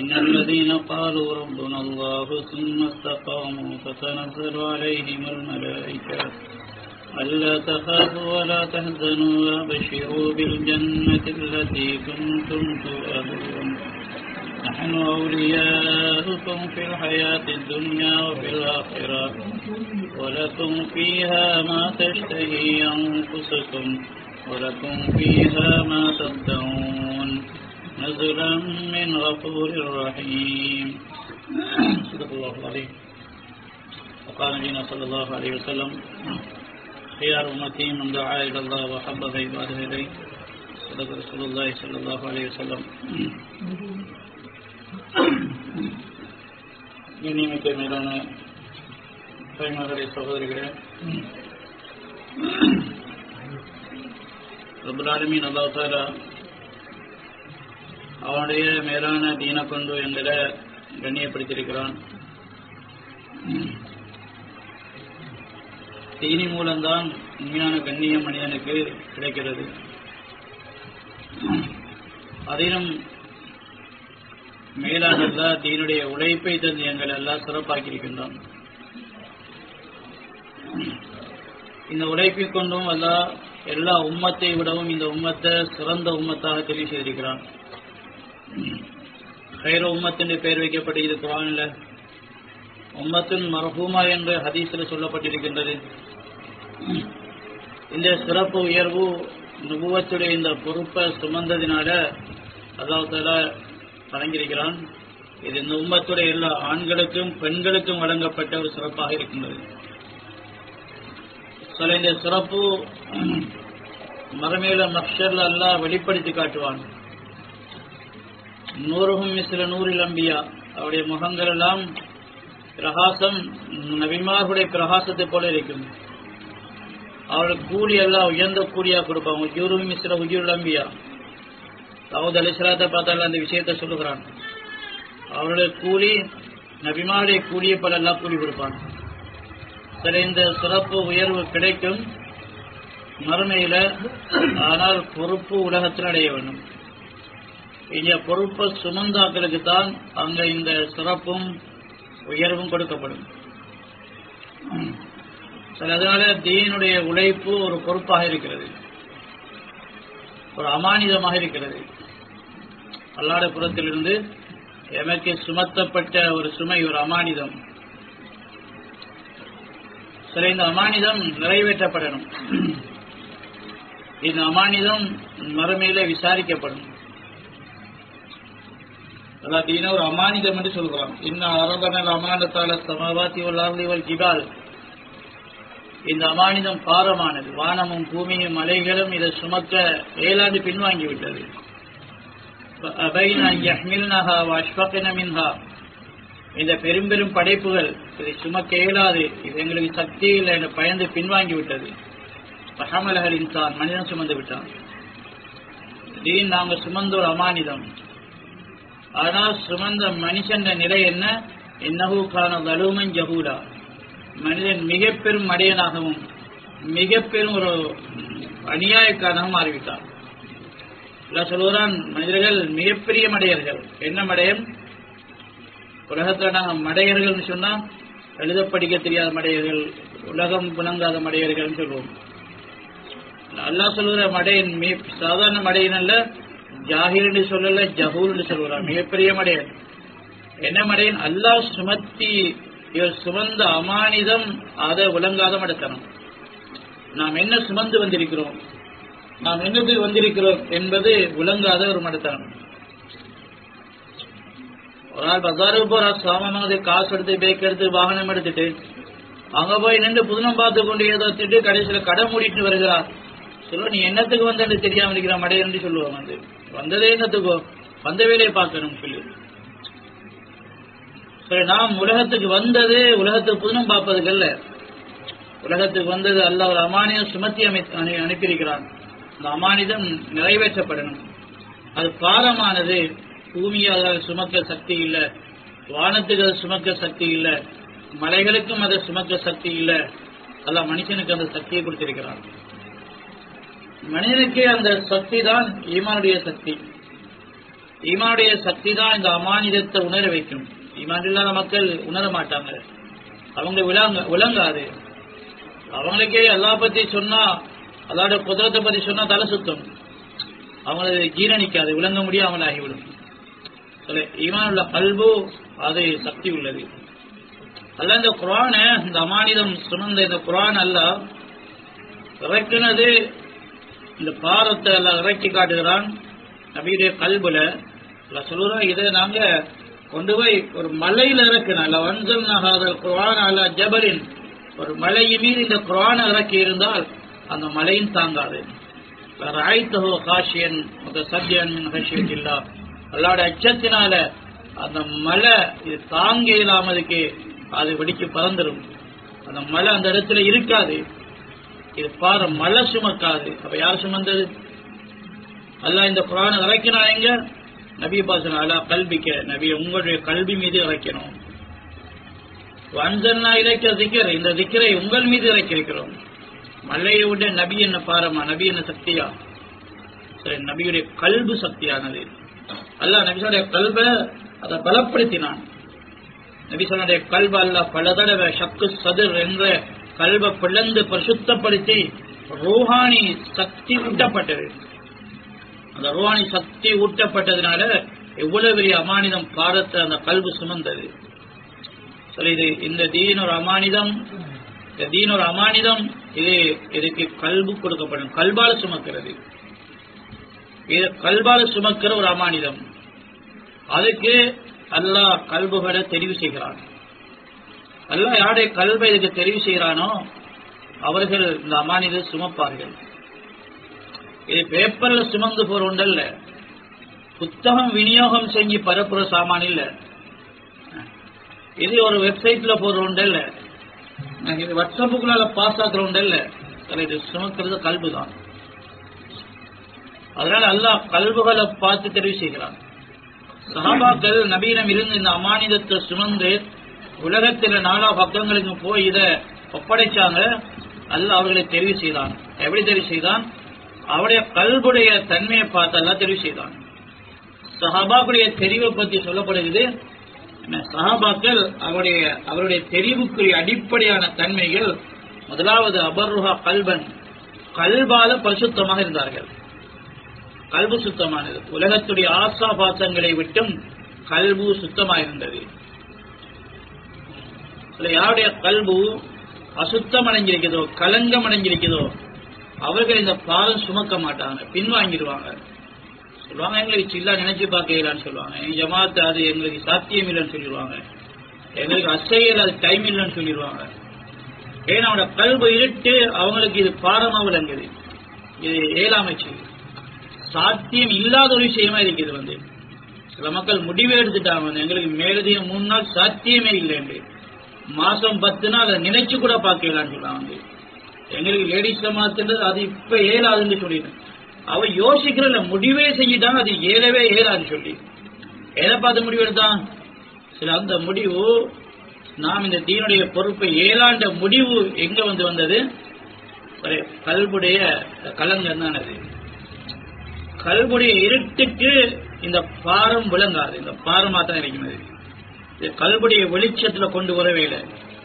إن الذين قالوا ربنا الله ثم استقاموا فتنزل عليهم الملائكة ألا تخافوا ولا تحزنوا وابشروا بالجنة التي كنتم توعدون نحن أولياؤكم في الحياة الدنيا وفي الآخرة ولكم فيها ما تشتهي أنفسكم ولكم فيها ما تدعون نزلا من غفور رحيم صدق الله العظيم وقال نبينا صلى الله عليه وسلم خيار أمتي من دعا إلى الله وحبب عباده إليه صدق رسول الله صلى الله عليه وسلم கண்ணியமிக்க மேலான தாய்மார்களே சகோதரிகளே ரபுலாலுமீன் அல்லாஹாலா அவனுடைய மேலான தீன கொண்டு எங்களை கண்ணியப்படுத்தியிருக்கிறான் தீனி மூலம்தான் உண்மையான கண்ணியம் மனிதனுக்கு கிடைக்கிறது அதிலும் மேலாக எல்லாம் தீனுடைய உழைப்பை தந்து எங்களை எல்லாம் சிறப்பாக்கியிருக்கின்றான் இந்த உழைப்பை கொண்டும் அல்லா எல்லா உம்மத்தை விடவும் இந்த உம்மத்தை சிறந்த உம்மத்தாக தெரிவு செய்திருக்கிறான் ஹைர உம்மத் என்று பெயர் வைக்கப்பட்டு குரானில் உம்மத்தின் மரஹூமா என்று ஹதீஸில் சொல்லப்பட்டிருக்கின்றது இந்த சிறப்பு உயர்வு நுபுவத்துடைய இந்த பொறுப்பை சுமந்ததினால அல்லாஹால வழங்கியிருக்கிறான் இது இந்த உம்மத்துடைய எல்லா ஆண்களுக்கும் பெண்களுக்கும் வழங்கப்பட்ட ஒரு சிறப்பாக இருக்கின்றது சில இந்த சிறப்பு மரமேல மக்ஷர்ல அல்லாஹ் வெளிப்படுத்தி காட்டுவான் நூறுகும் சில நூறில் அம்பியா அவருடைய முகங்கள் எல்லாம் பிரகாசம் நபிமார்களுடைய பிரகாசத்தை போல இருக்கும் அவர்களுக்கு கூலி எல்லாம் உயர்ந்த கூலியா கொடுப்பாங்க உஜூரும் சில உஜூர் அம்பியா தாவூத் அலிஸ்லாத்தை பார்த்தால அந்த விஷயத்தை சொல்லுகிறான் அவருடைய கூலி நபிமாருடைய கூலியை போல எல்லாம் கூலி கொடுப்பான் சில இந்த சிறப்பு உயர்வு கிடைக்கும் மறுமையில ஆனால் பொறுப்பு உலகத்தில் அடைய வேண்டும் இங்க பொறுப்பை சுமந்தாக்களுக்கு தான் அங்க இந்த சிறப்பும் உயர்வும் கொடுக்கப்படும் அதனால தீனுடைய உழைப்பு ஒரு பொறுப்பாக இருக்கிறது ஒரு அமானிதமாக இருக்கிறது அல்லாட புறத்திலிருந்து எமக்கு சுமத்தப்பட்ட ஒரு சுமை ஒரு அமானிதம் சில இந்த அமானிதம் நிறைவேற்றப்படணும் இந்த அமானிதம் மறுமையில விசாரிக்கப்படும் அதாவது ஒரு அமானிதம் என்று சொல்கிறோம் இன்னும் அரபனல் அமானத்தால சமவாத்தி வல்லாவல் ஜிபால் இந்த அமானிதம் பாரமானது வானமும் பூமியும் மலைகளும் இதை சுமக்க ஏழாண்டு பின்வாங்கிவிட்டது இந்த பெரும் பெரும் படைப்புகள் இதை சுமக்க இயலாது இது எங்களுக்கு சக்தி இல்லை என பயந்து பின்வாங்கி விட்டது பஹமலகர் இன்சான் மனிதன் சுமந்து விட்டான் தீன் நாங்கள் சுமந்த ஒரு அமானிதம் ஆனால் சுமந்த மனுஷன் நிலை என்ன என்னஹூக்கான வலுமன் ஜஹூலா மனிதன் மிக பெரும் மடையனாகவும் மிக பெரும் ஒரு அநியாயக்காரனாகவும் மாறிவிட்டான் சொல்லுகிறான் மனிதர்கள் மிகப்பெரிய மடையர்கள் என்ன மடையம் உலகத்தில் நாங்கள் மடையர்கள் சொன்னா எழுத படிக்க தெரியாத மடையர்கள் உலகம் புணங்காத மடையர்கள் சொல்லுவோம் அல்லா சொல்லுகிற மடையன் சாதாரண மடையன் அல்ல ஜாகிர் சொல்லல ஜஹூர் சொல்லுறான் மிகப்பெரிய மடையன் என்ன மடையன் அல்லாஹ் சுமத்தி இவர் சுமந்த அமானிதம் அதை விளங்காத மடத்தனம் நாம் என்ன சுமந்து வந்திருக்கிறோம் நாம் என்னத்துக்கு வந்திருக்கிறோம் என்பது விளங்காத ஒரு மடத்தனம் ஒரு நாள் பசாருக்கு போற சாமானது காசு எடுத்து பேக் எடுத்து வாகனம் எடுத்துட்டு அங்க போய் நின்று புதுனம் பார்த்து கொண்டு ஏதோ திட்டு கடைசியில கடை மூடிட்டு வருகிறார் சொல்லுவ நீ என்னத்துக்கு வந்தேன்னு தெரியாம இருக்கிற மடையன்னு சொல்லுவாங்க வந்து வந்ததே என்னத்துக்கோ வந்த வேலையை பார்க்கணும் சொல்லி சரி நாம் உலகத்துக்கு வந்தது உலகத்துக்கு புதுனம் பார்ப்பதுக்கு அல்ல உலகத்துக்கு வந்தது அல்ல ஒரு அமானியம் சுமத்தி அமை அனுப்பியிருக்கிறான் அந்த அமானிதம் நிறைவேற்றப்படணும் அது பாரமானது பூமியால் சுமக்க சக்தி இல்லை வானத்துக்கு அது சுமக்க சக்தி இல்லை மலைகளுக்கும் அதை சுமக்க சக்தி இல்லை அல்ல மனுஷனுக்கு அந்த சக்தியை கொடுத்திருக்கிறான் மனிதனுக்கே அந்த சக்தி தான் ஈமானுடைய சக்தி ஈமானுடைய சக்தி தான் இந்த அமானிதத்தை உணர வைக்கும் ஈமான் இல்லாத மக்கள் உணர மாட்டாங்க அவங்க விளங்க விளங்காது அவங்களுக்கே எல்லா பத்தி சொன்னா அல்லாட குதிரத்தை பத்தி சொன்னா தலை சுத்தம் அவங்களது ஜீரணிக்காது விளங்க முடியாமல் ஆகிவிடும் சொல்ல ஈமான் உள்ள கல்பு அது சக்தி உள்ளது அல்ல இந்த குரான இந்த அமானிதம் சுமந்த இந்த குரான் அல்ல இறக்குனது இந்த பாரத்தை எல்லாம் இறக்கி காட்டுகிறான் நபியுடைய கல்புல அல்ல சொல்லுறோம் இதை நாங்க கொண்டு போய் ஒரு மலையில இறக்கணும் அல்ல வன்சல் நகாத குரான் அல்ல ஜபலின் ஒரு மலையின் மீது இந்த குரான் இறக்கி இருந்தால் அந்த மலையும் தாங்காது ராய்த்தஹோ காஷியன் சத்யன் ஹஷியத்தில்லா அல்லாட அச்சத்தினால அந்த மலை இது தாங்க இல்லாமதுக்கு அது வெடிச்சு பறந்துடும் அந்த மலை அந்த இடத்துல இருக்காது இது பாரு மலை சுமக்காது அப்ப யார் சுமந்தது அல்ல இந்த குரான் இறக்கினா எங்க நபி பாசன அல்லா கல்விக்க நபி உங்களுடைய கல்வி மீது இறக்கணும் வஞ்சன்னா இறைக்க திக்கர் இந்த திக்கரை உங்கள் மீது இறக்கிருக்கிறோம் மலையை விட நபி என்ன பாரமா நபி என்ன சக்தியா சரி நபியுடைய கல்பு சக்தியானது அல்ல நபிசுடைய கல்வ அதை பலப்படுத்தினான் நபிசனுடைய கல்வ அல்ல பல தடவை ஷக்கு சதுர் என்ற கல்வ பிளந்து பரிசுத்தப்படுத்தி ரூஹானி சக்தி ஊட்டப்பட்டது அந்த ரூஹானி சக்தி ஊட்டப்பட்டதுனால எவ்வளவு பெரிய அமானிதம் பாரத்தை அந்த கல்வு சுமந்தது சரி இது இந்த தீன் ஒரு அமானிதம் இந்த தீன் ஒரு அமானிதம் இது இதுக்கு கல்பு கொடுக்கப்படும் கல்பால சுமக்கிறது இது கல்பால சுமக்கிற ஒரு அமானிதம் அதுக்கு அல்லாஹ் கல்புகளை தெரிவு செய்கிறான் அல்லாஹ் யாருடைய கல்வை இதுக்கு தெரிவு செய்கிறானோ அவர்கள் இந்த அமானிதை சுமப்பார்கள் இது பேப்பர்ல சுமந்து போற ஒன்றல்ல புத்தகம் விநியோகம் செஞ்சு பரப்புற சாமான் இல்ல இது ஒரு வெப்சைட்ல போற ஒன்றல்ல இது வாட்ஸ்அப்புக்குள்ள பாஸ் ஆக்குற ஒன்றல்ல இது சுமக்கிறது கல்பு தான் அதனால அல்லாஹ் கல்புகளை பார்த்து தெரிவு செய்கிறான் சஹாபாக்கள் நபீனம் இருந்து இந்த அமானிதத்தை சுமந்து உலகத்தில் நாலா பக்கங்களுக்கு போய் இதை ஒப்படைச்சாங்க அல்ல அவர்களை தெரிவு செய்தான் எப்படி தெரிவு செய்தான் அவருடைய கல்புடைய தன்மையை பார்த்து அல்ல தெரிவு செய்தான் சஹாபாக்குடைய தெரிவை பற்றி சொல்லப்படுகிறது சஹாபாக்கள் அவருடைய அவருடைய தெரிவுக்குரிய அடிப்படையான தன்மைகள் முதலாவது அபர்ருஹா கல்பன் கல்பால பரிசுத்தமாக இருந்தார்கள் கல்பு சுத்தமானது உலகத்துடைய ஆசா பாசங்களை விட்டும் கல்பு சுத்தமாயிருந்தது யாருடைய கல்பு அசுத்தம் அடைஞ்சிருக்கிறதோ கலங்கம் அடைஞ்சிருக்கிறதோ அவர்கள் இந்த பாலம் சுமக்க மாட்டாங்க பின்வாங்கிடுவாங்க சொல்லுவாங்க எங்களுக்கு சில்லா நினைச்சு பார்க்கலான்னு சொல்லுவாங்க எங்க ஜமாத்து அது எங்களுக்கு சாத்தியம் இல்லைன்னு சொல்லிடுவாங்க எங்களுக்கு அசையல் அது டைம் இல்லைன்னு சொல்லிடுவாங்க ஏன்னா அவனோட கல்பு இருட்டு அவங்களுக்கு இது பாரமா விளங்குது இது ஏழாமை செய்யுது சாத்தியம் இல்லாத ஒரு விஷயமா இருக்குது வந்து சில மக்கள் முடிவு எடுத்துட்டாங்க வந்து எங்களுக்கு மேலதிகம் மூணு நாள் சாத்தியமே இல்லை என்று மாசம் பத்து நாள் அதை நினைச்சு கூட பார்க்கலான்னு சொல்றாங்க வந்து எங்களுக்கு லேடிஸ் மாத்துன்றது அது இப்ப ஏலாதுன்னு சொல்லிட்டேன் அவ யோசிக்கிறல முடிவே செஞ்சுட்டாங்க அது ஏறவே ஏறாதுன்னு சொல்லி எதை பார்த்து முடிவு எடுத்தான் சில அந்த முடிவு நாம் இந்த தீனுடைய பொறுப்பை ஏழாண்ட முடிவு எங்க வந்து வந்தது ஒரு கல்புடைய கலங்கம் தான் அது கல்புடைய இருட்டுக்கு இந்த பாரம் விளங்காது இந்த பாரம் மாத்திரம் இருக்கிறது இது கல்புடைய வெளிச்சத்துல கொண்டு வரவே இல்லை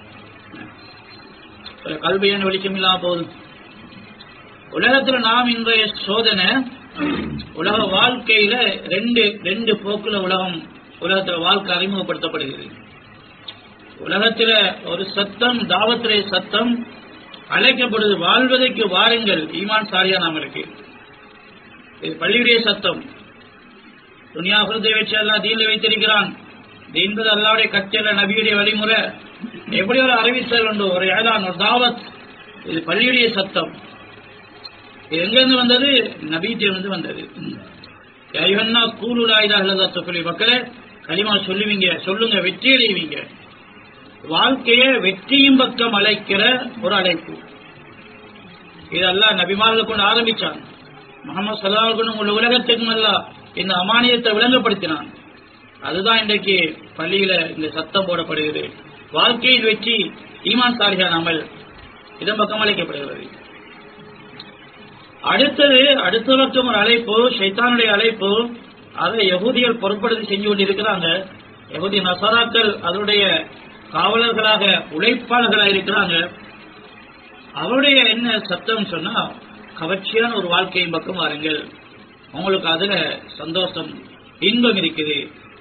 கல்வியான வெளிச்சம் இல்லாம போகுது உலகத்துல நாம் இன்றைய சோதனை உலக வாழ்க்கையில ரெண்டு ரெண்டு போக்குல உலகம் உலகத்துல வாழ்க்கை அறிமுகப்படுத்தப்படுகிறது உலகத்துல ஒரு சத்தம் தாவத்திரை சத்தம் அழைக்கப்படுது வாழ்வதற்கு வாருங்கள் ஈமான் சாரியா நாம் இருக்கு இது பள்ளியுடைய சத்தம் துனியா ஹிருதய வச்சு அல்லா தீன்ல வைத்திருக்கிறான் என்பது அல்லாவுடைய கட்டளை நபியுடைய வழிமுறை எப்படி ஒரு அறிவித்தல் உண்டு ஒரு ஏதான் ஒரு தாவத் இது பள்ளியுடைய சத்தம் இது எங்கிருந்து வந்தது நபீத்திலிருந்து வந்தது கைவன்னா கூலுலாயுதா அல்லதா சொல்லி மக்களே களிமா சொல்லுவீங்க சொல்லுங்க வெற்றி அடைவீங்க வாழ்க்கைய வெற்றியும் பக்கம் அழைக்கிற ஒரு அழைப்பு இதெல்லாம் நபிமார்கள் கொண்டு ஆரம்பிச்சான் முகமது சல்லாஹ் உள்ள உலகத்துக்கும் அல்ல இந்த அமானியத்தை விளங்கப்படுத்தினான் அதுதான் இன்றைக்கு பள்ளியில இந்த சத்தம் போடப்படுகிறது வாழ்க்கையில் வெற்றி ஈமான் சாரிகா நாமல் இதன் பக்கம் அழைக்கப்படுகிறது அடுத்தது அடுத்த பக்கம் ஒரு அழைப்பு ஷைத்தானுடைய அழைப்பு அதை யகூதிகள் பொறுப்படுத்தி செஞ்சு கொண்டு இருக்கிறாங்க யகுதி நசராக்கள் அதனுடைய காவலர்களாக உழைப்பாளர்களாக இருக்கிறாங்க அவருடைய என்ன சத்தம் சொன்னா கவர்ச்சியான ஒரு வாழ்க்கையின் பக்கம் வாருங்கள் உங்களுக்கு அதுல சந்தோஷம் இன்பம் இருக்குது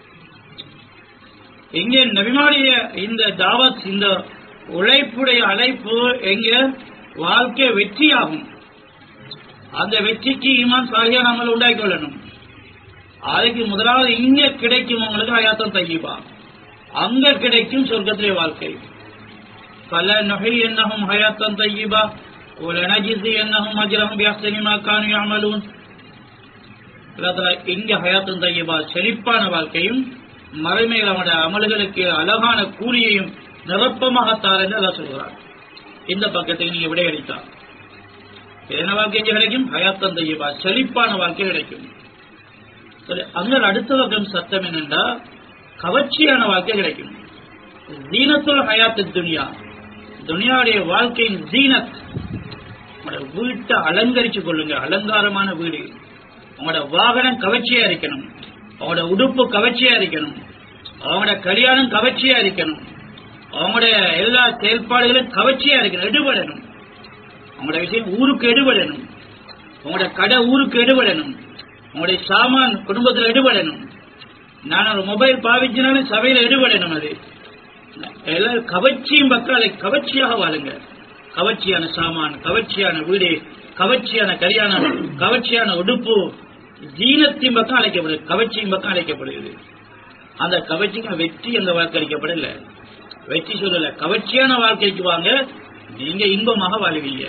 இங்கே நபிமாடைய இந்த தாவத் இந்த உழைப்புடைய அழைப்பு எங்க வாழ்க்கை வெற்றியாகும் அந்த வெற்றிக்கு ஈமான் சாலியா நாமல் உண்டாக்கி கொள்ளணும் அதுக்கு முதலாவது இங்க கிடைக்கும் உங்களுக்கு ஹயாத்தம் தையிபா அங்க கிடைக்கும் சொர்க்கத்திலே வாழ்க்கை பல நகை என்னகும் ஹயாத்தம் தையிபா ولنجزي என்னகும் அஜ்ரஹும் பியஹ்சனி மா கானு يعملون இங்க ஹயாத்தம் தையிபா செழிப்பான வாழ்க்கையும் மறுமையில் அவனுடைய அமல்களுக்கு அழகான கூலியையும் நிரப்பமாகத்தார் என்று அல்லா சொல்கிறார் இந்த பக்கத்துக்கு நீங்க விடையளித்தார் என்ன வாழ்க்கை கிடைக்கும் ஹயாத்தம் தையிபா செழிப்பான வாழ்க்கை கிடைக்கும் சரி அங்க அடுத்த பக்கம் சத்தம் என்னென்றா கவர்ச்சியான வாழ்க்கை கிடைக்கும் ஜீனத்துல் ஹயாத்து துனியா துனியாவுடைய வாழ்க்கையின் ஜீனத் உங்களோட வீட்டை அலங்கரிச்சு கொள்ளுங்க அலங்காரமான வீடு உங்களோட வாகனம் கவர்ச்சியா இருக்கணும் அவங்களோட உடுப்பு கவர்ச்சியா இருக்கணும் அவங்களோட கல்யாணம் கவர்ச்சியா இருக்கணும் அவங்களுடைய எல்லா செயல்பாடுகளும் கவர்ச்சியா இருக்கணும் எடுபடணும் அவங்களோட விஷயம் ஊருக்கு எடுபடணும் உங்களோட கடை ஊருக்கு எடுபடணும் உங்களுடைய சாமான் குடும்பத்தில் எடுபடணும் நான் ஒரு மொபைல் பாவிச்சினாலும் சபையில் எடுபடணும் அது எல்லாரும் கவர்ச்சியும் மக்களை கவர்ச்சியாக வாழுங்க கவர்ச்சியான சாமான் கவர்ச்சியான வீடு கவர்ச்சியான கல்யாணம் கவர்ச்சியான உடுப்பு ஜீனத்தின் பக்கம் அழைக்கப்படுது கவர்ச்சியின் பக்கம் அழைக்கப்படுகிறது அந்த கவர்ச்சிக்கு வெற்றி அந்த வாழ்க்கை அளிக்கப்படல வெற்றி சொல்லல கவர்ச்சியான வாழ்க்கைக்கு வாங்க நீங்க இன்பமாக வாழ்வீங்க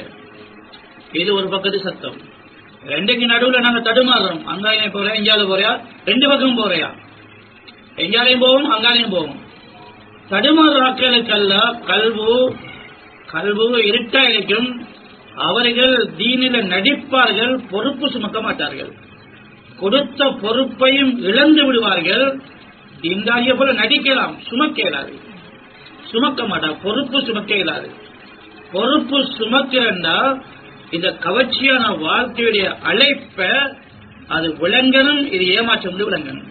இது ஒரு பக்கத்து சத்தம் ரெண்டுக்கு நடுவுல நாங்க தடுமாறுறோம் அங்காலையும் போறியா இங்கால போறியா ரெண்டு பக்கம் போறியா எங்காலையும் போவோம் அங்காலையும் போவோம் தடுமாறு ஆக்களுக்கல்ல கல்வு கல்வு இருட்டா இருக்கும் அவர்கள் தீனில நடிப்பார்கள் பொறுப்பு சுமக்க மாட்டார்கள் கொடுத்த பொறுப்பையும் இழந்து விடுவார்கள் தீன்தாரிய போல நடிக்கலாம் சுமக்க இயலாது சுமக்க மாட்டார் பொறுப்பு சுமக்க இயலாது பொறுப்பு சுமக்கிறண்டா இந்த கவர்ச்சியான வாழ்க்கையுடைய அழைப்ப அது விளங்கணும் இது ஏமாற்றம் வந்து விளங்கணும்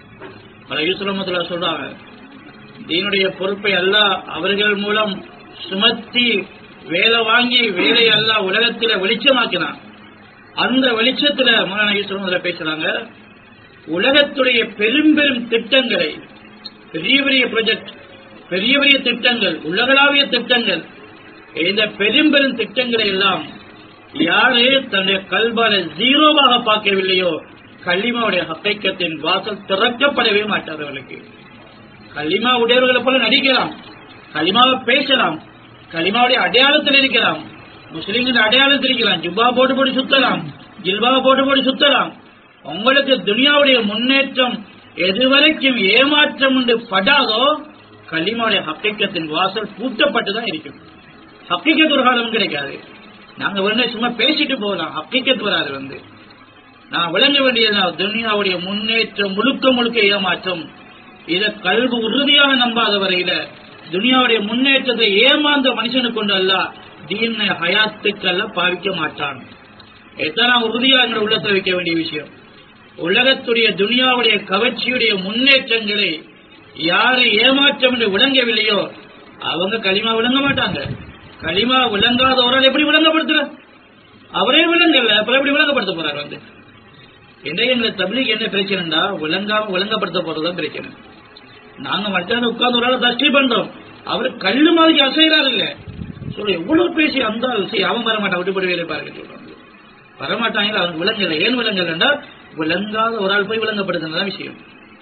பல யூசுலமத்துல சொல்றாங்க தீனுடைய பொறுப்பை அல்ல அவர்கள் மூலம் சுமத்தி வேலை வாங்கி வேலை அல்ல உலகத்தில வெளிச்சமாக்கினான் அந்த வெளிச்சத்துல மோலான ஈஸ்வரன் பேசுறாங்க உலகத்துடைய பெரும் பெரும் திட்டங்களை பெரிய பெரிய ப்ராஜெக்ட் பெரிய பெரிய திட்டங்கள் உலகளாவிய திட்டங்கள் இந்த பெரும் பெரும் திட்டங்களை எல்லாம் யாரு தன்னுடைய கல்பால ஜீரோவாக பார்க்கவில்லையோ கல்லிமாவுடைய ஹக்கைக்கத்தின் வாசல் திறக்கப்படவே மாட்டார் அவர்களுக்கு கலிமா உடையவர்களை போல நடிக்கலாம் கலிமாவை பேசலாம் கலிமாவுடைய அடையாளத்தில் இருக்கலாம் முஸ்லிம்கள் அடையாளத்தில் இருக்கலாம் ஜுப்பா போட்டு போட்டு சுத்தலாம் ஜில்பா போட்டு போட்டு சுத்தலாம் உங்களுக்கு துனியாவுடைய முன்னேற்றம் எதுவரைக்கும் ஏமாற்றம் உண்டு படாதோ கலிமாவுடைய ஹக்கிக்கத்தின் வாசல் பூட்டப்பட்டுதான் இருக்கும் ஹக்கிக்கத் ஒரு காலம் கிடைக்காது நாங்க வந்து சும்மா பேசிட்டு போகலாம் ஹக்கிக்கத் வராது வந்து நான் விளங்க வேண்டியது துனியாவுடைய முன்னேற்றம் முழுக்க முழுக்க ஏமாற்றம் இத கல்வி உறுதியாக நம்பாத வரையில துனியாவுடைய முன்னேற்றத்தை ஏமாந்த மனுஷனு கொண்டு அல்ல தீன ஹயாத்துக்கல்ல பாவிக்க மாட்டான் எத்தனை உறுதியா எங்களை உள்ளத்துல வைக்க வேண்டிய விஷயம் உலகத்துடைய துனியாவுடைய கவர்ச்சியுடைய முன்னேற்றங்களை யாரு ஏமாற்றம் என்று விளங்கவில்லையோ அவங்க களிமா விளங்க மாட்டாங்க களிமா விளங்காத ஒரு எப்படி விளங்கப்படுத்துற அவரே விளங்கல அப்புறம் எப்படி விளங்கப்படுத்த போறாரு வந்து என்ன எங்களை தபிலிக்கு என்ன பிரச்சனைடா விளங்காம விளங்கப்படுத்த போறதுதான் பிரச்சனை நாங்க மச்சான உட்கார்ந்து ஒரு ஆள் தஷ்டி பண்றோம் அவர் கல்லு மாதிரி அசைறாரு இல்ல சொல்ல எவ்வளவு பேசி அந்த சரி அவன் வரமாட்டான் விட்டுப்படி வேலை பாருங்க சொல்றாங்க வரமாட்டாங்க அவனுக்கு விளங்கல ஏன் விளங்கலன்னா விளங்காத ஒரு ஆள் போய் விளங்கப்படுத்துனதான் விஷயம்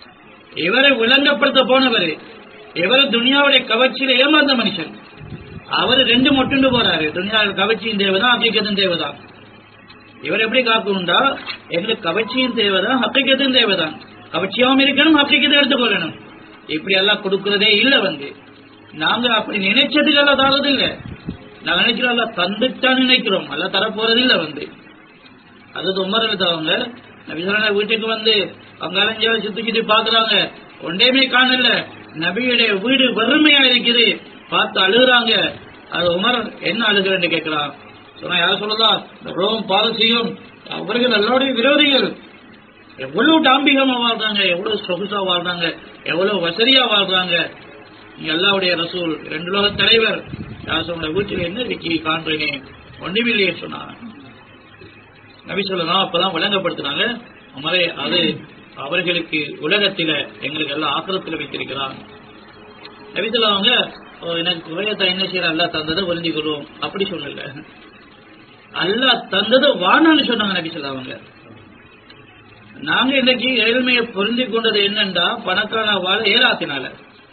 இவரை விளங்கப்படுத்த போனவர் இவரை துனியாவுடைய கவர்ச்சியில ஏமாந்த மனுஷன் அவர் ரெண்டு மொட்டுண்டு போறாரு துனியாவில் கவர்ச்சியும் தேவைதான் அபிகத்தும் தேவைதான் இவர் எப்படி காக்கணும்டா எங்களுக்கு கவர்ச்சியும் தேவைதான் ஹக்கிக்கத்தும் தேவைதான் கவர்ச்சியாவும் இருக்கணும் ஹக்கிக்கத்தை எடுத்துக்கொள்ளணும் இப்படி எல்லாம் கொடுக்கறதே இல்ல வந்து நாங்க அப்படி நினைச்சதுக்கு எல்லாம் தரது இல்ல நாங்க நினைக்கிறோம் எல்லாம் தந்துட்டான்னு நினைக்கிறோம் எல்லாம் தரப்போறது இல்ல வந்து அது உமர் அவங்க நபிசரண வீட்டுக்கு வந்து அங்காலஞ்சால சுத்தி சுத்தி பாக்குறாங்க ஒன்றையுமே காணல நபியுடைய வீடு வறுமையா இருக்குது பார்த்து அழுகுறாங்க அது உமர் என்ன அழுகிறேன்னு கேட்கிறான் சொன்னா யார் சொல்லலாம் இந்த ரோம் பாரசீகம் அவர்கள் எல்லாருடைய விரோதிகள் எவ்வளவு டாம்பிகமா வாழ்றாங்க எவ்வளவு சொகுசா வாழ்றாங்க எவ்வளவு வசதியா வாழ்றாங்க நீங்க அல்லாவுடைய ரசூல் ரெண்டு லோக தலைவர் யாசோட வீட்டில் என்ன இருக்கி காண்றேனே ஒன்றுமில்லையே சொன்னாங்க நபி சொல்லலாம் அப்பதான் விளங்கப்படுத்தினாங்க அமரே அது அவர்களுக்கு உலகத்தில எங்களுக்கு எல்லாம் ஆக்கிரத்தில் வைத்திருக்கிறான் நபி சொல்லுவாங்க "ஓ, எனக்கு குறையத்தை என்ன செய்யற அல்லா தந்ததை ஒளிஞ்சு கொள்வோம் அப்படி சொல்லல அல்லாஹ் தந்ததை வானான்னு சொன்னாங்க நபி சொல்லுவாங்க நாங்க இன்னைக்கு ஏழ்மையை பொருந்தி கொண்டது என்னண்டா பணக்கார வாழ ஏலாத்தினால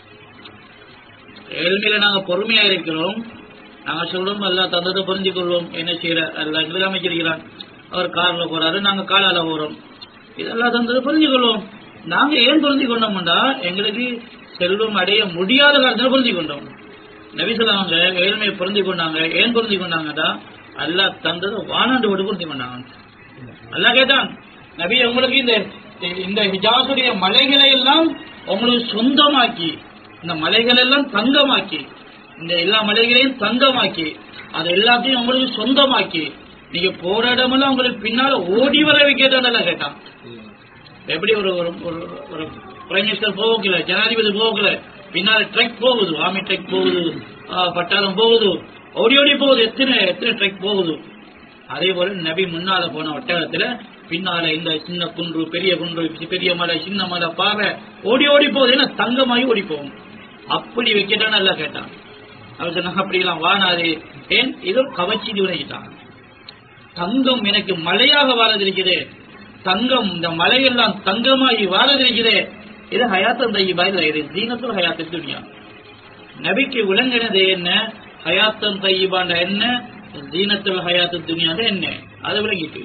ஏழ்மையில நாங்க பொறுமையா இருக்கிறோம் நாங்க சொல்றோம் அல்லா தந்ததை புரிஞ்சு கொள்வோம் என்ன செய்யற அல்ல எங்களுக்கு அமைச்சிருக்கிறான் அவர் கார்ல போறாரு நாங்க காலால போறோம் இதெல்லாம் தந்ததை புரிஞ்சு கொள்வோம் நாங்க ஏன் புரிஞ்சு கொண்டோம்டா எங்களுக்கு செல்வம் அடைய முடியாத காலத்துல புரிஞ்சு கொண்டோம் நபி சொல்லாங்க ஏழ்மையை புரிஞ்சு கொண்டாங்க ஏன் புரிஞ்சு கொண்டாங்கடா அல்லாஹ் தந்ததை வானாண்டு விட்டு புரிஞ்சு கொண்டாங்க அல்லாஹ் கேட்டான் நபி உங்களுக்கு இந்த இந்த ஹிஜாசுடைய மலைகளை எல்லாம் உங்களுக்கு சொந்தமாக்கி இந்த மலைகள் எல்லாம் தங்கமாக்கி இந்த எல்லா மலைகளையும் தங்கமாக்கி அது எல்லாத்தையும் உங்களுக்கு சொந்தமாக்கி நீங்க போற இடமெல்லாம் உங்களுக்கு பின்னால ஓடி வர வைக்கிறதா கேட்டான் எப்படி ஒரு ஒரு ஒரு- ஒரு பிரைம் மினிஸ்டர் போகல ஜனாதிபதி போகல பின்னால ட்ரக் போகுது ஆர்மி ட்ரக் போகுது ஆ, பட்டாளம் போகுது ஓடி ஓடி போகுது எத்தனை எத்தனை ட்ரக் போகுது அதே போல நபி முன்னால போன ஒட்டகத்துல பின்னால இந்த சின்ன குன்று பெரிய குன்று பெரிய மலை சின்ன மலை பாறை ஓடி ஓடி போகுது ஏன்னா தங்கமாயி ஓடி போகும் அப்படி வைக்கட்டான்னு எல்லாம் கேட்டான் அவர் சொன்னாங்க அப்படிலாம் வானாது ஏன் இது ஒரு கவர்ச்சி விலகிட்டான் தங்கம் எனக்கு மலையாக வாழதிருக்குது தங்கம் இந்த மலையெல்லாம் தங்கமாகி வாழதிருக்குது இது ஹயாத்தம் தையபா இல்ல இது தீனத்துல் ஹயாத்து துனியா நபிக்கு விளங்கினது என்ன ஹயாத்தம் தையபாண்ட என்ன தீனத்துல் ஹயாத்து துனியாண்ட என்ன அது விளங்கிட்டு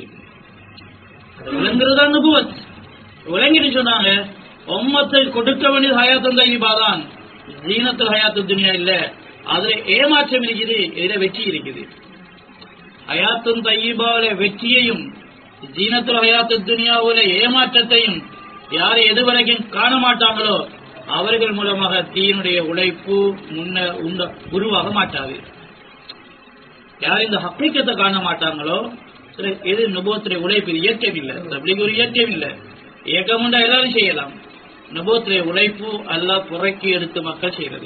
அது விளங்குறதா நுபுவத் விளங்கிட்டு சொன்னாங்க உம்மத்தை கொடுக்க வேண்டியது ஹயாத்தம் தையபா தான் தீனத்துல் ஹயாத்து துனியா இல்ல அதுல ஏமாற்றம் இருக்குது இதுல வெற்றி இருக்குது ஹயாத்தும் தையீபாவில வெற்றியையும் ஜீனத்துல் ஹயாத்து துனியாவுல ஏமாற்றத்தையும் யார் எதுவரைக்கும் காண மாட்டாங்களோ அவர்கள் மூலமாக தீனுடைய உழைப்பு முன்ன உண்ட உருவாக மாட்டாது யார் இந்த ஹக்கீக்கத்தை காண மாட்டாங்களோ சரி, எது நுபோத்துடைய உழைப்பு இது இயக்கம் இல்லை அப்படிங்க ஒரு இயக்கம் இல்லை இயக்கம் உண்டா எல்லாரும் செய்யலாம் நுபோத்துடைய உழைப்பு அல்லாஹ் புறக்கி எடுத்து மக்கள் செய்யறது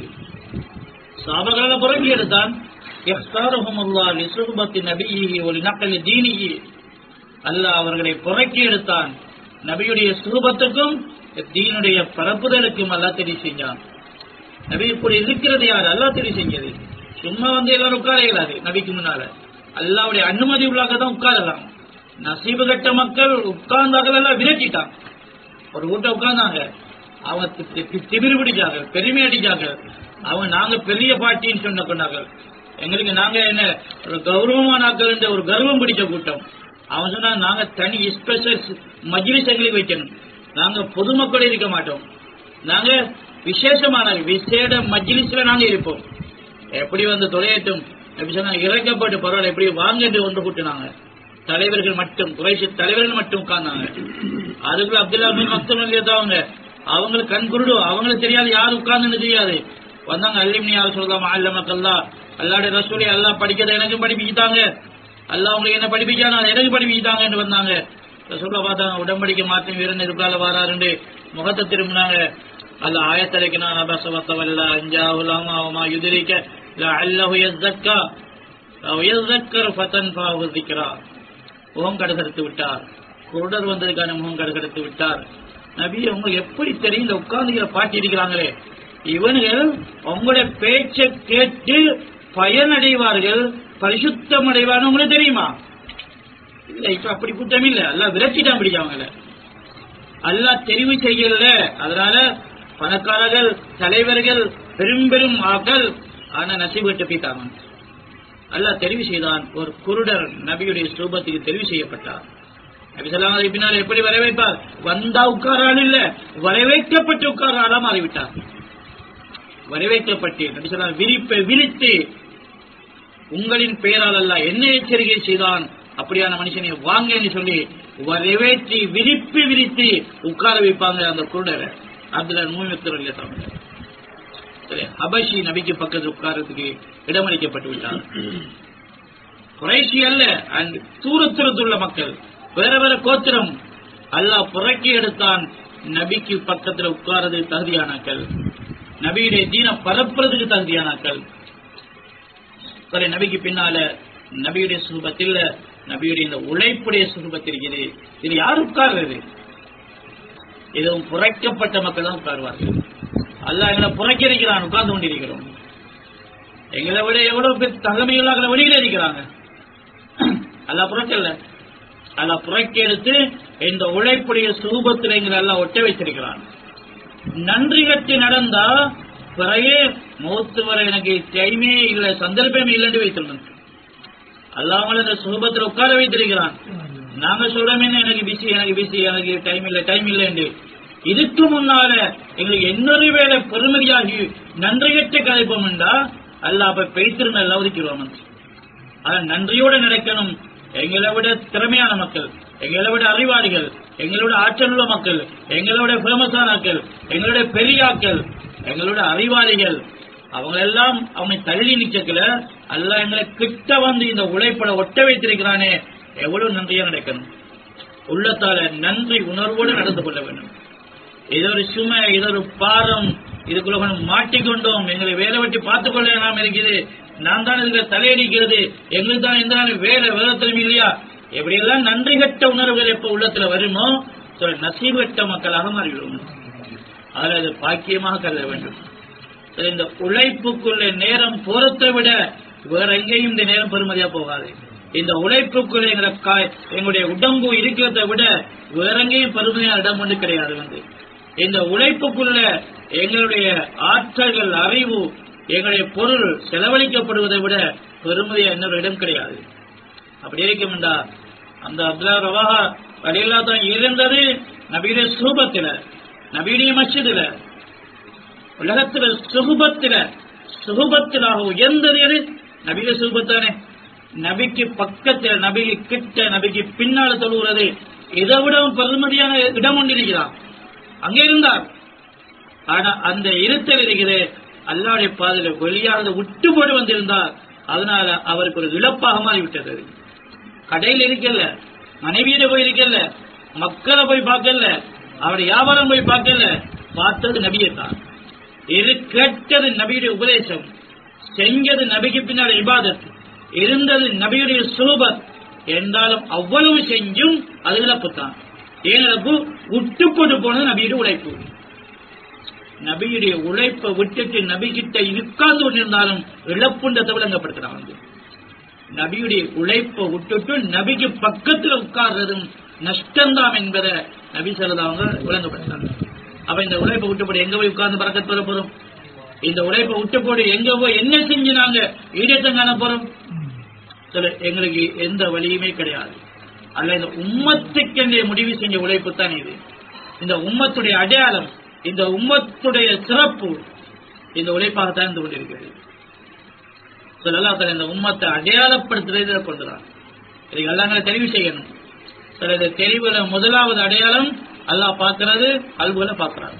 சாபகால புறக்கி எடுத்தான் يختارهم الله لصحبة نبيه ولنقل دينه அல்லாஹ் அவர்களை புறக்கி எடுத்தான் நபியுடைய சுரூபத்துக்கும் தீனுடைய பரப்புதலுக்கும் அல்லாஹ் தெரிவு செஞ்சான் நபி இப்படி இருக்கிறது யார் அல்லாஹ் தெரிவு செஞ்சது சும்மா வந்து எல்லாரும் உட்கார இயலாது நபிக்கு முன்னால அல்லாவுடைய அனுமதி உள்ளாக தான் உட்காரலாம் நசீபு கட்ட மக்கள் உட்கார்ந்தார்கள் எல்லாம் விரட்டிட்டான் ஒரு கூட்டம் உட்கார்ந்தாங்க அவங்க தி- தி- தி- திமிரு பிடிச்சாங்க பெருமை அடிச்சாங்க அவங்க நாங்க பெரிய பாட்டின்னு சொன்ன கொண்டாங்க எங்களுக்கு நாங்க என்ன ஒரு கௌரவமான ஆக்கள் என்ற ஒரு கர்வம் பிடிச்ச கூட்டம் அவன் சொன்னா நாங்க தனி ஸ்பெஷல் மஜ்லிஸ் எங்களுக்கு வைக்கணும் நாங்க பொதுமக்கள் இருக்க மாட்டோம் நாங்க விசேஷமான விசேட மஜ்லிஸ்ல நாங்க இருப்போம் எப்படி வந்து தொலையட்டும் எப்படி சொன்னா இறக்கப்பட்டு பரவாயில்ல எப்படி வாங்கன்னு ஒன்று கூட்டினாங்க தலைவர்கள் மட்டும் குறைசி தலைவர்கள் மட்டும் உட்கார்ந்தாங்க அதுக்குள்ள அப்துல்லா பின் மக்தம் அவங்க அவங்களுக்கு கண் குருடு அவங்களுக்கு தெரியாது யார் உட்கார்ந்துன்னு தெரியாது வந்தாங்க அல்லிம்னி யார் சொல்லலாம் அல்ல மக்கள்லா அல்லாடைய ரசூலி அல்லாஹ் படிக்கிறத எனக்கும் படிப்பிச்சுட்டாங்க அல்லாஹ் உங்களுக்கு என்ன படிப்பிச்சானா எனக்கு படிப்பிச்சுட்டாங்கன்னு வந்தாங்க ரசூலா பார்த்தாங்க உடம்படிக்கை மாற்றம் வீரன் இதுக்கால வாராருண்டு முகத்தை திரும்பினாங்க அல்ல ஆயத்தலைக்கு நான் அபசவத்தவல்ல அஞ்சாவுலாமா அவமா யுதிரிக்க அல்லஹு யஸ்தக்கா யஸ்தக்கர் ஃபதன் ஃபாஹு திக்ரா முகம் கடகெடுத்து விட்டார் குருடர் வந்ததுக்கான முகம் கடகெடுத்து விட்டார் நபி அவங்க எப்படி தெரியும் இந்த உட்கார்ந்துகிற பாட்டி இருக்கிறாங்களே இவனுகள் உங்களுடைய பேச்சை கேட்டு பயனடைவார்கள் பரிசுத்தம் அடைவார்கள் உங்களுக்கு தெரியுமா இல்ல இப்ப அப்படி குற்றம் இல்ல எல்லாம் விரட்டிட்டான் பிடிக்க அவங்கள அல்லாஹ் தெரிவு செய்யல அதனால பணக்காரர்கள் தலைவர்கள் பெரும் பெரும் ஆக்கள் ஆனா நசீபு கட்டு போயிட்டாங்க அல்லாஹ் தெரிவு செய்தான் ஒரு குருடர் நபியுடைய ஸ்ரூபத்துக்கு தெரிவு செய்யப்பட்டார் நபி சொல்லாம அதுக்கு பின்னால் எப்படி வரவேற்பார் வந்தா உட்காராள் இல்ல வரவேற்கப்பட்டு உட்காராளா மாறிவிட்டார் வரவேற்கப்பட்டு நபி சொல்லாம விரிப்பை விரித்து உங்களின் பெயரால் அல்ல என்ன எச்சரிக்கை செய்தான் அப்படியான மனுஷனை வாங்கன்னு சொல்லி வரவேற்றி விரிப்பு விரித்து உட்கார வைப்பாங்க அந்த குருடரை அதுல மூமித்தர் இல்ல சரி அபஷி நபிக்கு பக்கத்தில் உட்காரத்துக்கு இடமளிக்கப்பட்டு விட்டார் குறைசி அல்ல அண்ட் தூரத்துறத்துள்ள மக்கள் வேற வேற கோத்திரம் அல்லாஹ் புறக்கி எடுத்தான் நபிக்கு பக்கத்துல உட்கார்றது தகுதியானாக்கள் நபியுடைய தீன பரப்புறதுக்கு தகுதியானாக்கள் சரி நபிக்கு பின்னால நபியுடைய சுரூபத்தில் நபியுடைய இந்த உழைப்புடைய சுரூபத்தில் இருக்குது இது யார் உட்கார்றது இதுவும் புரைக்கப்பட்ட மக்கள் தான் உட்காருவார்கள் அல்லாஹ் எங்களை புறக்கி இருக்கிறான் உட்கார்ந்து கொண்டிருக்கிறோம் எங்களை விட எவ்வளவு பேர் தலைமையுள்ளாக வெளியில இருக்கிறாங்க அல்லாஹ் புறக்கல்ல அல்லாஹ் புறக்கி எடுத்து இந்த உழைப்புடைய சுரூபத்தில் எங்களை எல்லாம் ஒட்ட வைத்திருக்கிறான் நன்றி கட்டி நடந்தா பிறகு மௌத்து வர எனக்கு டைமே இல்லை சந்தர்ப்பமே இல்லைன்னு வைத்திருந்தேன் அல்லாமல் இந்த சுரூபத்தில் உட்கார வைத்திருக்கிறான் நாங்க சொல்றோமே எனக்கு பிஸி எனக்கு பிஸி எனக்கு டைம் இல்லை டைம் இல்லை என்று இதுக்கு முன்னால எங்களுக்கு இன்னொரு வேலை பெருமதியாகி நன்றி கட்ட கதைப்போம் என்றா அல்லாஹ் அப்ப பெய்த்திருந்த எல்லாம் ஒதுக்கிடுவோம் அதான் நன்றியோடு நடக்கணும் எங்களை விட திறமையான மக்கள் எங்களை விட அறிவாளிகள் எங்களோட ஆற்றலுள்ள மக்கள் எங்களோட ஃபேமஸான மக்கள் எங்களோட பெரியாக்கள் எங்களோட அறிவாளிகள் அவங்க எல்லாம் அவனை தள்ளி நிக்கல அல்லாஹ் எங்களை கிட்ட வந்து இந்த உழைப்பட ஒட்ட வைத்திருக்கிறானே எவ்வளவு நன்றியா நடக்கணும் உள்ளத்தால நன்றி உணர்வோடு நடந்து கொள்ள வேண்டும் இது ஒரு சுமை இது ஒரு பாரம் இதுக்குள்ள கொஞ்சம் மாட்டிக்கொண்டோம் எங்களை வேலை வெட்டி பார்த்துக் கொள்ள நாம் இருக்குது நான் தான் இதுல தலையடிக்கிறது எங்களுக்கு தான் எந்த நாள் வேலை விதத்திலும் இல்லையா எப்படியெல்லாம் நன்றி கட்ட உணர்வுகள் எப்ப உள்ளத்துல வருமோ சொல்ல நசீபு கட்ட மக்களாக மாறிவிடும் அதில் அது பாக்கியமாக கருத வேண்டும் சரி, இந்த உழைப்புக்குள்ள நேரம் போறதை விட வேற எங்கேயும் இந்த நேரம் பெருமதியா போகாது இந்த உழைப்புக்குள்ள எங்களை கா- எங்களுடைய உடம்பு இருக்கிறதை விட வேற எங்கேயும் பெருமையான இடம் ஒன்று கிடையாது வந்து இந்த உழைப்புக்குள்ள எங்களுடைய ஆற்றல்கள் அறிவு எங்களுடைய பொருள் செலவழிக்கப்படுவதை விட பெருமதியா இன்னொரு இடம் கிடையாது அப்படி இருக்கும்டா அந்த அப்துல்லா ரவாஹா வழியெல்லாம் தான் இருந்தது நபீடைய சூபத்தில நபீடைய மஸ்ஜிதுல உலகத்துல சுகுபத்தில சுகுபத்திலாக உயர்ந்தது எது நபிக சுகுபத்தானே நபிக்கு பக்கத்துல நபிக்கு கிட்ட நபிக்கு பின்னால தொழுகிறது இதை விடவும் பெருமதியான இடம் ஒன்று இருக்கிறான் அங்கே இருந்தார் ஆனா அந்த இருத்தல் இருக்குது அல்லாடைய பாதையில வெளியாக விட்டு போட்டு வந்திருந்தார் அதனால அவருக்கு ஒரு இழப்பாக மாறிவிட்டது அது. கடையில் இருக்கல மனைவியிட போய் இருக்கல மக்களை போய் பார்க்கல அவர் வியாபாரம் போய் பார்க்கல பார்த்தது நபியை தான் இது கேட்டது நபியுடைய உபதேசம் செஞ்சது நபிக்கு பின்னால் இபாதத் இருந்தது நபியுடைய சுலபத் என்றாலும் அவ்வளவு செஞ்சும் அது இழப்புத்தான் ஏன் இழப்பு விட்டு போட்டு போனது நபியுடைய உழைப்பு நபியுடைய உழைப்பை விட்டுட்டு நபி கிட்ட உட்கார்ந்து கொண்டிருந்தாலும் இழப்புன்றதை விளங்கப்படுத்துறான் வந்து நபியுடைய உழைப்பை விட்டுட்டு நபிக்கு பக்கத்துல உட்கார்றதும் நஷ்டம்தான் என்பதை நபி சொல்லதாவங்க விளங்கப்படுத்துறாங்க அப்ப இந்த உழைப்பை விட்டு போட்டு எங்க போய் உட்கார்ந்து பறக்கத்து பெற போறோம் இந்த உழைப்பை விட்டு போட்டு எங்க போய் என்ன செஞ்சு நாங்க ஈடேற்றம் காண போறோம் சொல்ல எங்களுக்கு எந்த வழியுமே கிடையாது அல்ல இந்த உம்மத்துக்கென்றே முடிவு செஞ்ச உழைப்பு தான் இது இந்த உம்மத்துடைய அடையாளம் இந்த உம்மத்துடைய சிறப்பு இந்த உழைப்பாகத்தான் இருந்து கொண்டிருக்கிறது சொல்லலாம் தன் இந்த உம்மத்தை அடையாளப்படுத்துறதை கொண்டுதான் இதுக்கு எல்லாங்களை தெரிவு செய்யணும் சில இந்த தெரிவுல முதலாவது அடையாளம் அல்லாஹ் பார்க்கிறது கல்புகளை பார்க்கிறாங்க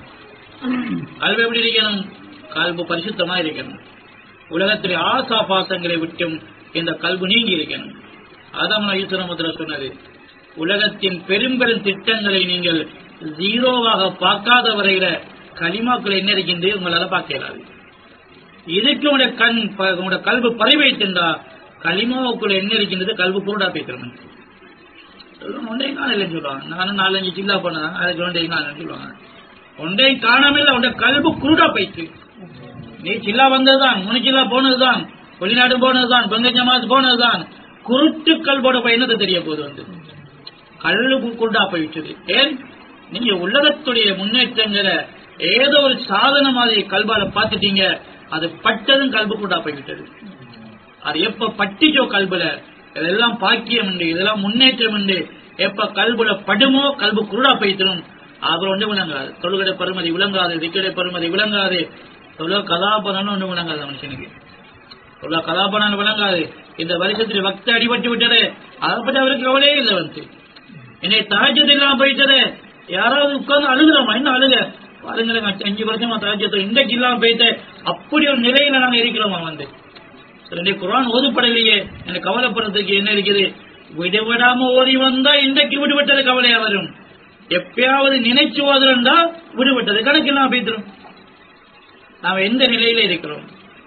கல்வி எப்படி இருக்கணும் கல்பு பரிசுத்தமா இருக்கணும் உலகத்துடைய ஆசா பாசங்களை விட்டும் இந்த கல்பு நீங்கி இருக்கணும் ஆதாம் ஈஸ்வரமுத்திர சொன்னது உலகத்தின் பெரும்பெரும் திட்டங்களை நீங்கள் ஜீரோவாக பார்க்காத வரையில களிமாக்கள் என்ன இருக்கின்றது உங்களால பார்க்க இயலாது இதுக்கு உங்களுடைய கண் ப- உங்களுடைய கல்வி பறிவைத்திருந்தா களிமாவுக்குள்ள என்ன இருக்கின்றது கல்வி குருடா பேசுறவன் சொல்லுவாங்க ஒன்றை காணலன்னு சொல்லுவாங்க நானும் நாலஞ்சு சில்லா பண்ணதான் அதுக்கு ஒன்றை காணலன்னு சொல்லுவாங்க ஒன்றை காணாமல் உண்ட கல்வி குருடா போயிட்டு நீ சில்லா வந்ததுதான் மூணு சில்லா போனதுதான் வெளிநாடு போனதுதான் பெங்க ஜமாத் போனதுதான் குருட்டு கல்வோட பயணத்தை தெரிய போகுது வந்து கல்லு குருடா போயிட்டது ஏன் நீங்க உலகத்துடைய முன்னேற்றங்களை ஏதோ ஒரு சாதன மாதிரி கல்வால பார்த்துட்டீங்க அது பட்டதும் கல்பு குருடா போய்விட்டது அது எப்ப பட்டிச்சோ கல்புல இதெல்லாம் பாக்கியம் உண்டு இதெல்லாம் முன்னேற்றம் உண்டு எப்ப கல்புல படுமோ கல்பு குருடா போய்த்திரும் அப்புறம் ஒன்று விளங்காது தொழுகடை பருமதி விளங்காது திக்கடை பருமதி விளங்காது தொழுக கதாபதம்னு ஒன்று விளங்காது மனுஷனுக்கு தொழுக கதாபதம் விளங்காது இந்த வருஷத்துல பக்தி அடிபட்டு விட்டது அதை பற்றி அவருக்கு கவலையே இல்லை வந்து என்னை தகஜத்து இல்லாம போயிட்டது யாராவது உட்கார்ந்து அழுகுறோமா என்ன அழுக பாருங்களேன் அஞ்சு வருஷமா தகஜத்து இன்றைக்கு இல்லாம போயிட்டு அப்படி ஒரு நிலையில நாங்க இருக்கிறோமா வந்து ரெண்டே குரான் ஓதுப்படலையே எனக்கு கவலைப்படுறதுக்கு என்ன இருக்குது விடுவிடாம ஓதி வந்தா இன்றைக்கு விடுவிட்டது கவலையா வரும் எப்பயாவது நினைச்சு ஓதுறா விடுபட்டது கணக்கெல்லாம் போய்த்திரும் நாம் எந்த நிலையில இருக்கிறோம்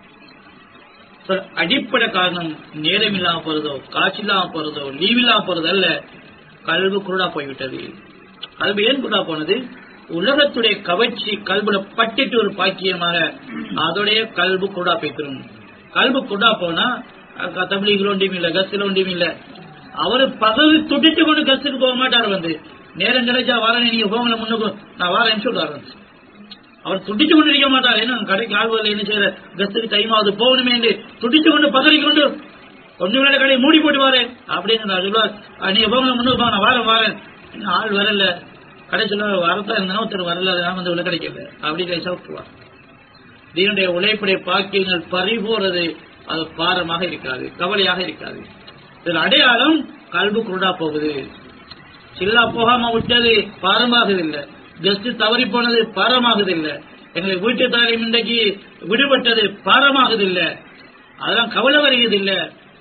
So, அடிப்படை காரணம் நேரம் இல்லாம போறதோ காசு இல்லாம போறதோ லீவ் இல்லாம போறதோ அல்ல கல்வு குருடா போய்விட்டது கல்வி ஏன் குருடா போனது உலகத்துடைய கவர்ச்சி கல்புல பட்டிட்டு ஒரு பாக்கியமாக அதோடைய கல்பு குருடா போய்த்திரும் கல்பு குருடா போனா தபிலிகள் ஒன்றும் இல்ல கஸ்ல ஒன்றும் இல்ல அவரு பகல் துடிச்சு கொண்டு கஸ்துக்கு போக மாட்டார் வந்து நேரம் கிடைச்சா வரேன் நீங்க போங்கள முன்னுக்கு நான் வரேன்னு சொல்றாரு வந்து. அவர் துடிச்சு கொண்டு இருக்க மாட்டார் என்ன கடைக்கு ஆள்வதில் என்ன செய்யற கஸ்துக்கு டைம் ஆகுது போகணுமே என்று துடிச்சு கொண்டு பதறி கொண்டு கொஞ்சம் நேரம் கடையை மூடி போட்டு வாரேன் அப்படின்னு நான் சொல்லுவார் "அஹ், நீங்க போங்க முன்னுக்கு போங்க நான் வாரேன் வாரேன் இன்னும் ஆள் வரல கடை சொல்ல வரத்தான் இருந்தாலும் ஒருத்தர் வரல நான் வந்து உள்ள கிடைக்கல அப்படி கை சாப்பிட்டுவார் தீனுடைய உழைப்புடைய பாக்கியங்கள் பறிபோறது அது பாரமாக இருக்காது கவலையாக இருக்காது இதில் அடையாளம் கல்பு குருடா போகுது சில்லா போகாம விட்டது பாரமாகுது இல்ல கெஸ்ட் தவறி போனது பாரமாகுது இல்ல எங்களுக்கு வீட்டு தாரியம் இன்றைக்கு விடுபட்டது பாரமாகுது இல்ல அதெல்லாம் கவலை வருகிறது இல்ல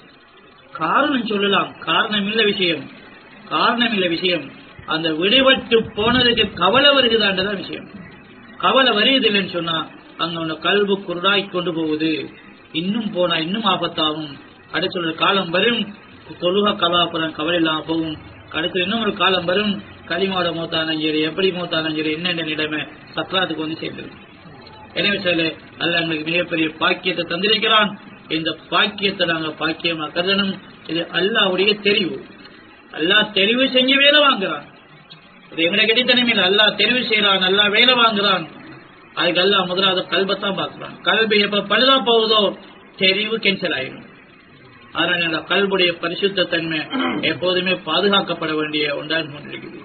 காரணம் சொல்லலாம் காரணம் இல்ல விஷயம் காரணம் இல்ல விஷயம் அந்த விடுபட்டு போனதுக்கு கவலை வருகிறதான்றதான் விஷயம் கவலை வருகிறதில்லைன்னு சொன்னா அங்க உன்னை கல்வு குருடாய் கொண்டு போகுது இன்னும் போனா இன்னும் ஆபத்தாகும் அடுத்த ஒரு காலம் வரும் தொழுக கலாபுரம் கவலை இல்லாம போகும் அடுத்து இன்னும் ஒரு காலம் வரும் களிமாட மூத்தாலும் சரி எப்படி மூத்தாலும் சரி என்னென்ன நிலைமை சத்ராத்துக்கு வந்து சேர்ந்துருக்கு எனவே சொல்ல அல்ல எங்களுக்கு மிகப்பெரிய பாக்கியத்தை தந்திருக்கிறான் இந்த பாக்கியத்தை நாங்க பாக்கியமா கருதணும் இது அல்லாவுடைய தெரிவு அல்லாஹ் தெரிவு செஞ்சு வேலை வாங்குறான் இது எங்களை கிடைத்தனமே இல்லை அல்லாஹ் தெரிவு செய்யறான் அல்லாஹ் வேலை வாங்குறான் அதுக்கு அல்லாஹ் முதலாவது கல்பத்தான் பார்க்கிறான் கல்வி எப்ப பழுதா போகுதோ தெரிவு கேன்சல் ஆயிடும் அதனால அந்த கல்புடைய பரிசுத்த தன்மை எப்போதுமே பாதுகாக்கப்பட வேண்டிய ஒன்றாக கொண்டிருக்குது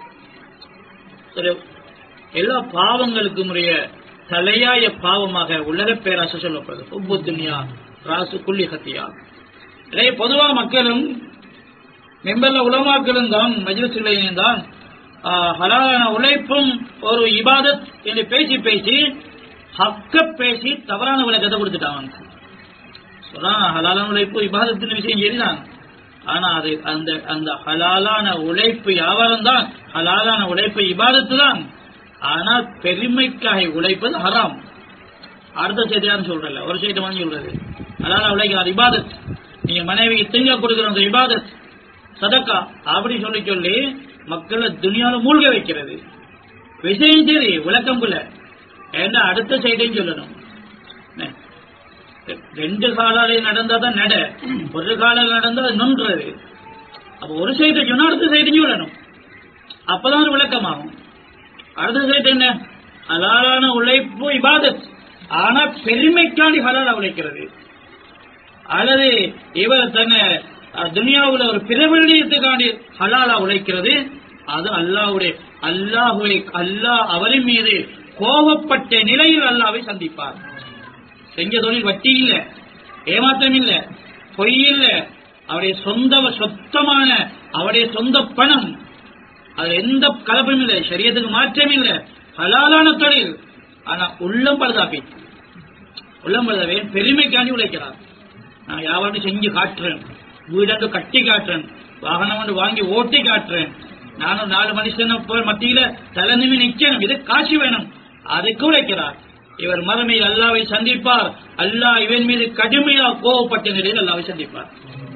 சரி, எல்லா பாவங்களுக்கும் உரிய தலையாய பாவமாக உலக பேராசை சொல்லப்படுது உப்பு துன்யா ராசு குள்ளி ஹத்தியா இதே பொதுவா மக்களும் மெம்பர்ல உலமாக்களும் தான் மஜ்லிசுகளையும் தான் ஆஹ், ஹலாலான உழைப்பும் ஒரு இபாதத் என்று பேசி பேசி ஹக்க பேசி தவறான விளக்கத்தை கொடுத்துட்டாங்க சொன்னா ஹலாலான உழைப்பு இபாதத்தின் விஷயம் சரிதான் ஆனா அது அந்த அந்த ஹலாலான உழைப்பு வியாபாரம் தான் ஹலாலான உழைப்பு இபாதத்து தான் ஆனால் பெருமைக்காக உழைப்பது ஹராம் அடுத்த செய்தியான்னு சொல்றல ஒரு செய்தி வாங்கி சொல்றது ஹலாலா உழைக்கிறார் இபாதத் நீங்க மனைவிக்கு திங்க கொடுக்கிற அந்த இபாதத் சதக்கா அப்படி சொல்லி சொல்லி மக்களை துணியால மூழ்க வைக்கிறது விஷயம் சரி விளக்கம் புல ஏன்னா அடுத்த சைடையும் சொல்லணும் என்ன? ரெண்டு காலாலே நடந்தாதான் நட ஒரு காலால நடந்தா அது நொன்றது அப்ப ஒரு சைடு சொன்னா அடுத்த சைடு சொல்லணும் அப்பதான் ஒரு விளக்கமாகும் அடுத்த சைடு என்ன ஹலாலான உழைப்பு இபாதத் ஆனா பெருமைக்காண்டி ஹலாலா உழைக்கிறது அல்லது இவர் தன்னை அஹ், துனியாவுல ஒரு பிரபலியத்துக்காண்டி ஹலாலா உழைக்கிறது அது அல்லாஹ்வுடைய அல்லாஹுவை அல்லாஹ் அவரின் மீது கோபப்பட்ட நிலையில் அல்லாவை சந்திப்பார் செஞ்ச தொழில் வட்டி இல்ல ஏமாற்றம் இல்ல பொய் இல்ல அவருடைய சொந்த சொத்தமான அவருடைய சொந்த பணம் அதுல எந்த கலப்பும் இல்லை சரியத்துக்கு மாற்றம் இல்ல ஹலாலான தொழில் ஆனா உள்ளம் பழுதாப்பி உள்ளம் பழுதாவே பெருமைக்காண்டி உழைக்கிறார் நான் வியாபாரம் செஞ்சு காட்டுறேன் வீடண்டு கட்டி காட்டுறேன் வாகனம் வந்து வாங்கி ஓட்டி காட்டுறேன் நானும் நாலு மனுஷன் போய் மத்தியில தலைநிமி நிக்கணும் இது காசு வேணும் அதுக்கு உழைக்கிறார் இவர் மறுமையில் அல்லாவை சந்திப்பார் அல்லாஹ் இவன் மீது கடுமையா கோவப்பட்ட நிலையில் அல்லாவை சந்திப்பார்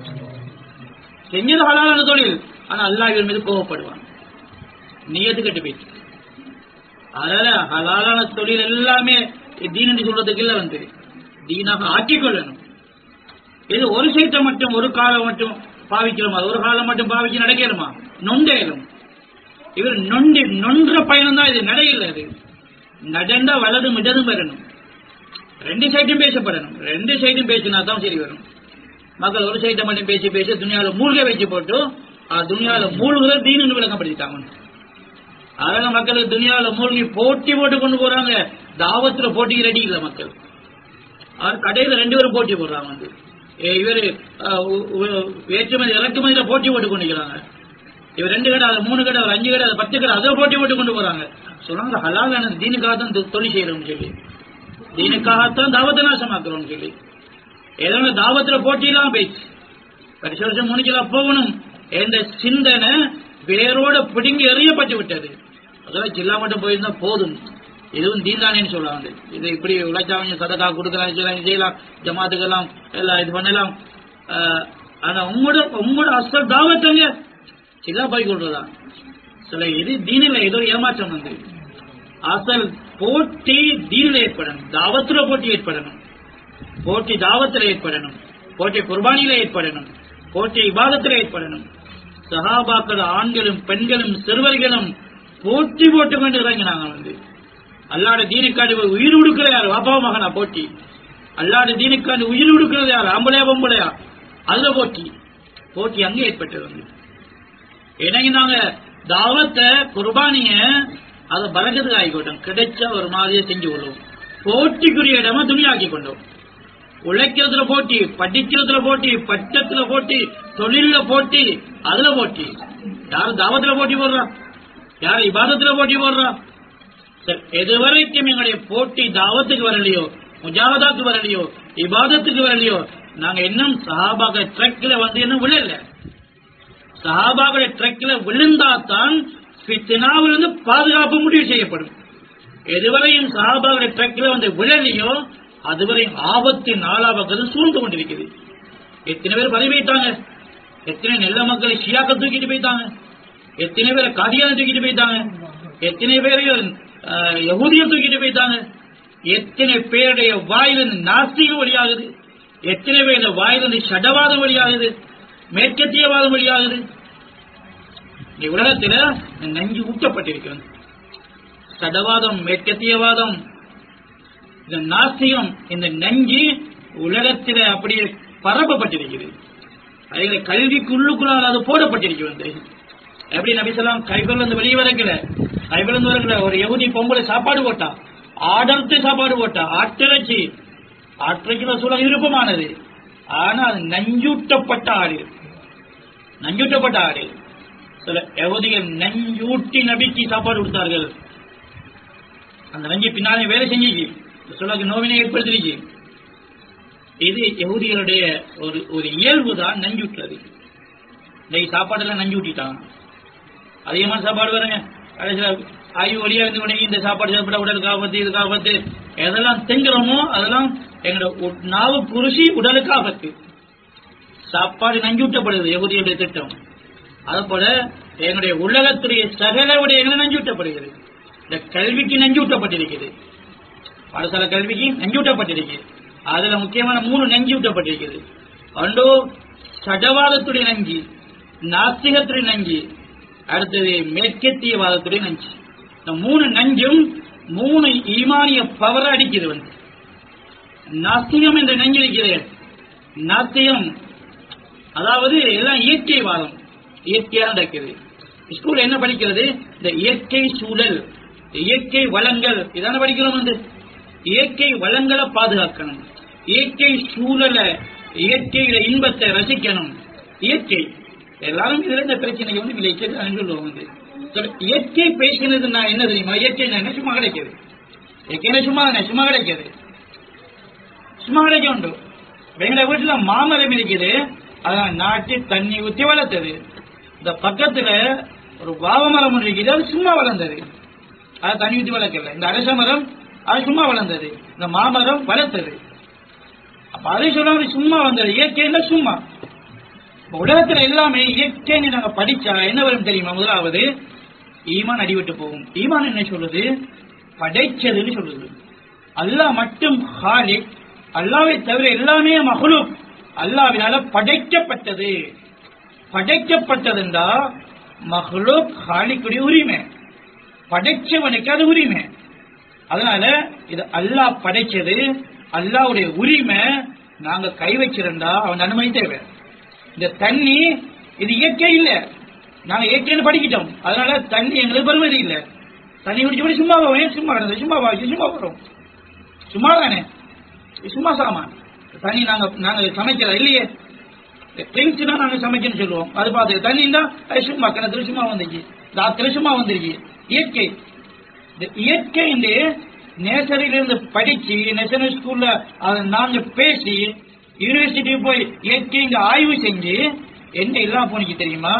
செஞ்சது ஹலாலான தொழில் ஆனா அல்லாஹ் இவன் மீது கோவப்படுவான் நீயத்து கட்டு போயிட்டு அதனால ஹலாலான தொழில் எல்லாமே தீன் என்று சொல்றதுக்கு இல்ல வந்து தீனாக ஆக்கிக் கொள்ளணும் இது ஒரு சைட்டை மட்டும் ஒரு காலம் மட்டும் பாவிக்கிறோமா ஒரு காலம் மட்டும் பாவிச்சு நடக்கணுமா நொண்டேலும் இவர் நொண்டி நொன்ற பயணம் தான் இது நடையில் அது நடந்தா வலதும் இடதும் வரணும் ரெண்டு சைடும் பேசப்படணும் ரெண்டு சைடும் பேசினா தான் சரி வரும் மக்கள் ஒரு சைட்டை மட்டும் பேசி பேசி துணியால மூழ்க வச்சு போட்டு ஆ, துணியால மூழ்குத தீனு விளக்கப்படுத்திட்டாங்க அதனால மக்களுக்கு துணியால மூழ்கி போட்டி போட்டு கொண்டு போறாங்க தாவத்துல போட்டிக்கு ரெடி இல்ல மக்கள் அவர் கடையில ரெண்டு பேரும் போட்டி போடுறாங்க வந்து ஏ, இவரு அஹ், உ- உ- ஏற்றுமதி இறக்குமதியில போட்டி போட்டு கொண்டிருக்கிறாங்க இவர் ரெண்டு கடை அது மூணு கடை ஒரு அஞ்சு கடை அது பத்து கடை அதை போட்டி போட்டு கொண்டு போறாங்க சொல்றாங்க ஹலாலான தீனுக்காக தான் தொ- தொழில் செய்யறோம்னு சொல்லி தீனுக்காகத்தான் தாவத்தை நாசமாக்குறோம்னு சொல்லி ஏதோ தாவத்துல போட்டி இல்லாம போயிடுச்சு வருஷ வருஷம் முடிக்கலாம் போகணும் என்ற சிந்தனை வேரோட பிடுங்கி எறியப்பட்டு விட்டது அதெல்லாம் ஜில்லா மட்டும் போயிருந்தா போதும் இதுவும் தீண்டானேன்னு சொல்லுவாங்க இது இப்படி உழைச்சாங்க சதக்கா கொடுக்கலாம் செய்யலாம் செய்யலாம் ஜமாத்துக்கெல்லாம் எல்லாம் இது பண்ணலாம் ஆஹ், ஆனா உங்களோட உங்களோட அசல் தாவத்தங்க சில்லா போய் கொள்றதா சில இது தீனில ஏதோ ஏமாற்றம் வந்து அசல் போட்டி தீனில் ஏற்படணும் தாவத்துல போட்டி ஏற்படணும் போட்டி தாவத்தில் ஏற்படணும் போட்டி குர்பானியில ஏற்படணும் போட்டி இபாதத்தில் ஏற்படணும் சஹாபாக்கள் ஆண்களும் பெண்களும் சிறுவர்களும் போட்டி போட்டு கொண்டு இறங்கினாங்க வந்து அல்லாட தீனுக்காண்டி உயிர் உடுக்கிற யார் வாப்பா மகனா போட்டி அல்லாட தீனுக்காண்டி உயிர் உடுக்கிறது யார் ஆம்பளையா பொம்பளையா அதுல போட்டி போட்டி அங்கே ஏற்பட்டது வந்து இணங்கினாங்க தாவத்தை குர்பானிய அதை பலகத்துக்கு ஆகிக்கொண்டோம் கிடைச்ச ஒரு மாதிரியை செஞ்சு கொள்வோம் போட்டிக்குரிய இடமா துணியாக்கி கொண்டோம் உழைக்கிறதுல போட்டி படிக்கிறதுல போட்டி பட்டத்துல போட்டி தொழில போட்டி அதுல போட்டி யாரு தாவத்துல போட்டி போடுறா யாரு இபாதத்துல போட்டி போடுறா சரி, எதுவரைக்கும் எங்களுடைய போட்டி தாவத்துக்கு வரலையோ முஜாவதாக்கு வரலையோ இபாதத்துக்கு வரலையோ நாங்க இன்னும் சஹாபாக ட்ரக்ல வந்து இன்னும் விழல சஹாபாவுடைய ட்ரக்ல விழுந்தாதான் ஃபித்னாவிலிருந்து பாதுகாப்பு முடிவு செய்யப்படும் எதுவரையும் சஹாபாவுடைய ட்ரக்ல வந்து விழலையோ அதுவரை ஆபத்து நாளாவது சூழ்ந்து கொண்டிருக்குது எத்தனை பேர் பதவி வைத்தாங்க எத்தனை நெல்ல மக்களை ஷியாக்க தூக்கிட்டு போயிட்டாங்க எத்தனை பேரை காதியான தூக்கிட்டு போயிட்டாங்க எத்தனை பேரை யகுதியை தூக்கிட்டு போயிட்டாங்க எத்தனை பேருடைய வாயிலிருந்து நாஸ்திகம் வழியாகுது எத்தனை பேருடைய வாயிலிருந்து ஷடவாதம் வழியாகுது மேற்கத்தியவாதம் வழியாகுது இந்த உலகத்துல நஞ்சு ஊட்டப்பட்டிருக்கிறது சடவாதம் மேற்கத்தியவாதம் இந்த நாஸ்திகம் இந்த நஞ்சு உலகத்தில அப்படியே பரப்பப்பட்டிருக்கிறது அதுல கல்விக்குள்ளுக்குள்ளால் அது போடப்பட்டிருக்கிறது எப்படி நபி சொல்லாம் கைகள் வந்து வெளியே வரக்கல கைகள் வந்து வரக்கல ஒரு யகுதி பொம்பளை சாப்பாடு போட்டா ஆடர்த்து சாப்பாடு போட்டா ஆட்டிறைச்சி ஆட்டிறைச்சில சொல்ல விருப்பமானது ஆனா அது நஞ்சூட்டப்பட்ட ஆடு நஞ்சூட்டப்பட்ட ஆடு சில யகுதிகள் நஞ்சூட்டி நபிக்கு சாப்பாடு கொடுத்தார்கள் அந்த நஞ்சு பின்னாலே வேலை செஞ்சிச்சு சொல்லாக்கு நோவினை ஏற்படுத்திருச்சு இது யகுதிகளுடைய ஒரு ஒரு இயல்பு தான் நஞ்சூட்டுறது இன்னைக்கு சாப்பாடெல்லாம் நஞ்சு ஊட்டிட்டாங்க அதிகமான சாப்பாடு வருங்க கடைசியில் ஆய்வு வழியா இருந்து உடனே இந்த சாப்பாடு சாப்பிட உடலுக்கு ஆபத்து இதுக்கு ஆபத்து எதெல்லாம் திங்குறோமோ அதெல்லாம் எங்களோட உ- நாவு குருசி உடலுக்கு ஆபத்து சாப்பாடு நஞ்சூட்டப்படுது யகுதியுடைய திட்டம் அது போல எங்களுடைய உலகத்துடைய சகல விடயங்களும் நஞ்சூட்டப்படுகிறது இந்த கல்விக்கு நஞ்சூட்டப்பட்டிருக்கிறது பாடசாலை கல்விக்கு நஞ்சூட்டப்பட்டிருக்கிறது அதுல முக்கியமான மூணு நஞ்சூட்டப்பட்டிருக்கிறது ஒன்று சடவாதத்துடைய நஞ்சு நாஸ்திகத்துடைய நஞ்சு அடுத்தது மேற்கத்தியவாதத்துடைய நஞ்சு இந்த மூணு நஞ்சும் மூணு ஈமானிய பவர அடிக்குது வந்து நாஸ்திகம் என்ற நஞ்சு இருக்கிறது நாஸ்திகம் அதாவது எல்லாம் இயற்கைவாதம் இயற்கையா நடக்குது ஸ்கூல்ல என்ன படிக்கிறது இந்த இயற்கை சூழல் இயற்கை வளங்கள் இதான படிக்கிறோம் வந்து இயற்கை வளங்களை பாதுகாக்கணும் இயற்கை சூழலை இயற்கையில இன்பத்தை ரசிக்கணும் இயற்கை எல்லாரும் இதுல இந்த பிரச்சனை வந்து விளைக்கிறது சொல்லுவோம் வந்து சரி, இயற்கை பேசினது நான் என்ன தெரியுமா இயற்கை என்ன சும்மா கிடைக்கிறது இயற்கை சும்மா தானே, சும்மா கிடைக்கிறது சும்மா கிடைக்க உண்டு எங்க வீட்டுல மாமரம் இருக்குது அதான் நாட்டி தண்ணி ஊத்தி வளர்த்தது இந்த பக்கத்துல ஒரு வாவ மரம் ஒன்று இருக்குது அது சும்மா வளர்ந்தது அது தண்ணி ஊத்தி வளர்க்கல இந்த அரச மரம் அது சும்மா வளர்ந்தது இந்த மாமரம் வளர்த்தது அப்ப அதை சொல்லாம சும்மா வந்தது இயற்கைன்னா சும்மா இப்ப உலகத்துல எல்லாமே இயற்கைன்னு நாங்க படிச்சா என்ன வரும் தெரியுமா முதலாவது ஈமான் அடிவிட்டு போகும் ஈமான் என்ன சொல்லுது படைச்சதுன்னு சொல்லுது அல்லாஹ் மட்டும் ஹாலிக் அல்லாவை தவிர எல்லாமே மஹ்லூக் அல்லாவினால படைக்கப்பட்டது படைக்கப்பட்டதுண்டா மஹ்லூக் ஹாலிக்குடைய உரிமை படைச்சவனுக்கு அது உரிமை அதனால இது அல்லாஹ் படைச்சது அல்லாஹ்வுடைய உரிமை நாங்க கை வச்சிருந்தா அவன் அனுமதி தேவை இந்த தண்ணி இது இயற்கை இல்ல நாங்க இயற்கைன்னு படிக்கிட்டோம் அதனால தண்ணி எங்களுக்கு பெருமதி இல்ல தண்ணி குடிச்சு சும்மா போவேன் சும்மா கிடந்தது சும்மா வாங்கி சும்மா போறோம் சும்மா தானே இது சும்மா சாமான் தண்ணி நாங்க நாங்க சமைக்கிறோம் இல்லையே ட்ரிங்க்ஸ்னா நாங்க சமைக்கணும்னு சொல்லுவோம் அது பார்த்து தண்ணி இருந்தா அது சும்மா கிணத்துல சும்மா வந்துச்சு தாத்துல சும்மா வந்துருச்சு இயற்கை இந்த இயற்கை இந்த நேசரில இருந்து படிச்சு நேஷனல் ஸ்கூல்ல அதை நாங்க பேசி யூனிவர்சிட்டி போய் இயற்கை இங்க ஆய்வு செஞ்சு என்ன இல்லாம போனிக்கு தெரியுமா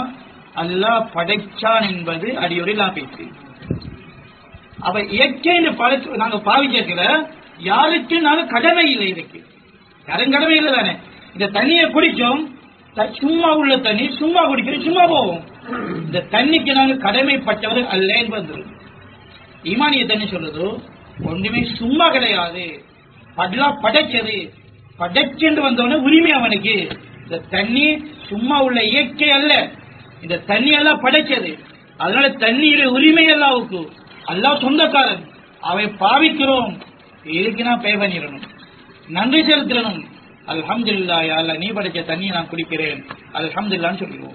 அல்லாஹ் படைச்சான் என்பது அடியோடு நான் பேச்சு அவ இயற்கைன்னு படைச்சு நாங்க பாவிக்கல யாருக்கு நாங்க கடமை இல்லை இதுக்கு யாரும் கடமை இல்லை தானே இந்த தண்ணியை குடிக்கும் த- சும்மா உள்ள தண்ணி சும்மா குடிக்கிறோம் சும்மா போவோம் இந்த தண்ணிக்கு நாங்க கடமைப்பட்டவர் அல்ல என்பது ஈமானிய தண்ணி சொல்லுது ஒன்றுமே சும்மா கிடையாது அதெல்லாம் படைச்சது படைச்சென்று வந்தவன உரிமை அவனுக்கு இந்த தண்ணி சும்மா உள்ள இயற்கை அல்ல இந்த தண்ணி எல்லாம் படைச்சது அதனால தண்ணீர் உரிமை அல்லாவுக்கு அல்லாஹ் சொந்தக்காரன் அவை பாவிக்கிறோம் இதுக்கு நான் பே பண்ணிடணும் நன்றி செலுத்தணும் அல்ஹம்துலில்லா யா அல்லாஹ் நீ படைச்ச தண்ணியை நான் குடிக்கிறேன் அல்ஹம்துலில்லான்னு சொல்லிடுவோம்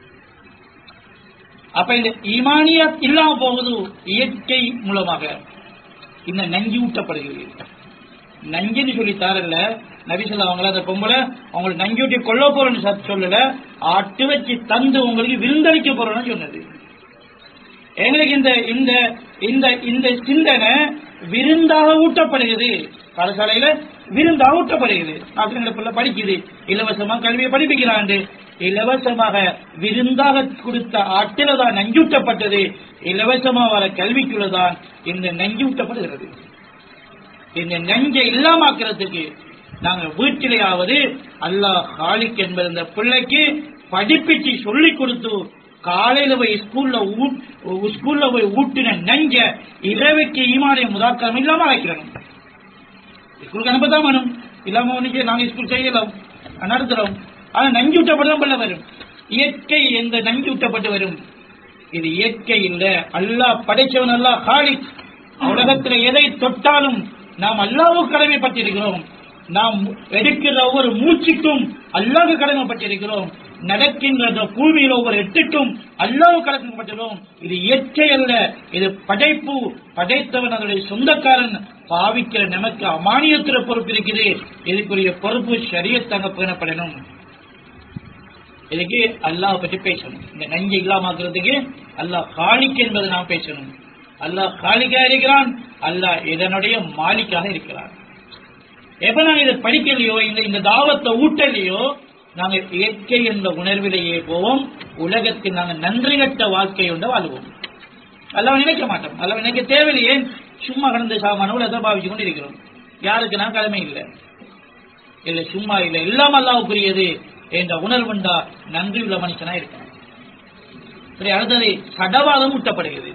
அப்ப இந்த ஈமானிய இல்லாம போகுது இயற்கை மூலமாக இந்த நஞ்சு ஊட்டப்படுகிறது நஞ்சுன்னு சொல்லி தாரல நபிசல்ல அவங்கள அந்த பொம்பளை அவங்களுக்கு நஞ்சு ஊட்டி கொல்ல போறேன்னு சத் சொல்லல ஆட்டு வச்சு தந்து உங்களுக்கு விருந்தளிக்க போறேன்னு சொன்னது எங்களுக்கு இந்த இந்த இந்த இந்த சிந்தனை விருந்தாக ஊட்டப்படுகிறது பாடசாலையில விருந்தாக ஊட்டப்படுகிறது நாட்டு பிள்ளை படிக்குது இலவசமா கல்வியை படிப்பிக்கிறாண்டு இலவசமாக விருந்தாக கொடுத்த ஆட்டில தான் நஞ்சூட்டப்பட்டது இலவசமா வர கல்விக்குள்ளதான் இந்த நஞ்சூட்டப்படுகிறது இந்த நஞ்சை இல்லாமாக்குறதுக்கு நாங்க வீட்டிலேயாவது அல்லாஹ் ஹாலிக் என்பது இந்த பிள்ளைக்கு படிப்பிச்சு சொல்லி கொடுத்து காலையில போய் ஸ்கூல்ல ஊட்- ஸ்கூல்ல போய் ஊட்டின நஞ்ச இரவுக்கு ஈமானிய முதாக்கம் இல்லாம வைக்கிறோம் ஸ்கூலுக்கு அனுப்பதான் வேணும் இல்லாம ஒன்றுக்கு நாங்க ஸ்கூல் செய்யலாம் நடத்துறோம் ஆனா நஞ்சு ஊட்டப்பட்டு பண்ண வரும் இயற்கை எந்த நஞ்சு ஊட்டப்பட்டு வரும் இது இயற்கை இல்ல அல்லாஹ் படைச்சவன் அல்லாஹ் ஹாலிக் உலகத்துல எதை தொட்டாலும் நாம் அல்லாவுக்கு கடமைப்பட்டிருக்கிறோம் நாம் எடுக்கிற ஒவ்வொரு மூச்சுக்கும் அல்லாஹ்வுக்கு கடமைப்பட்டிருக்கிறோம் நடக்கின்ற அந்த பூமியில் ஒவ்வொரு எட்டுக்கும் அல்லாஹ் கடமைப்பட்டிருக்கிறோம் இது இயற்கை அல்ல இது படைப்பு படைத்தவன் அதனுடைய சொந்தக்காரன் பாவிக்கிற நமக்கு அமானியத்திர பொறுப்பு இருக்குது இதுக்குரிய பொறுப்பு சரியத்தங்க பேணப்படணும் இதுக்கு அல்லாஹ் பற்றி பேசணும் இந்த நஞ்சை இல்லாமக்கிறதுக்கு அல்லாஹ் காலிக் என்பதை நாம் பேசணும் அல்லாஹ் காலிக்கா இருக்கிறான் அல்லாஹ் இதனுடைய மாலிக்காக இருக்கிறான் எப்ப நாங்க இதை படிக்கலையோ இந்த இந்த தாவத்தை ஊட்டலையோ நாங்க இயற்கை என்ற உணர்விலேயே போவோம் உலகத்தில் நாங்க நன்றி கட்ட வாழ்க்கை உண்டு வாழ்வோம் அல்லாஹ் நினைக்க மாட்டோம் அல்லாஹ் நினைக்க தேவையில்லையே சும்மா கடந்த சாமான உலகத்தை பாவிச்சு கொண்டு இருக்கிறோம் யாருக்கு நான் கடமை இல்லை இல்ல சும்மா இல்ல எல்லாம் அல்லாவுக்குரியது என்ற உணர்வுண்டா நன்றி உள்ள மனுஷனா இருக்கணும் சரி அடுத்தது சடவாதம் ஊட்டப்படுகிறது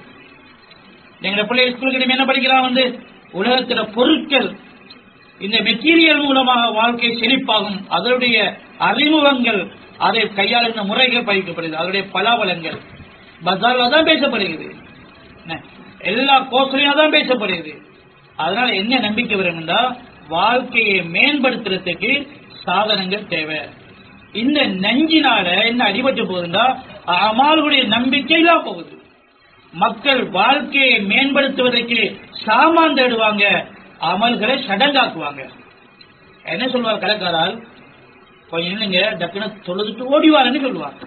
எங்க பிள்ளை ஸ்கூலுக்கு இனிமே என்ன படிக்கிறான் வந்து உலகத்துல பொருட்கள் இந்த மெட்டீரியல் மூலமாக வாழ்க்கை செழிப்பாகும் அதனுடைய அறிமுகங்கள் அதை கையாளுகிற முறைகள் படிக்கப்படுகிறது அதனுடைய பலாபலங்கள் பஜார்ல தான் பேசப்படுகிறது என்ன? எல்லா கோர்ஸ்லயும் தான் பேசப்படுகிறது அதனால என்ன நம்பிக்கை வரும்னா வாழ்க்கையை மேம்படுத்துறதுக்கு சாதனங்கள் தேவை இந்த நஞ்சினால என்ன அடிபட்டு போகுதுன்னா அமாளுடைய நம்பிக்கை இல்லாம போகுது மக்கள் வாழ்க்கையை மேம்படுத்துவதற்கு சாமான் தேடுவாங்க அமல்களை சடங்காக்குவாங்க என்ன சொல்வார் கலக்காரால் கொஞ்சம் இல்லைங்க டக்குனு தொழுதுட்டு ஓடிவாருன்னு சொல்லுவார்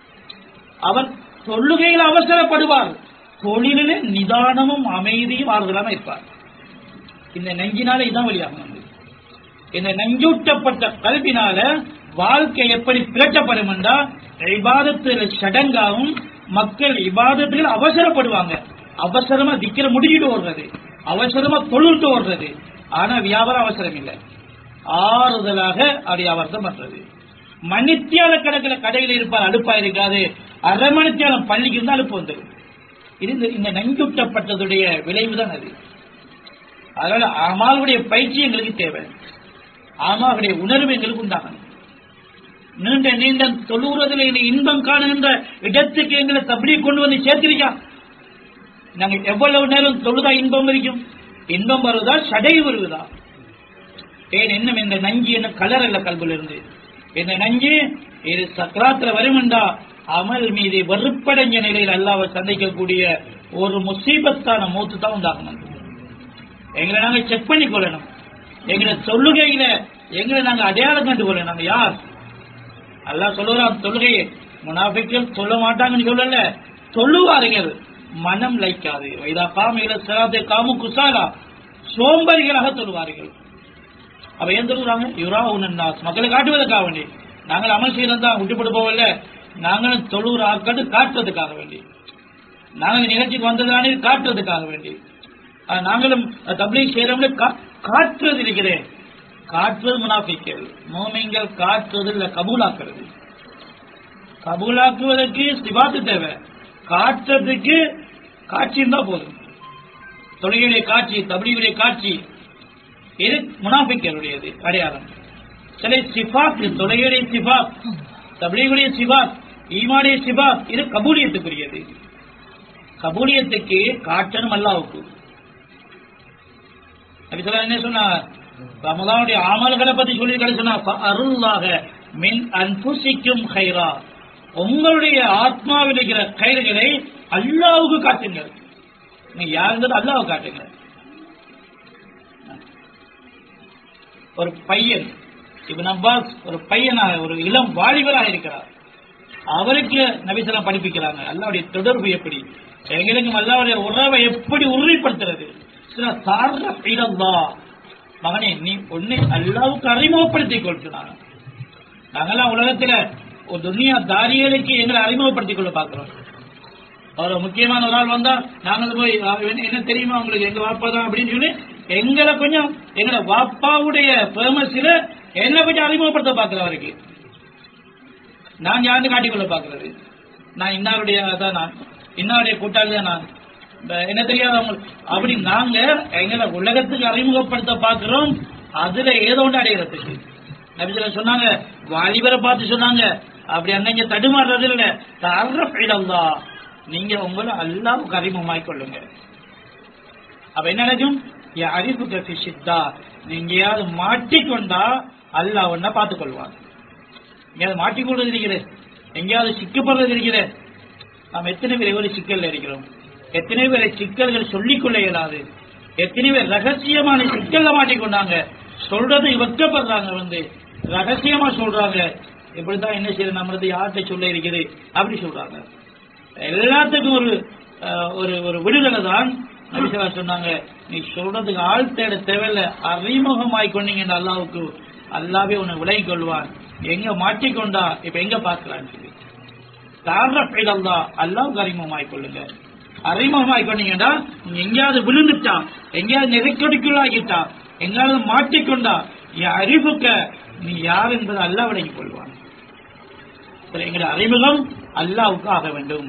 அவர் தொழுகையில் அவசரப்படுவார் தொழிலில் நிதானமும் அமைதியும் ஆறுதலாம இருப்பார் இந்த நெஞ்சினால இதான் வழியாகும் நமக்கு. இந்த நஞ்சூட்டப்பட்ட கல்வினால வாழ்க்கை எப்படி பிளட்டப்படும் என்றால் இபாதத்தில் சடங்காகும் மக்கள் இபாதத்தில் அவசரப்படுவாங்க அவசரமா திக்கிற முடிக்கிட்டு ஓடுறது அவசரமா தொழுட்டு ஓடுறது ஆனா வியாபாரம் அவசரம் இல்லை ஆறுதலாக அப்படி வியாபாரத்தை பண்றது மணித்தியால கணக்கில் கடையில் இருப்பார் அடுப்பா இருக்காது அரை மணித்தியாலம் பள்ளிக்கு இருந்தா அலுப்பு வந்துடும் இது இந்த- இந்த நஞ்சுட்டப்பட்டதுடைய விளைவுதான் அது அதனால அமாளுடைய பயிற்சி எங்களுக்கு தேவை ஆமாவுடைய உணர்வு எங்களுக்கு உண்டாகணும் நீண்ட நீண்ட தொழுகிறதுல இனி இன்பம் காணுகின்ற இடத்துக்கு எங்களை தப்படி கொண்டு வந்து சேர்த்திருக்கா நாங்க எவ்வளவு நேரம் தொழுதா இன்பம் இருக்கும் இன்பம் வருவதா சடை வருவதா ஏன் இன்னும் இந்த நஞ்சு என்ன கலர் அல்ல கல்புல இருந்து இந்த நஞ்சு இது சக்கராத்துல வருமெண்டா அமல் மீது வெறுப்படைஞ்ச நிலையில் அல்லாவை சந்திக்கக்கூடிய ஒரு முசீபத்தான மூத்து தான் உண்டாகும் நமக்கு. எங்களை நாங்க செக் பண்ணி கொள்ளணும் எங்களை தொழுகையில எங்களை நாங்க அடையாளம் கண்டு கொள்ளணும் நாங்க யார் அல்லாஹ் சொல்லுறான் தொழுகையை முனாஃபிக்கள் சொல்ல மாட்டாங்கன்னு சொல்லல சொல்லுவார்கள் மனம் லைக்காது வைதா காமையில சிராத்தை காமு குசாலா சோம்பரிகளாக சொல்லுவார்கள் அப்ப ஏன் சொல்லுறாங்க யுரா உன்னாஸ் மக்களை காட்டுவதற்காக வேண்டி நாங்கள் அமல் செய்யறது தான் விட்டுப்பட்டு போகல நாங்களும் தொழுகிற ஆட்கள் காட்டுறதுக்காக வேண்டி நாங்கள் நிகழ்ச்சிக்கு வந்ததானே காட்டுறதுக்காக வேண்டி ஆஹ் நாங்களும் தப்லீக் செய்யறவங்க காட்டுறது இருக்கிறேன் காட்டுறது முனாஃபிக்கள் மோமிங்கள் காட்டுறது இல்ல கபூலாக்குறது கபூலாக்குவதற்கு சிபாத்து தேவை காட்டுறதுக்கு காட்சி இருந்தா போதும் தொழுகையுடைய காட்சி தபிலியுடைய காட்சி இது முனாஃபிக்களுடையது அடையாளம் சில சிபாத் தொழுகையுடைய சிபாத் தபிலியுடைய சிபாத் ஈமாடைய சிபாத் இது கபூலியத்துக்குரியது கபூலியத்துக்கு காட்டணும் அல்லாவுக்கு அப்படி சொல்ல என்ன சொன்னா ரமதானுடைய அமல்களை பத்தி சொல்லி சொன்னா அருளாக மின் அன்புசிக்கும் ஹைரா உங்களுடைய ஆத்மாவில் இருக்கிற கயிறுகளை அல்லாவுக்கு காட்டுங்கள் நீங்க யாருங்கிறது அல்லாவை காட்டுங்க ஒரு பையன் இவன் அப்பாஸ் ஒரு பையனாக ஒரு இளம் வாலிபராக இருக்கிறார் அவருக்கு நபிசலாம் படிப்பிக்கிறாங்க அல்லாவுடைய தொடர்பு எப்படி எங்களுக்கும் அல்லாவுடைய உறவை எப்படி உறுதிப்படுத்துறது சில சார்ந்த பீடந்தா மகனே நீ உன்னை அல்லாவுக்கு அறிமுகப்படுத்திக் கொள்கிறாங்க நாங்கெல்லாம் உலகத்துல ஒரு துனியா தாரியலுக்கு எங்களை அறிமுகப்படுத்திக் கொள்ள பாக்குறோம் அவர் முக்கியமான ஒரு ஆள் வந்தா நாங்கள் போய் என்ன தெரியுமா உங்களுக்கு எங்க வாப்பா தான் அப்படின்னு சொல்லி எங்களை கொஞ்சம் எங்களோட வாப்பாவுடைய பேமஸில என்ன கொஞ்சம் அறிமுகப்படுத்த பாக்குற அவருக்கு நான் யாருன்னு காட்டிக்கொள்ள பாக்குறது நான் இன்னாருடைய தான் நான் இன்னாருடைய கூட்டாளி தான் நான் என்ன தெரியாது அவங்களுக்கு அப்படி நாங்க எங்களை உலகத்துக்கு அறிமுகப்படுத்த பாக்குறோம் அதுல ஏதோ ஒன்று அடைகிறதுக்கு நபிசில சொன்னாங்க வாலிபரை பார்த்து சொன்னாங்க அப்படி அன்னைங்க தடுமாறுறது இல்ல தர்ற பைடம்தா நீங்க உங்களை அல்லாவுக்கு அறிமுகமாய் கொள்ளுங்க அப்ப என்ன நடக்கும் அறிவு கஃபி சித்தா நீங்கயாவது மாட்டிக்கொண்டா அல்லாஹ் ஒன்னா பார்த்துக் கொள்வான் எங்கேயாவது மாட்டிக்கொள்றது இருக்கிறது எங்கேயாவது சிக்கப்படுறது இருக்கிறது நாம் எத்தனை பேர் ஒரு சிக்கல் இருக்கிறோம் எத்தனை பேரை சிக்கல்கள் சொல்லிக்கொள்ள இயலாது எத்தனை பேர் ரகசியமான சிக்கல்ல மாட்டிக்கொண்டாங்க சொல்றது வெக்கப்படுறாங்க வந்து ரகசியமா சொல்றாங்க இப்படித்தான் என்ன செய்யறது நம்மளது யார்கிட்ட சொல்ல இருக்குது அப்படி சொல்றாங்க எல்லாத்துக்கும் ஒரு ஒரு ஒரு விடுதலை தான் நபிசலா சொன்னாங்க நீ சொல்றதுக்கு ஆள் தேட தேவையில்ல அறிமுகமாய் கொண்டீங்க அல்லாவுக்கு அல்லாவே உன்னை விலகி கொள்வான் எங்க மாட்டிக்கொண்டா இப்ப எங்க பாக்கலான்னு சொல்லி தாரப்பைடல்லா அல்லாவுக்கு அறிமுகமாய் கொள்ளுங்க அறிமுகமாய் கொண்டீங்கன்னா எங்கேயாவது விழுந்துட்டா எங்கேயாவது நெருக்கடிக்குள்ளாகிட்டா எங்கேயாவது மாட்டிக்கொண்டா என் அறிவுக்க நீ யார் என்பதை அல்லா விலகி கொள்வான் எங்களுடைய அறிமுகம் அல்லாவுக்கு ஆக வேண்டும்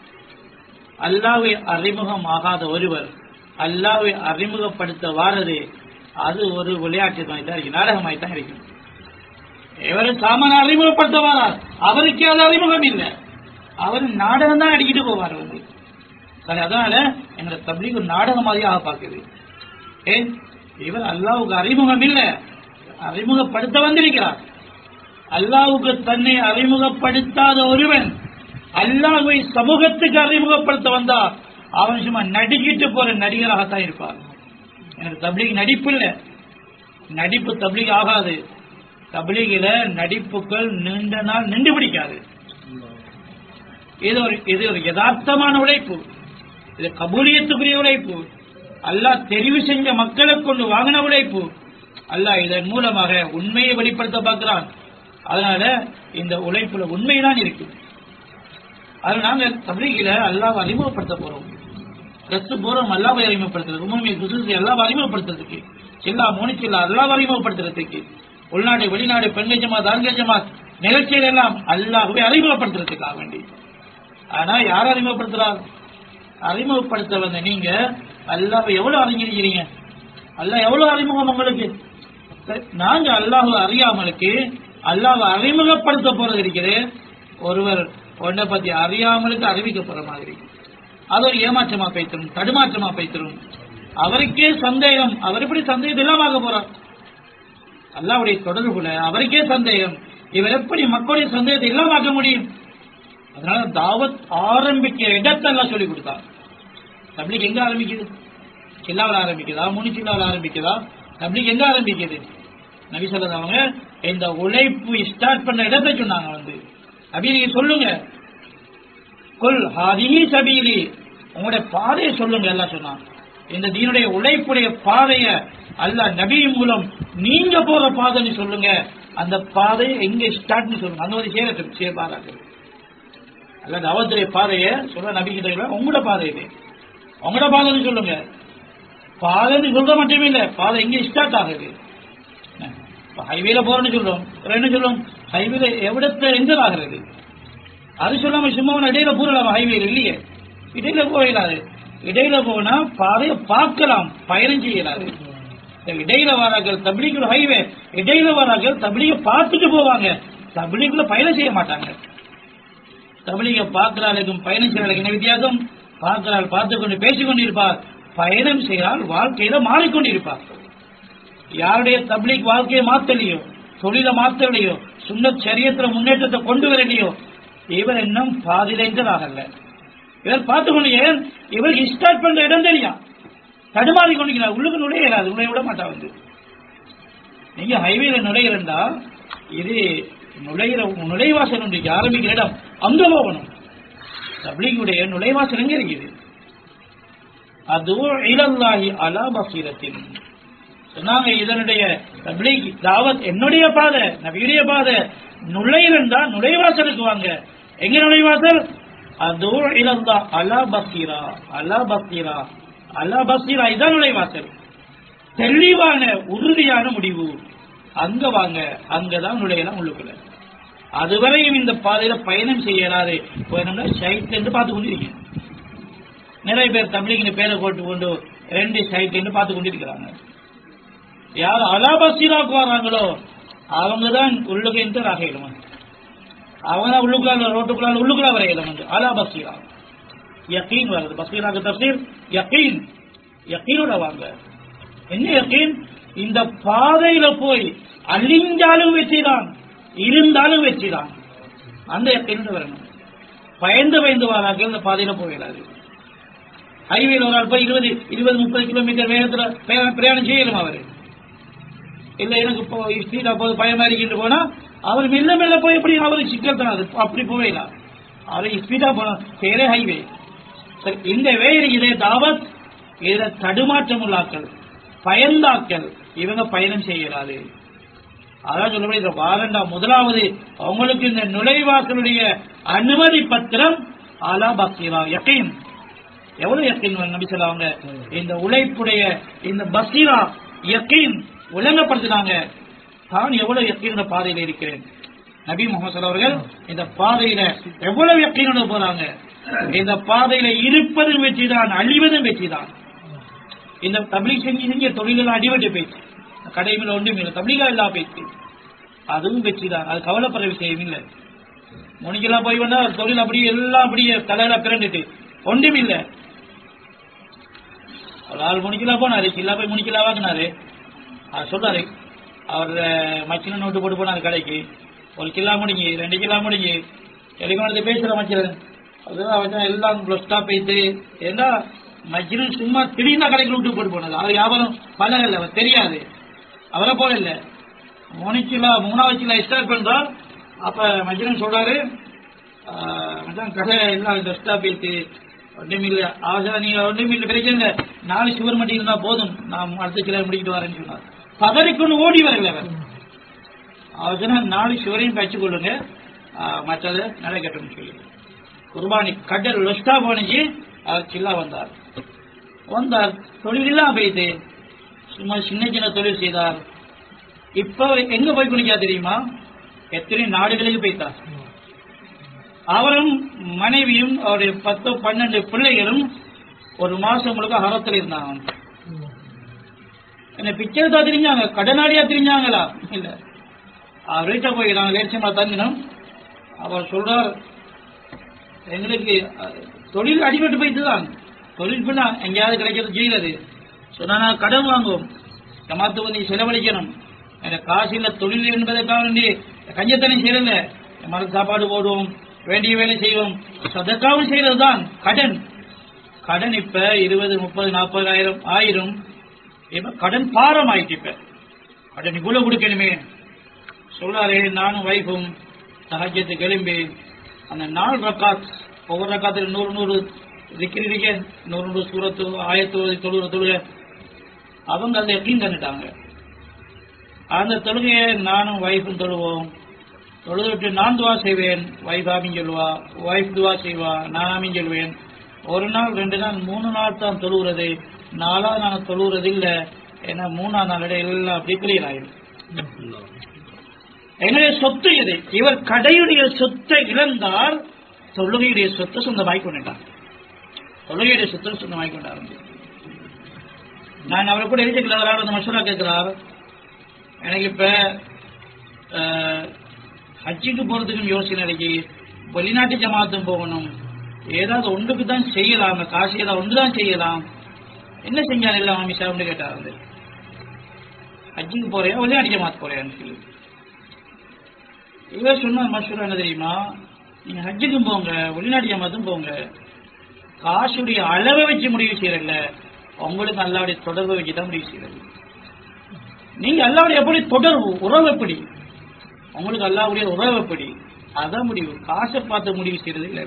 அல்லாவை அறிமுகம் ஆகாத ஒருவர் அல்லாவை அறிமுகப்படுத்த வாரது அது ஒரு விளையாட்டு தான் இருக்கு நாடகமாய் தான் இருக்கு இவரு சாமான அறிமுகப்படுத்த வாரார் அவருக்கு அது அறிமுகம் இல்லை அவர் நாடகம் தான் அடிக்கிட்டு போவார் வந்து சரி அதனால எங்களை தப்லீக் ஒரு நாடகம் மாதிரியாக பார்க்குது ஏன் இவர் அல்லாவுக்கு அறிமுகம் இல்லை அறிமுகப்படுத்த வந்திருக்கிறார் அல்லாவுக்கு தன்னை அறிமுகப்படுத்தாத ஒருவன் அல்லாஹை சமூகத்துக்கு அறிமுகப்படுத்த வந்தா அவன் சும்மா நடிக்கிட்டு போற நடிகராகத்தான் இருப்பார் எனக்கு தப்லீக் நடிப்பு இல்ல நடிப்பு தப்லீக் ஆகாது தப்லீகில நடிப்புகள் நீண்ட நாள் நின்று பிடிக்காது இது ஒரு இது ஒரு யதார்த்தமான உழைப்பு இது கபூலியத்துக்குரிய உழைப்பு அல்லாஹ் தெரிவு செஞ்ச மக்களை கொண்டு வாங்கின உழைப்பு அல்லாஹ் இதன் மூலமாக உண்மையை வெளிப்படுத்த பார்க்கிறான் அதனால இந்த உழைப்புல உண்மைதான் இருக்கு அது நாங்க தபிலீகில அல்லாவை அறிமுகப்படுத்த போறோம் ரத்து போறோம் அல்லாவை அறிமுகப்படுத்துறது உண்மையை குசுசி அல்லாவை அறிமுகப்படுத்துறதுக்கு எல்லா மோனிச்சில்லா அல்லாவை அறிமுகப்படுத்துறதுக்கு உள்நாடு வெளிநாடு பெண்கள் ஜமாத் ஆண்கள் ஜமாத் நிகழ்ச்சிகள் எல்லாம் அல்லாஹ்வை அறிமுகப்படுத்துறதுக்காக வேண்டி ஆனா யார் அறிமுகப்படுத்துறார் அறிமுகப்படுத்த வந்த நீங்க அல்லாவை எவ்வளவு அறிஞ்சிருக்கிறீங்க அல்லாஹ் எவ்வளவு அறிமுகம் உங்களுக்கு சரி, நாங்க அல்லாஹ் அறியாமலுக்கு அல்லாஹ் அறிமுகப்படுத்த போறது இருக்குது ஒருவர் ஒன்றை பத்தி அறியாமலுக்கு அறிவிக்க போற மாதிரி அது ஒரு ஏமாற்றமா பைத்தரும் தடுமாற்றமா பைத்தரும் அவருக்கே சந்தேகம் அவர் எப்படி சந்தேகம் இல்லாம போறார் அல்லாவுடைய தொடர்புல அவருக்கே சந்தேகம் இவர் எப்படி மக்களுடைய சந்தேகத்தை இல்லாமக்க முடியும் அதனால தாவத் ஆரம்பிக்கிற இடத்தெல்லாம் சொல்லி கொடுத்தார் தப்லீக் எங்க ஆரம்பிக்குது சில்லாவில் ஆரம்பிக்குதா முனிச்சில்லாவில் ஆரம்பிக்குதா தப்லீக் எங்க ஆரம்பிக்குது நபி சொல்லது அவங்க இந்த உழைப்பு ஸ்டார்ட் பண்ண இடத்தை சொன்னாங்க வந்து அப்படி நீங்க சொல்லுங்க கொல் ஹாதிஹி சபீலி உங்களுடைய பாதையை சொல்லுங்க எல்லாம் சொன்னாங்க இந்த தீனுடைய உழைப்புடைய பாதைய அல்லாஹ் நபி மூலம் நீங்க போற பாதைன்னு சொல்லுங்க அந்த பாதையை எங்க ஸ்டார்ட்னு சொல்லுங்க அந்த ஒரு சேரட்டும் சேபாராக்கள் அல்ல தாவத்துடைய பாதையை சொல்ல நபிக்கிட்ட உங்களோட பாதை இது உங்களோட பாதைன்னு சொல்லுங்க பாதைன்னு சொல்ற மட்டுமே இல்ல பாதை எங்க ஸ்டார்ட் ஆகுது ஹைவேல போறேன்னு சொல்றோம் அப்புறம் என்ன சொல்றோம் ஹைவேல எவிடத்த எங்க ஆகிறது அது சொல்லாம சும்மா ஒண்ணு இடையில போறலாம் ஹைவேல இல்லையே இடையில போயிடாது இடையில போனா பாதையை பார்க்கலாம் பயணம் செய்யலாது இடையில வரார்கள் தபிலிக்குள்ள ஹைவே இடையில வரார்கள் தபிலிக பார்த்துட்டு போவாங்க தபிலிக்குள்ள பயணம் செய்ய மாட்டாங்க தபிலிக பார்க்கிறாளுக்கும் பயணம் செய்யறதுக்கு என்ன வித்தியாசம் பார்க்கிறாள் பார்த்து கொண்டு பேசிக் கொண்டிருப்பார் பயணம் செய்கிறால் வாழ்க்கையில மாறிக்கொண்டிருப்பார் யாருடைய தபிலிக் வாழ்க்கையை மாத்தலையோ தொழில மாத்தலையோ சுண்ண சரியத்துல முன்னேற்றத்தை கொண்டு வரலையோ இவர் இன்னும் பாதிலைந்ததாகல இவர் பார்த்து கொண்டு ஏன் இவருக்கு ஸ்டார்ட் பண்ற இடம் தெரியும் தடுமாறி கொண்டிருக்கிறார் உள்ளுக்கு நுழையலாது நுழைய விட மாட்டா வந்து நீங்க ஹைவேல நுழையிறா இது நுழையிற நுழைவாசல் ஒன்று ஆரம்பிக்கிற இடம் அங்க போகணும் தபிலிங்குடைய நுழைவாசல் எங்க இருக்குது அதுவும் இளந்தாகி அலா பசீரத்தின் சொன்னாங்க இதனுடைய தப்லீக் தாவத் என்னுடைய பாதை நபியுடைய பாதை நுழையிறந்தா நுழைவாசலுக்கு வாங்க எங்க நுழைவாசல் அதோ இழந்தா அலா பசீரா அலா பசீரா அலா பசீரா இதான் நுழைவாசல் தெளிவான உறுதியான முடிவு அங்க வாங்க அங்கதான் நுழையலாம் உள்ளுக்குள்ள அதுவரையும் இந்த பாதையில பயணம் செய்யலாது வேணும்னா சைட்ல இருந்து பார்த்து கொண்டிருக்கீங்க நிறைய பேர் தமிழிங்க பேரை போட்டு கொண்டு ரெண்டு சைட்ல இருந்து பார்த்து கொண்டிருக்கிறாங்க யார் அலாபசீராக்கு வராங்களோ அவங்க தான் உள்ளுக்கு என்டர் ஆகிடும் அவங்க தான் உள்ளுக்குள்ள ரோட்டுக்குள்ள உள்ளுக்குள்ள வரையிலும் வந்து அலாபசீரா யக்கீன் வருது பசீராக்கு தப்சீர் யக்கீன் யக்கீனோட வாங்க என்ன யக்கீன் இந்த பாதையில போய் அழிஞ்சாலும் வெற்றிதான் இருந்தாலும் வெற்றிதான் அந்த யக்கீனோட வரணும் பயந்து பயந்து வராங்க இந்த பாதையில போயிடாது ஹைவேல ஒரு ஆள் போய் இருபது இருபது முப்பது கிலோமீட்டர் வேகத்துல பிரயா- பிரயாணம் செய்யணும் அவரு இல்ல எனக்கு இப்போ ஸ்பீடா போது பயமா இருக்கிட்டு போனா அவர் மெல்ல மெல்ல போய் எப்படி அவருக்கு சிக்கல் தராது அப்படி போயிடலாம் அவர் ஸ்பீடா போனா பேரே ஹைவே சரி இந்த வேறு இதே தாவத் இதுல தடுமாற்றம் உள்ளாக்கள் பயந்தாக்கள் இவங்க பயணம் செய்யலாது அதான் சொல்லப்படி இந்த வாரண்டா முதலாவது அவங்களுக்கு இந்த நுழைவாசலுடைய அனுமதி பத்திரம் ஆலா பக்திரா யக்கீன் எவ்வளவு யக்கீன் நபி சொல்லாங்க இந்த உழைப்புடைய இந்த பசீரா யக்கீன் விளங்கப்படுத்தினாங்க தான் எவ்வளவு யக்கீனோட பாதையில இருக்கிறேன் நபி முகமது அவர்கள் இந்த பாதையில எவ்வளவு யக்கீனோட போறாங்க இந்த பாதையில இருப்பதும் வெற்றிதான் அழிவதும் வெற்றிதான் இந்த தபிலீக் செஞ்சு செஞ்ச தொழிலெல்லாம் அடிபட்டு போயிடுச்சு கடைமையில ஒன்றும் இல்லை தபிலீகா இல்லா போயிடுச்சு அதுவும் வெற்றிதான் அது கவலைப்படுற விஷயம் இல்லை முனிக்கெல்லாம் போய் வந்தா தொழில் அப்படியே எல்லாம் அப்படியே தலையில பிறண்டுட்டு ஒன்றும் இல்லை ஒரு ஆள் முனிக்கலாம் போனாரு கில்லா போய் முனிக்கலா வாங்கினாரு அவர் சொல்றாரு அவர் மச்சின நோட்டு போட்டு போனாரு கடைக்கு ஒரு கிலோ முடிஞ்சு ரெண்டு கிலோ முடிஞ்சு டெலிகானத்தை பேசுற மச்சிரன் அதுதான் அவன் எல்லாம் ஸ்டா போயிட்டு ஏன்னா மச்சிரன் சும்மா திடீர்னு கடைக்கு விட்டு போட்டு போனது அவர் வியாபாரம் பழகல அவர் தெரியாது அவரை போல இல்ல மூணு கிலோ மூணாவது கிலோ ஸ்டார்ட் பண்றார் அப்ப மச்சிரன் சொல்றாரு ஆஹ், மச்சான் கடை எல்லாம் ஸ்டா போயிட்டு ஒன்றுமில்ல ஆசா நீங்க ஒன்றுமில்ல பிரச்சனை இல்லை நாலு சுவர் மட்டும் இருந்தா போதும் நான் அடுத்த கிலோ முடிக்கிட்டு வரேன்னு சொன்னார் பதறிக்கொண்டு ஓடி வரல அவர் அவர் சொன்னா நாலு சுவரையும் பச்சு கொள்ளுங்க ஆஹ், மற்றது நடக்கட்டும் சொல்லி குர்பானி கடல் லொஸ்டா போனிச்சு அவர் சில்லா வந்தார் வந்தார் தொழில் இல்லாம போயிட்டு சும்மா சின்ன சின்ன தொழில் செய்தார் இப்ப அவர் எங்க போய் குளிக்கா தெரியுமா எத்தனை நாடுகளுக்கு போய்த்தார் அவரும் மனைவியும் அவருடைய பத்து பன்னெண்டு பிள்ளைகளும் ஒரு மாசம் முழுக்க ஹரத்தில் இருந்தாங்க என்ன பிச்சை தான் தெரிஞ்சாங்க கடனாடியா தெரிஞ்சாங்களா இல்ல அவர் வீட்டை போய் நாங்கள் லேட்சமா தங்கினோம் அவர் சொல்றார் எங்களுக்கு அஹ், தொழில் அடிபட்டு போயிட்டு தான் தொழில் பண்ணா எங்கேயாவது கிடைக்கிறது செய்யறது சொன்னா நான் கடன் வாங்குவோம் ஜமாத்து வந்து செலவழிக்கணும் எனக்கு காசு இல்ல தொழில் என்பதற்காக வேண்டி கஞ்சத்தனம் செய்யல மறு சாப்பாடு போடுவோம் வேண்டிய வேலை செய்வோம் சதக்காவும் செய்யறது தான் கடன் கடன் இப்ப இருபது முப்பது நாற்பதாயிரம் ஆயிரம் இப்ப கடன் பாரம் ஆயிட்டு இப்ப கடன் இவ்வளவு கொடுக்கணுமே சொல்றாரு நானும் வைஃபும் சஹஜத்துக்கு எழும்பி அந்த நாலு ரக்காத் ஒவ்வொரு ரக்காத்துல நூறு நூறு திக்கிறீங்க நூறு நூறு சூரத்து ஆயத்து ஓதி தொழுகிற தொழுக அவங்க அந்த எப்படின்னு தந்துட்டாங்க அந்த தொழுகையை நானும் வைஃபும் தொழுவோம் தொழுதுட்டு நான் துவா செய்வேன் வைஃப் ஆமின்னு சொல்லுவா வைஃப் துவா செய்வா நான் ஆமின்னு சொல்லுவேன் ஒரு நாள் ரெண்டு நாள் மூணு நாள் தான் தொழுகிறது நாலா நாள் தொழுகிறது இல்ல ஏன்னா மூணாம் நாளோட எல்லாம் அப்படி கிளியர் ஆயிடும் என்னுடைய சொத்து இது இவர் கடையுடைய சொத்தை இழந்தால் தொழுகையுடைய சொத்தை சொந்தமாக்கி கொண்டார் தொழுகையுடைய சொத்தை சொந்தமாக்கி கொண்டார் நான் அவரை கூட எழுதிக்கல அவரால் அந்த மசூரா கேட்கிறார் எனக்கு இப்ப அஹ், ஹஜ்ஜுக்கு போறதுக்கும் யோசனை இருக்கு வெளிநாட்டு ஜமாத்தும் போகணும் ஏதாவது ஒன்றுக்கு தான் செய்யலாம் அந்த காசு ஏதாவது ஒன்று தான் செய்யலாம் என்ன செஞ்சால் இல்லை மாமிஷா அப்படின்னு கேட்டார் வந்து ஹஜ்ஜுக்கு போறியா வெளிநாட்டு ஜமாத் போறியான்னு சொல்லி இவர் சொன்ன மசூரா என்ன தெரியுமா நீங்க ஹஜ்ஜுக்கும் போங்க வெளிநாட்டு ஜமாத்தும் போங்க காசுடைய அளவை வச்சு முடிவு செய்யறல உங்களுக்கு அல்லாவுடைய தொடர்பை வச்சு தான் முடிவு செய்யறது நீங்க அல்லாவுடைய எப்படி தொடர்பு உறவு எப்படி உங்களுக்கு அல்லாவுடைய உறவு எப்படி அதான் முடிவு காசை பார்த்து முடிவு செய்யறது இல்லை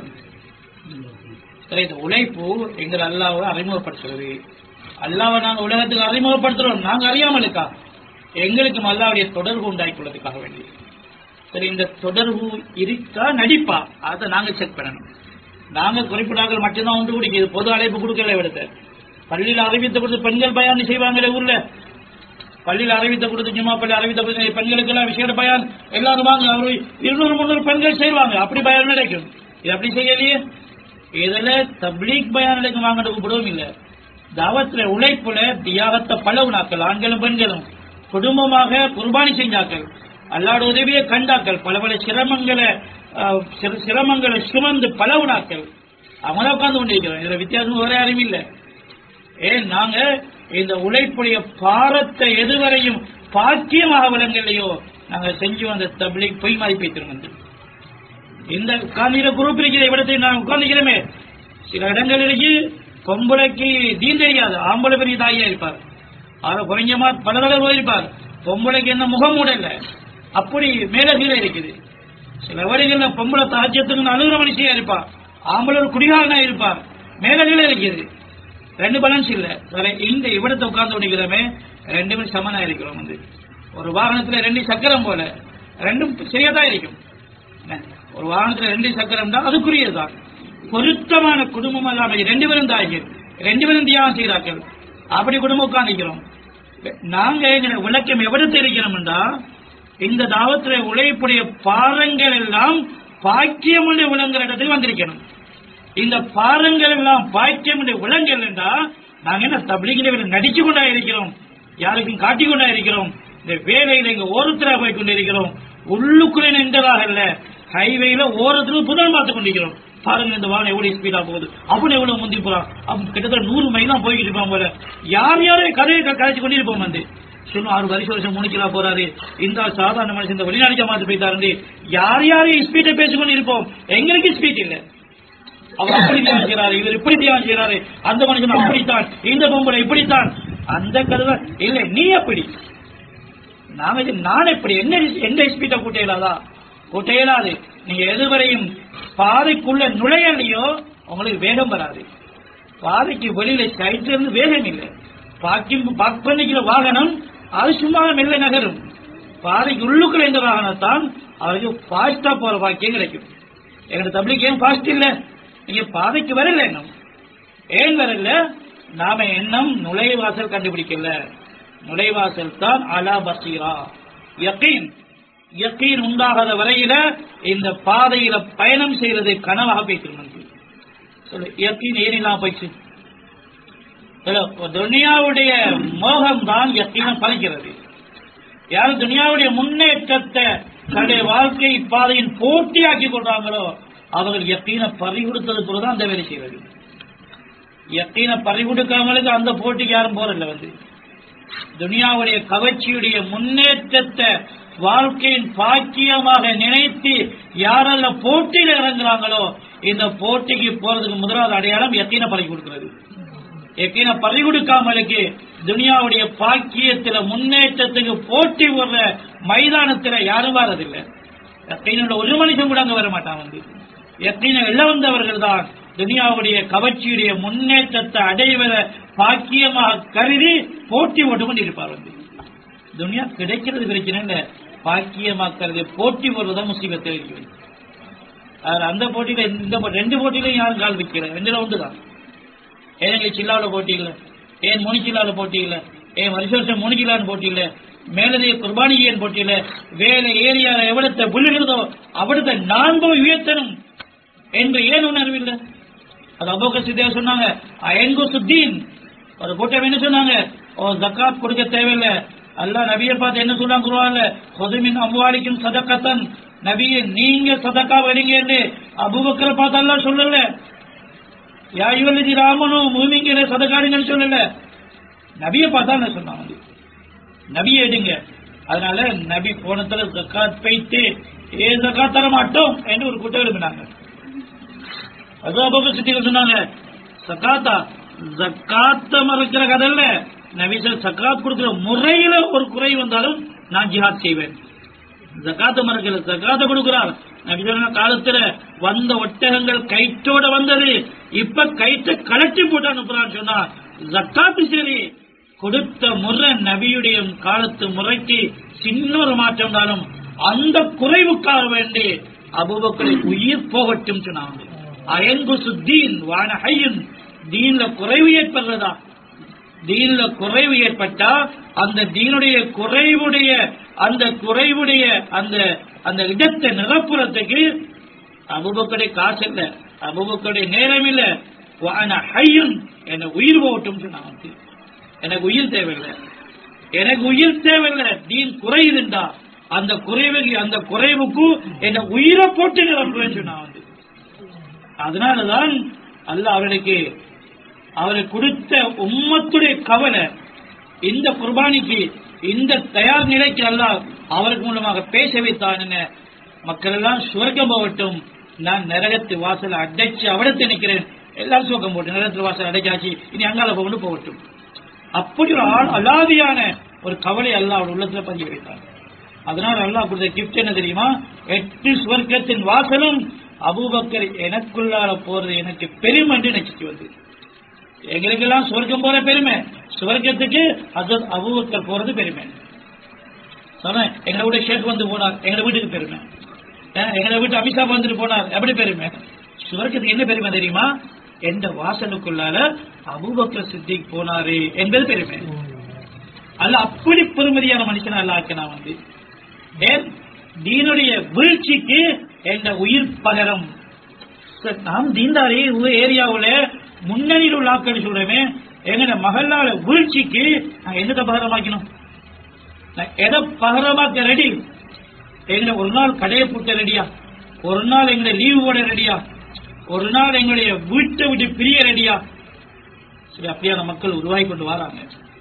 சரி, இந்த உழைப்பு எங்கள் அல்லாவை அறிமுகப்படுத்துறது அல்லாவை நாங்க உலகத்துக்கு அறிமுகப்படுத்துறோம் நாங்க அறியாமலுக்கா எங்களுக்கும் அல்லாவுடைய தொடர்பு உண்டாக்கி கொள்வதற்காக வேண்டி சரி இந்த தொடர்பு இருக்கா நடிப்பா அதை நாங்க செக் பண்ணணும் நாங்க குறிப்பிடாக்கள் மட்டும்தான் ஒன்று குடிக்குது பொது அழைப்பு கொடுக்கல விடுத்த பள்ளியில் அறிவித்த கொடுத்து பெண்கள் பயான் செய்வாங்களே ஊர்ல பள்ளியில் அறிவித்த கொடுத்து ஜும்மா பள்ளி அறிவித்த கொடுத்து பெண்களுக்கு எல்லாம் விசேட பயான் எல்லாரும் வாங்க அவரு இருநூறு முந்நூறு பெண்கள் செய்வாங்க அப்படி பயான் நடக்கும் இது அப்படி செய்யலையே இதுல தப்லீக் பயான் நடக்கும் வாங்க கூப்பிடவும் இல்லை தாவத்துல உழைப்புல தியாகத்தை பலவுனாக்கள் ஆண்களும் பெண்களும் குடும்பமாக குர்பானி செஞ்சாக்கள் அல்லாட உதவியை கண்டாக்கள் பல பல சிரமங்களை அஹ், சிர- சிரமங்களை சுமந்து பலவுனாக்கள் அவங்கள உட்கார்ந்து கொண்டிருக்கிறோம் இதுல வித்தியாசம் ஒரே அறிவில்லை ஏன் நாங்க இந்த உழைப்புடைய பாரத்தை எதுவரையும் பாக்கியமாக விளங்கலையோ நாங்க செஞ்சு வந்த தபிலிக் பொய் மதிப்பை திரும்ப இந்த உட்கார்ந்த குரூப் இருக்கிற இடத்தை நான் உட்கார்ந்துக்கிறோமே சில இடங்கள் இருக்கு பொம்பளைக்கு தீன் தெரியாது ஆம்பளை பெரிய தாயா இருப்பார் ஆக குறைஞ்சமா பல தடவை போயிருப்பார் பொம்பளைக்கு என்ன முகம் இல்ல அப்படி மேல கீழே இருக்குது சில வழிகள்ல பொம்பளை தாஜ்யத்துக்கு அழுகுற மனுஷியா இருப்பார் ஆம்பளை ஒரு குடிகாரனா இருப்பார் மேல கீழே இருக்குது ரெண்டு பேலன்ஸ் இல்ல வேற இந்த இவ்விடத்தை உட்கார்ந்து கொண்டிருக்கிறோமே ரெண்டுமே சமனா இருக்கிறோம் வந்து ஒரு வாகனத்துல ரெண்டு சக்கரம் போல ரெண்டும் சரியா தான் இருக்கும் என்ன? ஒரு வாகனத்துல ரெண்டு சக்கரம் தான் அதுக்குரியதுதான் பொருத்தமான குடும்பம் எல்லாம் ரெண்டு பேரும் தாய்கள் ரெண்டு பேரும் தியாகம் செய்கிறார்கள் அப்படி குடும்பம் உட்கார்ந்துக்கிறோம் நாங்க எங்களை விளக்கம் எவ்வளவு இருக்கிறோம்டா இந்த தாவத்துல உழைப்புடைய பாரங்கள் எல்லாம் பாக்கியமுள்ள விளங்குற இடத்துக்கு வந்திருக்கணும் இந்த பாரங்கள் எல்லாம் பாக்கியமுடைய விளங்கல் என்றா நாங்க என்ன தபிலிகளை நடிச்சு கொண்டா இருக்கிறோம் யாருக்கும் காட்டிக் கொண்டா இருக்கிறோம் இந்த வேலையில இங்க ஓரத்துல போய் கொண்டிருக்கிறோம் உள்ளுக்குள்ளே நின்றதாக இல்ல ஹைவேல ஓரத்துல புதல் பார்த்து கொண்டிருக்கிறோம் பாருங்க இந்த வாகனம் எவ்வளவு ஸ்பீடா போகுது அவன் எவ்வளவு முந்தி போறான் அவன் கிட்டத்தட்ட நூறு மைலாம் போய்கிட்டு இருப்பான் போல யார் யாரோ கதையை க- கதைச்சு கொண்டிருப்போம் வந்து சொன்ன ஆறு வருஷம் வருஷம் மூணு கிலோ போறாரு இந்த ஆள் சாதாரண மனுஷன் இந்த வெளிநாடு ஜமாத்து போயிட்டாரு யார் யாரையும் ஸ்பீட்டை பேசிக்கொண்டு இருப்போம் எங்களுக்கு ஸ்பீட் இல்லை அவர் அப்படி தியானம் செய்யறாரு இவர் இப்படி தியானம் செய்யறாரு அந்த மனுஷன் அப்படித்தான் இந்த பொம்பளை இப்படித்தான் அந்த கதை இல்ல நீ எப்படி நாம இது நான் எப்படி என்ன எந்த ஸ்பீட்டை கூட்ட இயலாதா கூட்ட இயலாது நீங்க எதுவரையும் பாதைக்குள்ள நுழையலையோ உங்களுக்கு வேகம் வராது பாதைக்கு வெளியில சைட்ல இருந்து வேகம் இல்லை பார்க்கிங் பார்க் பண்ணிக்கிற வாகனம் அது சும்மா மெல்ல நகரும் பாதைக்கு உள்ளுக்குள்ள இந்த வாகனத்தான் அவருக்கு ஃபாஸ்டா போற பாக்கியம் கிடைக்கும் எங்க தம்பிக்கு ஏன் ஃபாஸ்ட் இல்ல நீங்க பாதைக்கு வரல இன்னும் ஏன் வரல நாம எண்ணம் நுழைவாசல் கண்டுபிடிக்கல நுழைவாசல் தான் அலா பசீரா யக்கீன் யக்கீன் உண்டாகாத வரையில இந்த பாதையில பயணம் செய்யறது கனவாக பேசிருந்தது சொல்லு யக்கீன் ஏன் இல்லாம போயிடுச்சு சொல்லு, துனியாவுடைய மோகம் தான் யக்கீனம் பறிக்கிறது யார் துனியாவுடைய முன்னேற்றத்தை தன்னுடைய வாழ்க்கை பாதையின் போட்டியாக்கி கொள்றாங்களோ அவர்கள் யக்கீன பறி கொடுத்தது போலதான் அந்த வேலை செய்வது யக்கீன பறி கொடுக்காமலுக்கு அந்த போட்டிக்கு யாரும் போறதில்ல வந்து துனியாவுடைய கவர்ச்சியுடைய முன்னேற்றத்தை வாழ்க்கையின் பாக்கியமாக நினைத்து யாரெல்லாம் போட்டியில் இறங்குறாங்களோ இந்த போட்டிக்கு போறதுக்கு முதலாவது அடையாளம் யக்கீன பறி கொடுக்கிறது யக்கீன பறி கொடுக்காமலுக்கு துனியாவுடைய பாக்கியத்துல முன்னேற்றத்துக்கு போட்டி வர்ற மைதானத்துல யாரும் வர்றதில்லை யக்கீனோட ஒரு மனுஷன் கூட அங்க வர மாட்டான் வந்து யக்கீன இழந்தவர்கள் தான் துனியாவுடைய கவர்ச்சியுடைய முன்னேற்றத்தை அடைவத பாக்கியமாக கருதி போட்டி போட்டு கொண்டிருப்பார் வந்து துனியா கிடைக்கிறது பிரச்சனை இல்ல பாக்கியமாக்கிறது போட்டி போடுறதா முசீபத்தை இருக்கிறது அதுல அந்த போட்டியில இந்த போ- ரெண்டு போட்டியிலையும் யாரும் கால் வைக்கல ரெண்டுல ஒன்றுதான் ஏன் எங்களுக்கு சில்லாவில் போட்டி இல்லை ஏன் மூணு சில்லாவில் போட்டி இல்லை ஏன் வருஷ வருஷம் மூணு சில்லான்னு போட்டி இல்லை மேலதைய குர்பானி ஏன் போட்டி இல்லை வேலை ஏரியால எவ்வளத்தை புள்ளுகிறதோ அவ்வளத்தை நான்கும் உயர்த்தணும் என்று ஏன் உணர்வில்லை அது அபோக சித்தியா சொன்னாங்க அயன்கு சுத்தீன் ஒரு கூட்டம் என்ன சொன்னாங்க ஓ ஜக்காத் கொடுக்க தேவையில்லை அல்லாஹ் நபியை பார்த்து என்ன சொன்னாங்க குருவான்ல கொதுமின் அம்வாலிக்கும் சதக்கத்தன் நபியை நீங்க சதக்கா வரீங்க என்று அபுபக்கரை பார்த்து அல்லாஹ் சொல்லல யா இவல்லதி ராமனும் மூமிங்கிற சதக்காடுங்கன்னு சொல்லல நபியை பார்த்தா என்ன சொன்னாங்க நபியை எடுங்க அதனால நபி போனத்துல ஜக்காத் பைத்து ஏ ஜக்காத் தர மாட்டோம் என்று ஒரு கூட்டம் எழுப்பினாங்க அது அபூபக்கர் சித்திகள் சொன்னாங்க சக்காத்தா ஜக்காத்த மறுக்கிற கதை இல்ல நபிசல் சக்காத் கொடுக்கிற முறையில ஒரு குறை வந்தாலும் நான் ஜிஹாத் செய்வேன் ஜக்காத்த மறுக்கல ஜக்காத்த கொடுக்கிறார் நபிசல் காலத்துல வந்த ஒட்டகங்கள் கயிற்றோட வந்தது இப்ப கயிற்றை கலட்டி போட்டு அனுப்புறான்னு சொன்னா ஜக்காத்து சரி கொடுத்த முறை நபியுடைய காலத்து முறைக்கு சின்ன ஒரு மாற்றம் இருந்தாலும் அந்த குறைவுக்காக வேண்டி அபுபக்கரை உயிர் போகட்டும் சொன்னாங்க அயங்கு சுத்தீன் வான ஹையன் தீன்ல குறைவு ஏற்படுறதா தீன்ல குறைவு ஏற்பட்டா அந்த தீனுடைய குறைவுடைய அந்த குறைவுடைய அந்த அந்த இடத்தை நிரப்புறதுக்கு அபுபக்கடைய காசு இல்ல அபுபக்கடைய நேரம் இல்ல வான ஹையன் என்ன உயிர் போகட்டும் சொன்னாங்க எனக்கு உயிர் தேவையில்லை எனக்கு உயிர் தேவையில்லை தீன் குறையுதுண்டா அந்த குறைவு அந்த குறைவுக்கு என்ன உயிரை போட்டு நிரப்புவேன் சொன்னா வந்து அதனாலதான் அல்லாஹ் அவர்களுக்கு அவருக்கு கொடுத்த உம்மத்துடைய கவலை இந்த குர்பானிக்கு இந்த தயார் நிலைக்கு அல்லாஹ் அவருக்கு மூலமாக பேச வைத்தான் என்ன மக்கள் எல்லாம் சுவர்க்கம் போகட்டும் நான் நரகத்து வாசல் அடைச்சு அவடத்தை நிற்கிறேன் எல்லாரும் சுவர்க்கம் போட்டு நரகத்து வாசல் அடைச்சாச்சு இனி அங்கால போகணும் போகட்டும் அப்படி ஒரு ஆள் அலாதியான ஒரு கவலை அல்லாஹ் அவர் உள்ளத்துல பதிய வைத்தார் அதனால அல்லாஹ் கொடுத்த கிஃப்ட் என்ன தெரியுமா எட்டு சுவர்க்கத்தின் வாசலும் அபூபக்கர் எனக்குள்ளார போறது எனக்கு பெருமை என்று நினைச்சிட்டு வந்து எங்களுக்கெல்லாம் சுவர்க்கம் போற பெருமை சுவர்க்கத்துக்கு ஹசரத் அபூபக்கர் போறது பெருமை சொன்னேன் எங்களை வீட்டு ஷேக் வந்து போனார் எங்களை வீட்டுக்கு பெருமை அஹ், எங்களை வீட்டு அமித்ஷா வந்துட்டு போனார் எப்படி பெருமை சுவர்க்கத்துக்கு என்ன பெருமை தெரியுமா எந்த வாசலுக்குள்ளால அபூபக்கர் சித்திக் போனாரு என்பது பெருமை அல்ல அப்படி பெருமதியான மனுஷனா அல்ல ஆக்கினா வந்து ஏன் தீனுடைய வீழ்ச்சிக்கு என்ற உயிர் பகரம் சார், நாம் தீந்தாரி ஏரியாவுல முன்னணியில் உள்ள ஆட்கள் சொல்றேமே எங்கட மகளால வீழ்ச்சிக்கு நான் என்னத்தை பகரமாக்கணும் நான் எதை பகரமாக்க ரெடி எங்களை ஒரு நாள் கடையை பூட்ட ரெடியா ஒரு நாள் எங்களை லீவு போட ரெடியா ஒரு நாள் எங்களுடைய வீட்டை விட்டு பிரிய ரெடியா சரி அப்படியான மக்கள் உருவாகி கொண்டு வராங்க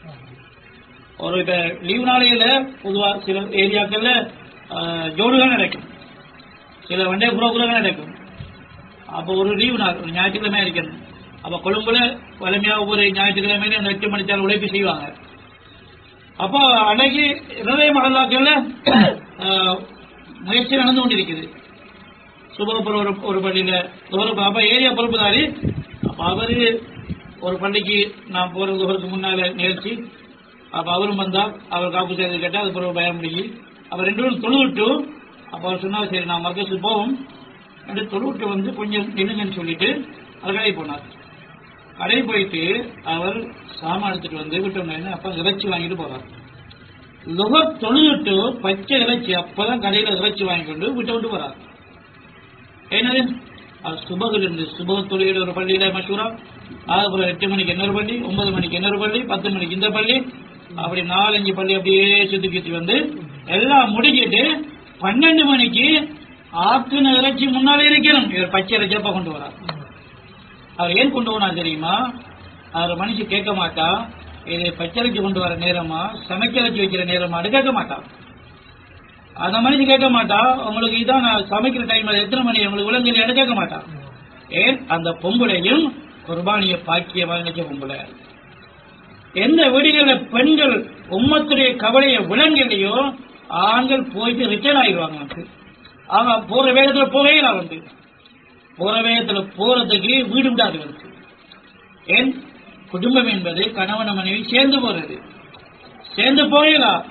ஒரு இப்ப லீவு நாளையில பொதுவா சில ஏரியாக்கள்ல ஆஹ், ஜோடுகள் நடக்கும் சில வண்டே புரோகிராம் நடக்கும் அப்போ ஒரு லீவு நாள் ஒரு ஞாயிற்றுக்கிழமை இருக்கணும் அப்ப கொழும்புல வலிமையா ஒவ்வொரு ஞாயிற்றுக்கிழமையில அந்த எட்டு மணித்தால் உழைப்பு செய்வாங்க அப்போ அன்னைக்கு இருதய மகளாக்கள்ல ஆஹ், முயற்சி நடந்து கொண்டிருக்குது சுபகப்புற ஒரு ஒரு பள்ளியில ஒரு அப்ப ஏரியா பொறுப்புதாரி அப்ப அவரு ஒரு பள்ளிக்கு நான் போறது துகருக்கு முன்னால நிகழ்ச்சி அப்ப அவரும் வந்தா அவர் காப்பு செய்து கேட்டா அது பிறகு பயம் முடிஞ்சு அப்ப ரெண்டு பேரும் தொழுவிட்டு அப்ப அவர் சொன்னார் சரி நான் மர்க்கஸுக்கு போவோம் ரெண்டு தொழுவிட்டு வந்து கொஞ்சம் நில்லுங்கன்னு சொல்லிட்டு அவர் கடைக்கு போனார் கடைக்கு போயிட்டு அவர் சாமான் எடுத்துட்டு வந்து விட்டு அப்ப இறைச்சி வாங்கிட்டு போறார் லுகர் தொழுவிட்டு பச்சை இறைச்சி அப்பதான் கடையில இறைச்சி வாங்கி கொண்டு விட்டு விட்டு போறார் என்னது அது சுபகுல இருந்து சுபக தொழில் ஒரு பள்ளியில மஷூரா அதுக்கப்புறம் எட்டு மணிக்கு இன்னொரு பள்ளி ஒன்பது மணிக்கு இன்னொரு பள்ளி பத்து மணிக்கு இந்த பள்ளி அப்படி நாலஞ்சு பள்ளி அப்படியே சுத்தி சுத்தி வந்து எல்லாம் முடிஞ்சிட்டு பன்னெண்டு மணிக்கு ஆத்துன இறைச்சி முன்னாலே இருக்கணும் இவர் பச்சை இறைச்சியப்பா கொண்டு வரார் அவர் ஏன் கொண்டு போனா தெரியுமா அவர் மனுஷன் கேட்க மாட்டா இது பச்சரிச்சு கொண்டு வர நேரமா சமைக்கரைச்சி வைக்கிற நேரமான்னு கேட்க மாட்டான் அந்த மனுஷன் கேட்க மாட்டா உங்களுக்கு இதான் நான் சமைக்கிற டைம் எத்தனை மணி உங்களுக்கு விலங்கு கேட்க மாட்டான் ஏன் அந்த பொம்பளையும் குர்பானிய பாக்கியமாக நினைச்ச பொம்பளை எந்த வீடுகளில் பெண்கள் உம்மத்துடைய கவலையை விலங்கலையோ ஆண்கள் போயிட்டு ரிட்டர்ன் ஆயிடுவாங்க வந்து ஆக போற வேகத்துல போகையில வந்து போற வேகத்துல போறதுக்கு வீடு விடாது வந்து ஏன் குடும்பம் என்பது கணவன் மனைவி சேர்ந்து போறது சேர்ந்து போகலாம்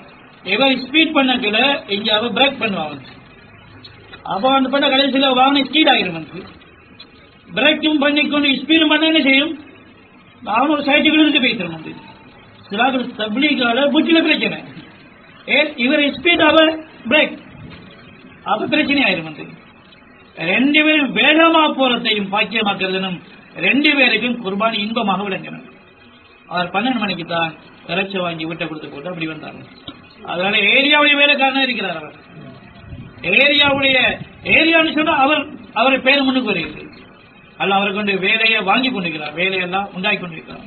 இவர் ஸ்பீட் பண்ணக்கல இங்க அவ பிரேக் பண்ணுவாங்க அப்ப அந்த பண்ண கடைசியில வாகனம் ஸ்பீட் ஆகிரும் வந்து பிரேக்கும் பண்ணிக்கொண்டு ஸ்பீடும் பண்ண என்ன செய்யும் அவன் ஒரு சைட்டுக்குள்ள இருந்து பேசுறோம் வந்து சிலாக்கள் தப்லீகால புச்சில பிரச்சனை ஏன் இவர் ஸ்பீட் அவ பிரேக் அப்ப பிரச்சனை ஆயிரும் வந்து ரெண்டு பேரும் வேகமா போறதையும் பாக்கியமாக்குறதுனும் ரெண்டு பேருக்கும் குர்பானி இன்பமாக விளங்கணும் அவர் பன்னெண்டு மணிக்கு தான் இறைச்சி வாங்கி வீட்டை கொடுத்து போட்டு அப்படி வந்தாங்க அதனால ஏரியாவுடைய வேலைக்காரனா இருக்கிறார் அவர் ஏரியாவுடைய ஏரியான்னு சொன்னா அவர் அவரை பேர் முன்னுக்கு வருகிறது அல்ல அவரை கொண்டு வேலையை வாங்கி கொண்டிருக்கிறார் வேலையெல்லாம் உண்டாக்கி கொண்டிருக்கிறார்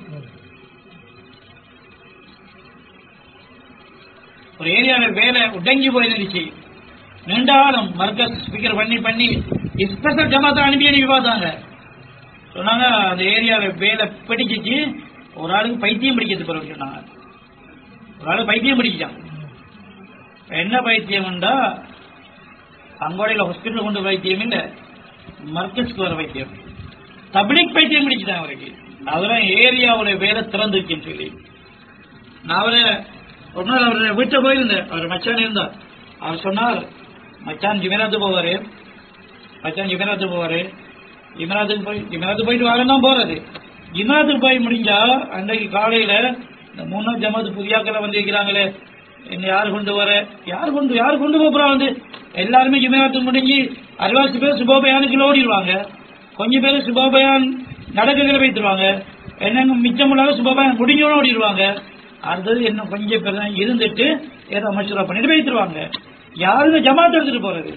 ஒரு ஏரியாவில் வேலை உடங்கி போயிருந்துச்சு நீண்டாலும் மர்க்கஸ் ஸ்பீக்கர் பண்ணி பண்ணி ஸ்பெஷல் ஜமாத்தை அனுப்பி அனுப்பி பார்த்தாங்க சொன்னாங்க அந்த ஏரியாவில் வேலை பிடிச்சிச்சு ஒரு ஆளுக்கு பைத்தியம் பிடிக்கிறது பிறகு சொன்னாங்க ஒரு ஆளு பைத்தியம் பிடிச்சான் என்ன பைத்தியம்டா அங்கோடையில் ஹாஸ்பிட்டல் கொண்டு வைத்தியம் இல்ல மர்க்கஸ்க்கு வர வைத்தியம் தபிலிக் பைத்தியம் பிடிச்சிட்டான் அவருக்கு அதெல்லாம் ஏரியாவுல வேலை திறந்துருக்குன்னு சொல்லி நான் அவரை ஒரு நாள் அவர் வீட்டை போயிருந்தேன் அவர் மச்சான் இருந்தார் அவர் சொன்னார் மச்சான் ஜிமராத்து போவாரு மச்சான் ஜிமராத்து போவாரு ஜிமராத்துக்கு போய் ஜிமராத்து போயிட்டு வாரம் தான் போறது ஜிமராத்துக்கு போய் முடிஞ்சா அன்றைக்கு காலையில இந்த மூணாம் ஜமாத்து புதியாக்களை வந்திருக்கிறாங்களே என்ன யார் கொண்டு வர யார் கொண்டு யார் கொண்டு போறா வந்து எல்லாருமே ஜிமராத்து முடிஞ்சு அறுபது பேர் சுபோபயானுக்கு ஓடிடுவாங்க கொஞ்சம் பேர் சுபோபயான் நடக்குகளை வைத்துருவாங்க என்னங்க மிச்சம் இல்லாத சுபோபயான் முடிஞ்சோன்னு ஓடிடுவாங்க அடுத்தது இன்னும் கொஞ்சம் பேர் தான் இருந்துட்டு ஏதோ மசூரா பண்ணிட்டு வைத்துருவாங்க யாருங்க ஜமாத் எடுத்துட்டு போறது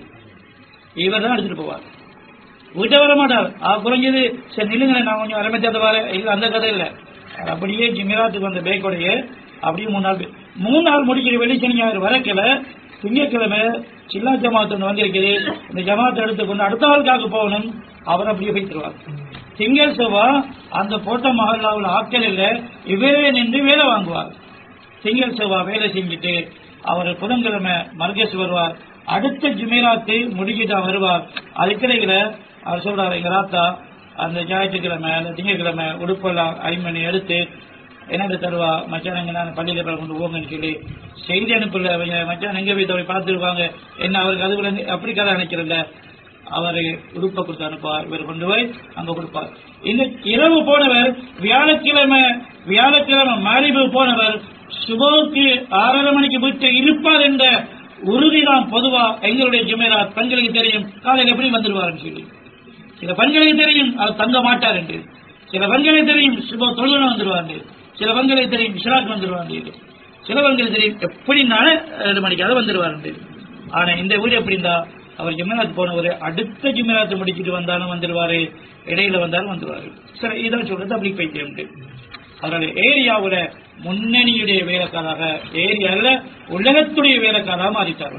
இவர் தான் எடுத்துட்டு போவார் வீட்டை வர மாட்டார் ஆ, குறைஞ்சது சரி நில்லுங்களேன் நான் கொஞ்சம் அரமச்சாத வர இல்ல அந்த கதை இல்ல அவர் அப்படியே ஜிமிராத்துக்கு வந்த பேக்கோடைய அப்படியே மூணு நாள் பே- மூணு நாள் முடிக்கிற வெள்ளிசனி ஞாயிறு வரக்கில திங்கட்கிழமை சில்லா ஜமாத் ஒன்று வந்திருக்குது இந்த ஜமாத்தை எடுத்துக்கொண்டு அடுத்த ஆளுக்காக போகணும் அவர் அப்படியே வைத்துருவார் திங்கள் செவ்வாய் அந்த போட்ட மகல்லாவில் ஆட்கள் இல்ல இவரே நின்று வேலை வாங்குவார் திங்கள் செவ்வாய் வேலை செஞ்சுட்டு அவர் புதன்கிழமை மர்கேஷ் வருவார் அடுத்த ஜுமேராத்து முடிக்கிட்டு அவர் வருவார் அதுக்கிடையில அவர் சொல்றாரு எங்க ராத்தா அந்த ஞாயிற்றுக்கிழமை அந்த திங்கட்கிழமை உடுப்பெல்லாம் ஐமணி எடுத்து என்னது தருவா மச்சான் எங்க நான் பள்ளியில போய் கொண்டு போங்கன்னு சொல்லி செய்தி அனுப்பல அவங்க மச்சான் எங்க போய் போய் பார்த்துருவாங்க என்ன அவருக்கு அதுக்குள்ள இருந்து அப்படி கதை அனுப்பிச்சிடல அவரு உடுப்பை கொடுத்து அனுப்புவார் இவர் கொண்டு போய் அங்க கொடுப்பார் இந்த இரவு போனவர் வியாழக்கிழமை வியாழக்கிழமை மாலிபு போனவர் சுபோக்கு ஆறரை மணிக்கு வீட்டை இருப்பார் என்ற உறுதிதான் பொதுவா எங்களுடைய ஜுமேரா பெண்களுக்கு தெரியும் காலையில் எப்படி வந்துடுவார்னு சொல்லி சில பெண்களுக்கு தெரியும் அவர் தங்க மாட்டார் என்று சில பெண்களுக்கு தெரியும் சுப தொழுகை வந்துடுவார் சில பெண்களுக்கு தெரியும் இஸ்லாக்கு வந்துடுவார் சில பெண்களுக்கு தெரியும் எப்படினாலும் ரெண்டு மணிக்காவது வந்துடுவார் என்று ஆனா இந்த வீடு எப்படி இருந்தா அவர் ஜிம்மராத் போனவர் அடுத்த ஜிம்மராத் முடிச்சிட்டு வந்தாலும் வந்துடுவாரு இடையில வந்தாலும் வந்துடுவாரு சரி இதான் சொல்றது அப்படி பைத்தியம் உண்டு அதனால ஏரியாவுல முன்னணியுடைய வேலைக்காராக ஏரியால உலகத்துடைய வேலைக்காராக மாறிட்டார்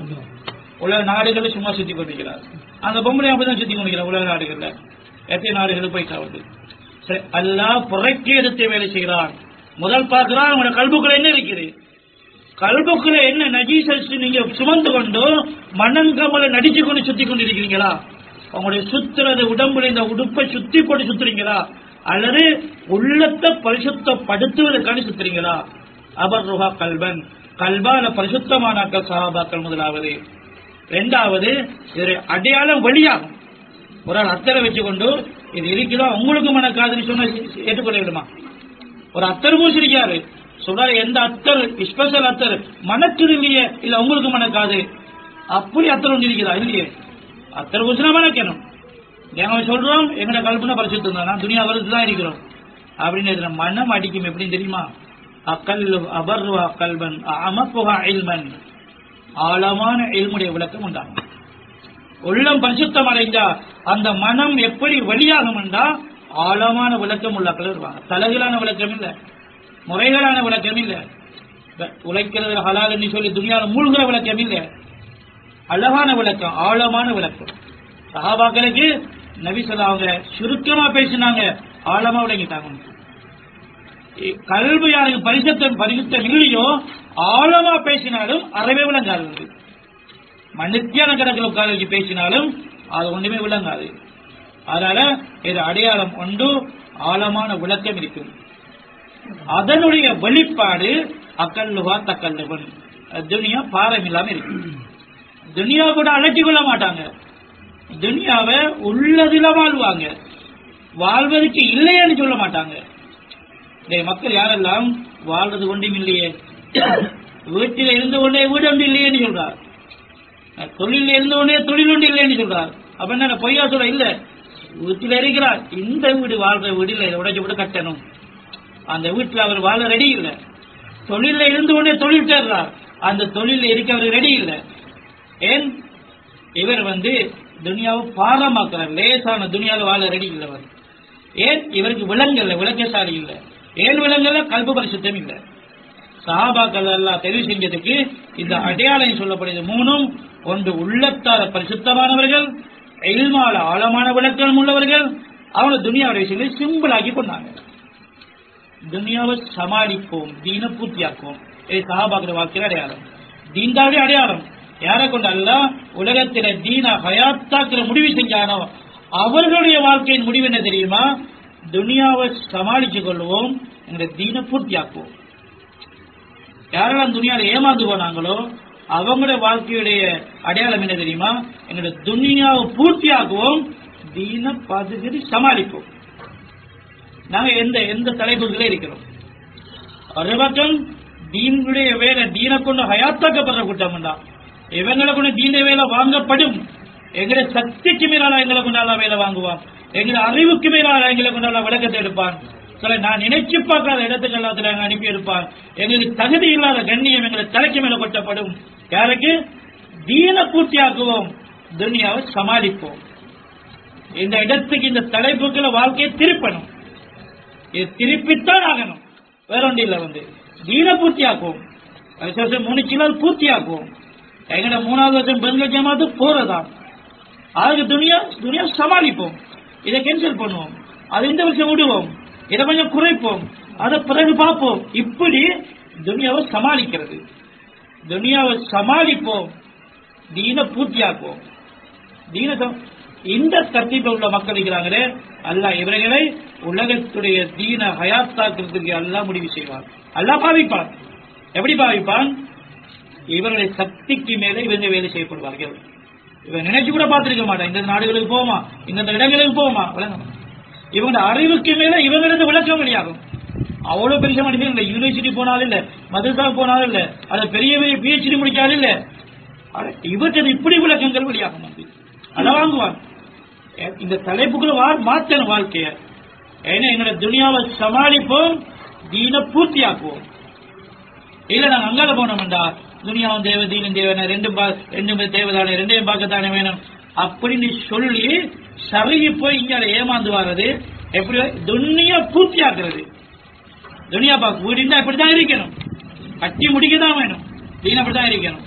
உலக நாடுகளை சும்மா சுத்தி கொண்டிருக்கிறார் அந்த பொம்பளை அப்படிதான் சுத்தி கொண்டிருக்கிறார் உலக நாடுகள்ல எத்தனை நாடுகளுக்கு போயிட்டா வந்து சரி அல்லாஹ் புறக்கி எடுத்து வேலை செய்கிறான் முதல் பார்க்கிறான் உங்களோட கல்புக்குள்ள என்ன இருக்குது கல்புக்குள்ள என்ன நஜீசஸ் நீங்க சுமந்து கொண்டு மண்ணங்கமல நடிச்சு கொண்டு சுத்தி கொண்டிருக்கிறீங்களா உங்களுடைய சுத்துறது உடம்புல இந்த உடுப்பை சுத்தி போட்டு சுத்துறீங்களா அல்லது உள்ளத்தை பரிசுத்தப்படுத்துவதற்கான சுத்துறீங்களா அபர் ருஹா கல்பன் கல்பால பரிசுத்தமானாக்கள் சஹாபாக்கள் முதலாவது இரண்டாவது இது அடையாளம் வெளியாகும் ஒரு ஆள் அத்தரை வச்சுக்கொண்டு இது இருக்குதா உங்களுக்கு மனக்காதுன்னு சொன்னா ஏற்றுக்கொள்ள விடுமா ஒரு அத்தர் பூசிருக்காரு சொல்றாரு எந்த அத்தர் ஸ்பெஷல் அத்தர் மணக்குது இல்லையே இல்ல உங்களுக்கு மணக்காது அப்படி அத்தர் ஒன்று இருக்குதா இல்லையே அத்தர் பூசினா மணக்கணும் நாங்க சொல்றோம் எங்கட கல்பனை பரிசுத்தம் தான் நான் துணியா வருது தான் இருக்கிறோம் அப்படின்னு இதுல மனம் அடிக்கும் எப்படின்னு தெரியுமா அக்கல் அபர்வா கல்வன் அமப்புகா இல்மன் ஆழமான இல்முடைய விளக்கம் உண்டாகும் உள்ளம் பரிசுத்தம் அடைந்தா அந்த மனம் எப்படி வெளியாகும் என்றா ஆழமான விளக்கம் உள்ளக்கள் வருவாங்க தலகிலான விளக்கம் இல்ல முறைகளான விளக்கம் இல்ல உழைக்கிறது ஹலால் என்று சொல்லி துணியால மூழ்கிற விளக்கம் இல்ல அழகான விளக்கம் ஆழமான விளக்கம் சஹாபாக்களுக்கு நபி சொல்லாங்க சுருக்கமா பேசினாங்க ஆழமா விளங்கிட்டாங்க கல்வி யாருக்கு பரிசுத்தம் பரிசுத்தம் இல்லையோ ஆழமா பேசினாலும் அறவே விளங்காது மனுத்தியான கணக்கில் உட்கார வச்சு பேசினாலும் அது ஒண்ணுமே விளங்காது அதனால இது அடையாளம் ஒன்று ஆழமான விளக்கம் இருக்கும் அதனுடைய வெளிப்பாடு அக்கல்லுவா தக்கல்லுவன் துனியா பாரம் இல்லாம இருக்கு துனியா கூட அழைச்சி கொள்ள மாட்டாங்க துனியாவை உள்ளதில வாழ்வாங்க வாழ்வதற்கு இல்லையேன்னு சொல்ல மாட்டாங்க டேய் மக்கள் யாரெல்லாம் வாழ்றது ஒன்றும் இல்லையே வீட்டில் இருந்து கொண்டே வீடு ஒன்று இல்லையேன்னு சொல்றார் தொழில் இருந்து கொண்டே தொழில் ஒன்று இல்லைன்னு சொல்றார் அப்ப என்ன பொய்யா சொல்ற இல்ல வீட்டில் இருக்கிறார் இந்த வீடு வாழ்ற வீடு இல்லை உடைச்சு விட கட்டணும் அந்த வீட்டில் அவர் வாழ ரெடி இல்லை தொழில இருந்து கொண்டே தொழில் தேடுறார் அந்த தொழில இருக்க அவர் ரெடி இல்லை ஏன் இவர் வந்து துனியாவை பாரமாக்குறார் லேசான துனியாவில் வாழ ரெடி இல்லை அவர் ஏன் இவருக்கு விலங்கல்ல விளக்கசாலி இல்லை ஏன் விலங்கல்ல கல்ப பரிசுத்தம் இல்லை சஹாபாக்கள் எல்லாம் தெரிவு செஞ்சதுக்கு இந்த அடையாளம் சொல்லப்படுது மூணும் ஒன்று உள்ளத்தார பரிசுத்தமானவர்கள் எல்மால ஆழமான விளக்கம் உள்ளவர்கள் அவங்க துனியாவுடைய விஷயங்களை சிம்பிள் ஆக்கி கொண்டாங்க துனியாவை சமாளிப்போம் தீன பூர்த்தியாக்குவோம் இது சஹாபாக்கிற வாக்கிய அடையாளம் தீண்டாவுடைய அடையாளம் யாரை கொண்டு அல்ல உலகத்தில தீன ஹயாத்தாக்கிற முடிவு செஞ்சானோ அவர்களுடைய வாழ்க்கையின் முடிவு என்ன தெரியுமா துனியாவை சமாளிச்சு கொள்வோம் எங்களுடைய தீன பூர்த்தியாக்குவோம் யாரெல்லாம் துனியால ஏமாந்து போனாங்களோ அவங்களுடைய வாழ்க்கையுடைய அடையாளம் என்ன தெரியுமா எங்களுடைய துனியாவை பூர்த்தியாக்குவோம் தீன பாதுகாத்து சமாளிப்போம் நாங்க எந்த எந்த தலைப்புகளே இருக்கிறோம் ஒரு பக்கம் தீனுடைய வேலை தீனை கொண்டு ஹயாத்தாக்கப்படுற கூட்டம் தான் இவங்களை கொண்டு தீன வேலை வாங்கப்படும் எங்களை சக்திக்கு மேலால எங்களை கொண்டால வேலை வாங்குவான் எங்களை அறிவுக்கு மேலால எங்களை கொண்டால விளக்கத்தை எடுப்பான் சில நான் நினைச்சு பார்க்காத இடத்துக்கு எல்லாத்துல அங்க அனுப்பி இருப்பான் எங்களுக்கு தகுதி இல்லாத கண்ணியம் எங்களை தலைக்கு மேல கொட்டப்படும் யாருக்கு தீன பூர்த்தியாக்குவோம் துனியாவை சமாளிப்போம் இந்த இடத்துக்கு இந்த தலைப்புகளை வாழ்க்கையை திருப்பணும் இது திருப்பித்தான் ஆகணும் வேற ஒன்றும் இல்லை வந்து தீன பூர்த்தியாக்குவோம் அடுத்த வருஷம் மூணு கிலோ பூர்த்தியாக்குவோம் எங்கட மூணாவது வருஷம் பெண்கள் ஜமாத்து போறதா அதுக்கு துணியா துணியா சமாளிப்போம் இதை கேன்சல் பண்ணுவோம் அது இந்த வருஷம் விடுவோம் இதை கொஞ்சம் குறைப்போம் அதை பிறகு பார்ப்போம் இப்படி துனியாவை சமாளிக்கிறது துனியாவை சமாளிப்போம் தீன பூர்த்தியாக்குவோம் தீன சம்- இந்த தர்த்தீபில் உள்ள மக்கள் இருக்கிறாங்களே அல்லாஹ் இவர்களை உலகத்துடைய தீன ஹயாத்தாக்குறதுக்கு அல்லாஹ் முடிவு செய்வார் அல்லாஹ் பாவிப்பான் எப்படி பாவிப்பான் இவர்களுடைய சக்திக்கு மேலே இவங்க வேலை செய்யப்படுவார்கள் இவன் நினைச்சு கூட பார்த்திருக்க மாட்டான் இந்த நாடுகளுக்கு போமா இந்த இடங்களுக்கு போமா விளங்கணும் இவங்க அறிவுக்கு மேல இவங்களுக்கு விளக்கம் வெளியாகும் அவ்வளவு பெரிய மனிதன் இல்ல யூனிவர்சிட்டி போனாலும் இல்ல மதுரசா போனாலும் இல்ல அது பெரிய பெரிய பிஹெச்டி முடிச்சாலும் இல்ல இவற்றை இப்படி விளக்கங்கள் வெளியாகும் வந்து அதை வாங்குவான் ஏ- இந்த தலைப்புக்குள்ள வா மாற்றணும் வாழ்க்கைய ஏன்னா எங்களோட துனியாவை சமாளிப்போம் தீன பூர்த்தியாக்குவோம் இல்ல நாங்க அங்கால போனோம்டா துனியாவும் தேவை தீனும் தேவை ரெண்டும் பா- ரெண்டும் தேவைதானே ரெண்டையும் பார்க்கத்தானே வேணும் அப்படின்னு சொல்லி சருகி போய் இங்க ஏமாந்து வர்றது எப்படி துனியா பூர்த்தியாக்குறது துனியா பார்க்க வீடு இருந்தா இப்படித்தான் இருக்கணும் கட்டி முடிக்க தான் வேணும் தீன அப்படித்தான் இருக்கணும்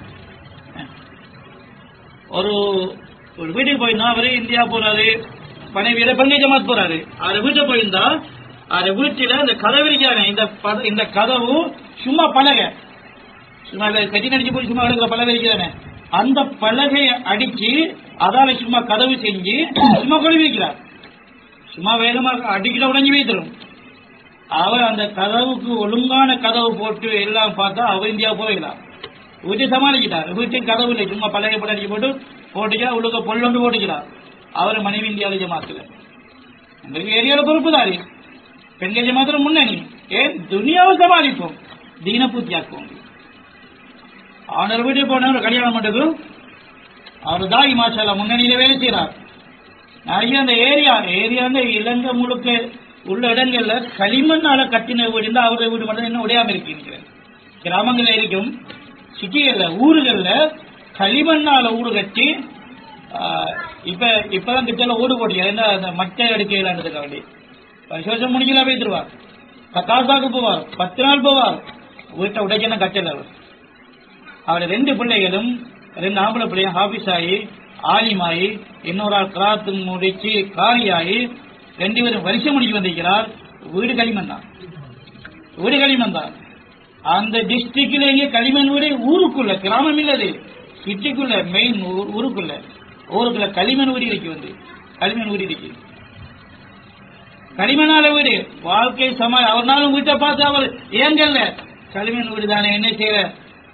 ஒரு ஒரு வீட்டுக்கு போயிருந்தா அவரு இந்தியா போறாரு மனைவியில பங்கை ஜமாத் போறாரு அவர் வீட்டுக்கு போயிருந்தா அந்த வீட்டுல இந்த கதவு இருக்காங்க இந்த பத- இந்த கதவு சும்மா பலகை சும்மா இல்ல கட்டி நடிச்சு போய் சும்மா எடுக்கிற பலகை இருக்கிறானே அந்த பலகையை அடிச்சு அதால சும்மா கதவு செஞ்சு சும்மா கொழுவி வைக்கிறார் சும்மா வேகமா அடிக்கிற உடஞ்சி வைத்திரும் அவர் அந்த கதவுக்கு ஒழுங்கான கதவு போட்டு எல்லாம் பார்த்தா அவர் இந்தியா போயிடலாம் வீட்டை சமாளிக்கிட்டார் வீட்டுக்கு கதவு இல்லை சும்மா பழைய படம் அடிச்சு போட்டு போட்டுக்கலாம் உள்ளுக்க பொல்லொண்டு போட்டுக்கிறார் அவர் மனைவி இந்தியாவில் ஜமாத்துல எங்களுக்கு ஏரியாவில் பொறுப்புதாரி பெண்கள் ஜமாத்துல முன்னணி ஏன் துனியாவை சமாளிப்போம் தீன பூர்த்தியாக்குவோம் அவனர் வீட்டுக்கு போனவர் கல்யாணம் பண்ணது அவர் தாய் மாஷாலா முன்னணியில வேலை செய்யறார் நிறைய அந்த ஏரியா ஏரியா இலங்கை முழுக்க உள்ள இடங்கள்ல களிமண்ணால கட்டின வீடு இருந்தா அவருடைய வீடு மட்டும் இன்னும் உடையாம இருக்கு நினைக்கிறேன். கிராமங்கள்ல இருக்கும் சிட்டிகள்ல ஊர்கள்ல களிமண்ணால ஊடு கட்டி ஆஹ், இப்ப இப்பதான் கிட்ட ஓடு போட்டியா என்ன அந்த மட்டை எடுக்கலான்றதுக்காக வேண்டி வருஷம் முடிக்கலாம் போயிட்டுருவார் காசாக்கு போவார் பத்து நாள் போவார் வீட்டை உடைக்கணும் கட்டல அவர் அவர் ரெண்டு பிள்ளைகளும் ரெண்டு ஆம்பளை பிள்ளையும் ஆபீஸ் ஆகி ஆலிமாயி இன்னொரு ஆள் கிராத்து முடிச்சு காரியாகி ரெண்டு பேரும் வருஷம் முடிச்சு வந்திருக்கிறார் வீடு களிமண் தான் வீடு களிமண் தான் அந்த டிஸ்ட்ரிக்ட்ல களிமண் வீடு ஊருக்குள்ள கிராமம் இல்லது சிட்டிக்குள்ள மெயின் ஊருக்குள்ள ஊருக்குள்ள களிமண் வீடு இருக்கு வந்து களிமண் வீடு இருக்கு களிமண்ணால வீடு வாழ்க்கை சமாளி அவர்னாலும் வீட்டை பார்த்து அவர் ஏங்கல்ல களிமண் வீடு தானே என்ன செய்யற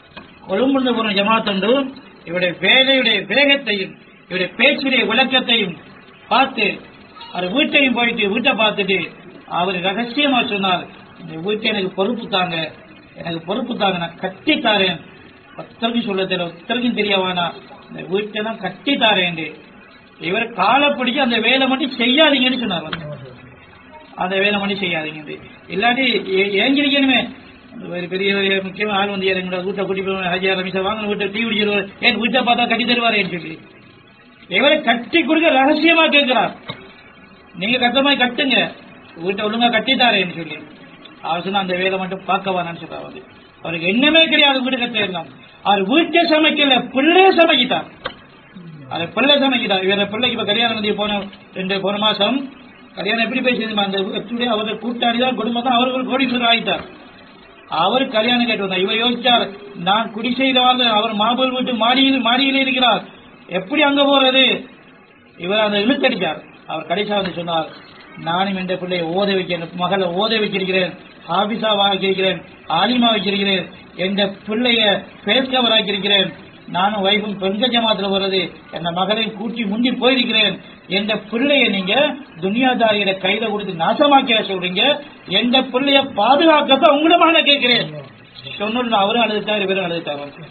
கொழும்புந்து போன ஜமாத்தொண்டு இவருடைய வேலையுடைய வேகத்தையும் இவருடைய பேச்சுடைய விளக்கத்தையும் பார்த்து அவர் வீட்டையும் போயிட்டு வீட்டை பார்த்துட்டு அவர் ரகசியமா சொன்னார் இந்த வீட்டை எனக்கு பொறுப்பு தாங்க எனக்கு பொறுப்பு தாங்க நான் கட்டி தாரேன் ஒத்தருக்கும் சொல்ல தெரியல ஒத்தருக்கும் தெரிய வேணாம் இந்த வீட்டை நான் கட்டி தாரேன் இவர் காலை பிடிச்சு அந்த வேலை மட்டும் செய்யாதீங்கன்னு சொன்னார் வந்து. அந்த வேலை மட்டும் செய்யாதீங்க இல்லாட்டி ஏ- ஏங்கிருக்கணுமே ஒரு பெரிய ஒரு முக்கியமான ஆள் வந்து எங்களோட வீட்டை கூட்டி போய் ஹஜி ரமேஷா வாங்க வீட்டை டீ குடிச்சிருவார் ஏன் வீட்டை பார்த்தா கட்டி தருவாரேன்னு சொல்லி இவரை கட்டி கொடுக்க ரகசியமா கேட்கிறார் நீங்க கட்டமாய் கட்டுங்க வீட்டை ஒழுங்கா கட்டித்தாரேன்னு சொல்லி அவர் சொன்னா அந்த வேலை மட்டும் பார்க்க வேணாம்னு சொல்றாரு வந்து. அவருக்கு என்னமே கிடையாது வீடு கட்ட இருந்தான் அவர் வீட்டை சமைக்கல பிள்ளைய சமைக்கிட்டார் அது பிள்ளை சமைக்கிறார் இவர பிள்ளைக்கு இப்ப கல்யாணம் வந்து போன ரெண்டு போன மாசம் கல்யாணம் எப்படி பேசியிருந்தா அந்த actually அவர்கள் கூட்டாளி தான் குடும்பம் தான் அவர்கள் கோடீஸ்வரர் ஆயிட்டார் அவர் கல்யாணம் கேட்டு வந்தார் இவர் யோசிச்சார் நான் குடிசையில வாழ்ந்த அவர் மாபல் வீட்டு மாடியில் மாடியில் இருக்கிறார் எப்படி அங்க போறது இவர் அந்த இழுத்தடிச்சார் அவர் கடைசியா வந்து சொன்னார் நானும் என்ற பிள்ளையை ஓத வைக்கிறேன் மகளை ஓத வச்சிருக்கிறேன் ஆபிசா வாக்கியிருக்கிறேன் ஆலிமா வச்சிருக்கிறேன் என்ற பிள்ளைய பேஸ்கவர் ஆக்கியிருக்கிறேன் நானும் வைஃபும் பெண்க ஜமாத்துல வர்றது என் மகளையும் கூட்டி முந்தி போயிருக்கிறேன் என்ற பிள்ளைய நீங்க துனியாதாரியோட கையில கொடுத்து நாசமாக்கிய சொல்றீங்க எந்த பிள்ளைய பாதுகாக்கத்தான் உங்களிடமான கேட்கிறேன் சொன்னு அவரும் அழுதுட்டார் இவரும் அழுதுட்டார்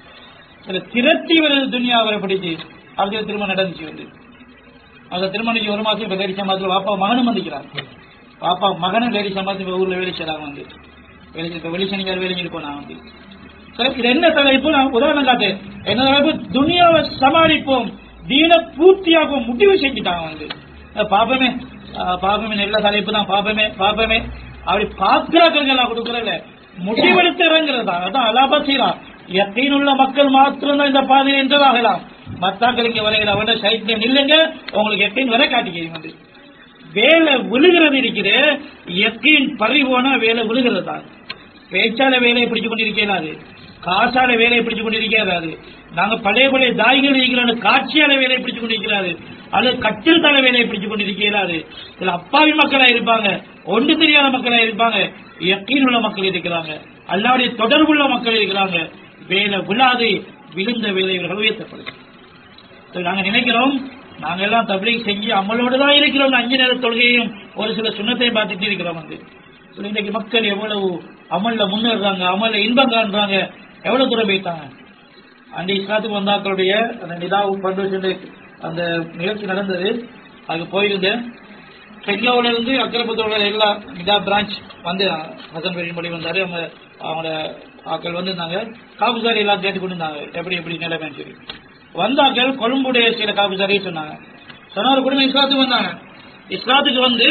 சில திரட்டி வருது துனியா அவரை பிடிச்சு அதுக்கு திருமணம் நடந்துச்சு வந்து அந்த திருமணிக்கு ஒரு மாசம் இப்ப லேடி சமாதத்துல பாப்பா மகனும் வந்துக்கிறார் பாப்பா மகனும் லேடி சமாதம் இப்ப ஊர்ல வேலை செய்யறாங்க வந்து வேலை இப்ப வெளி சனிக்கார் வேலை செஞ்சு போனாங்க வந்து சரி, இது என்ன தலைப்பு நான் உதாரணம் காட்டு என்ன தலைப்பு துனியாவை சமாளிப்போம் தீன பூர்த்தியாகும் முடிவு செஞ்சுட்டாங்க வந்து அஹ் பாப்பமே அஹ் பாப்பமே நல்ல தலைப்பு தான் பாப்பமே பாப்பமே அப்படி பாக்குறாக்கள் கொடுக்கறல முடிவெடுத்து இறங்குறது தான் அதான் அலாபசீரா யக்கீனுள்ள மக்கள் மாத்திரம்தான் இந்த பாதையில் என்றதாகலாம் மத்தாக்களுக்கு வரைகிற அவன சைட்ல நில்லுங்க உங்களுக்கு யக்கீன் வரை காட்டிக்கிறீங்க வந்து வேலை விழுகிறது இருக்குது யக்கீன் பறி போனா வேலை விழுகிறது தான் பேச்சால வேலையை பிடிச்சு கொண்டிருக்கிறாரு காசால வேலையை பிடிச்சு கொண்டிருக்கிறாரு நாங்க பழைய பழைய தாய்கள் இருக்கிறோம் காட்சியால வேலையை பிடிச்சு கொண்டிருக்கிறாரு அல்லது கட்டில் தலை வேலையை பிடிச்சு கொண்டிருக்கிறாரு சில அப்பாவி மக்களா இருப்பாங்க ஒன்று தெரியாத மக்களா இருப்பாங்க யக்கீன் உள்ள மக்கள் இருக்கிறாங்க அல்லாவுடைய தொடர்புள்ள மக்கள் இருக்கிறாங்க வேலை விழாது விழுந்த வேலை இவர்கள் உயர்த்தப்படுது So, நாங்க நினைக்கிறோம் நாங்க எல்லாம் தப்லீக் செஞ்சு அமலோடு தான் இருக்கிறோம் அஞ்சு நேர தொழுகையும் ஒரு சில சுண்ணத்தையும் பார்த்துட்டு இருக்கிறோம் வந்து So, இன்னைக்கு மக்கள் எவ்வளவு அமல்ல முன்னேறாங்க அமல்ல இன்பம் காண்றாங்க எவ்வளவு தூரம் போயிட்டாங்க அந்த இஸ்லாத்துக்கு வந்தாக்களுடைய அந்த நிதாவு பண்டு அந்த நிகழ்ச்சி நடந்தது அதுக்கு போயிருந்தேன் பெட்லாவுல இருந்து அக்கரபுத்தோட எல்லா நிதா பிரான்ச் வந்து ஹசன் பெரிய மொழி வந்தாரு அவங்க அவங்களோட ஆக்கள் வந்திருந்தாங்க காபுசாரி எல்லாம் கேட்டு கொண்டு இருந்தாங்க எப்படி எப்படி நிலைமைன்னு சொல்லி வந்தாக்கள் கொழும்புடைய சில காபுசாரியை சொன்னாங்க சொன்னார் குடும்பம் இஸ்லாத்துக்கு வந்தாங்க இஸ்லாத்துக்கு வந்து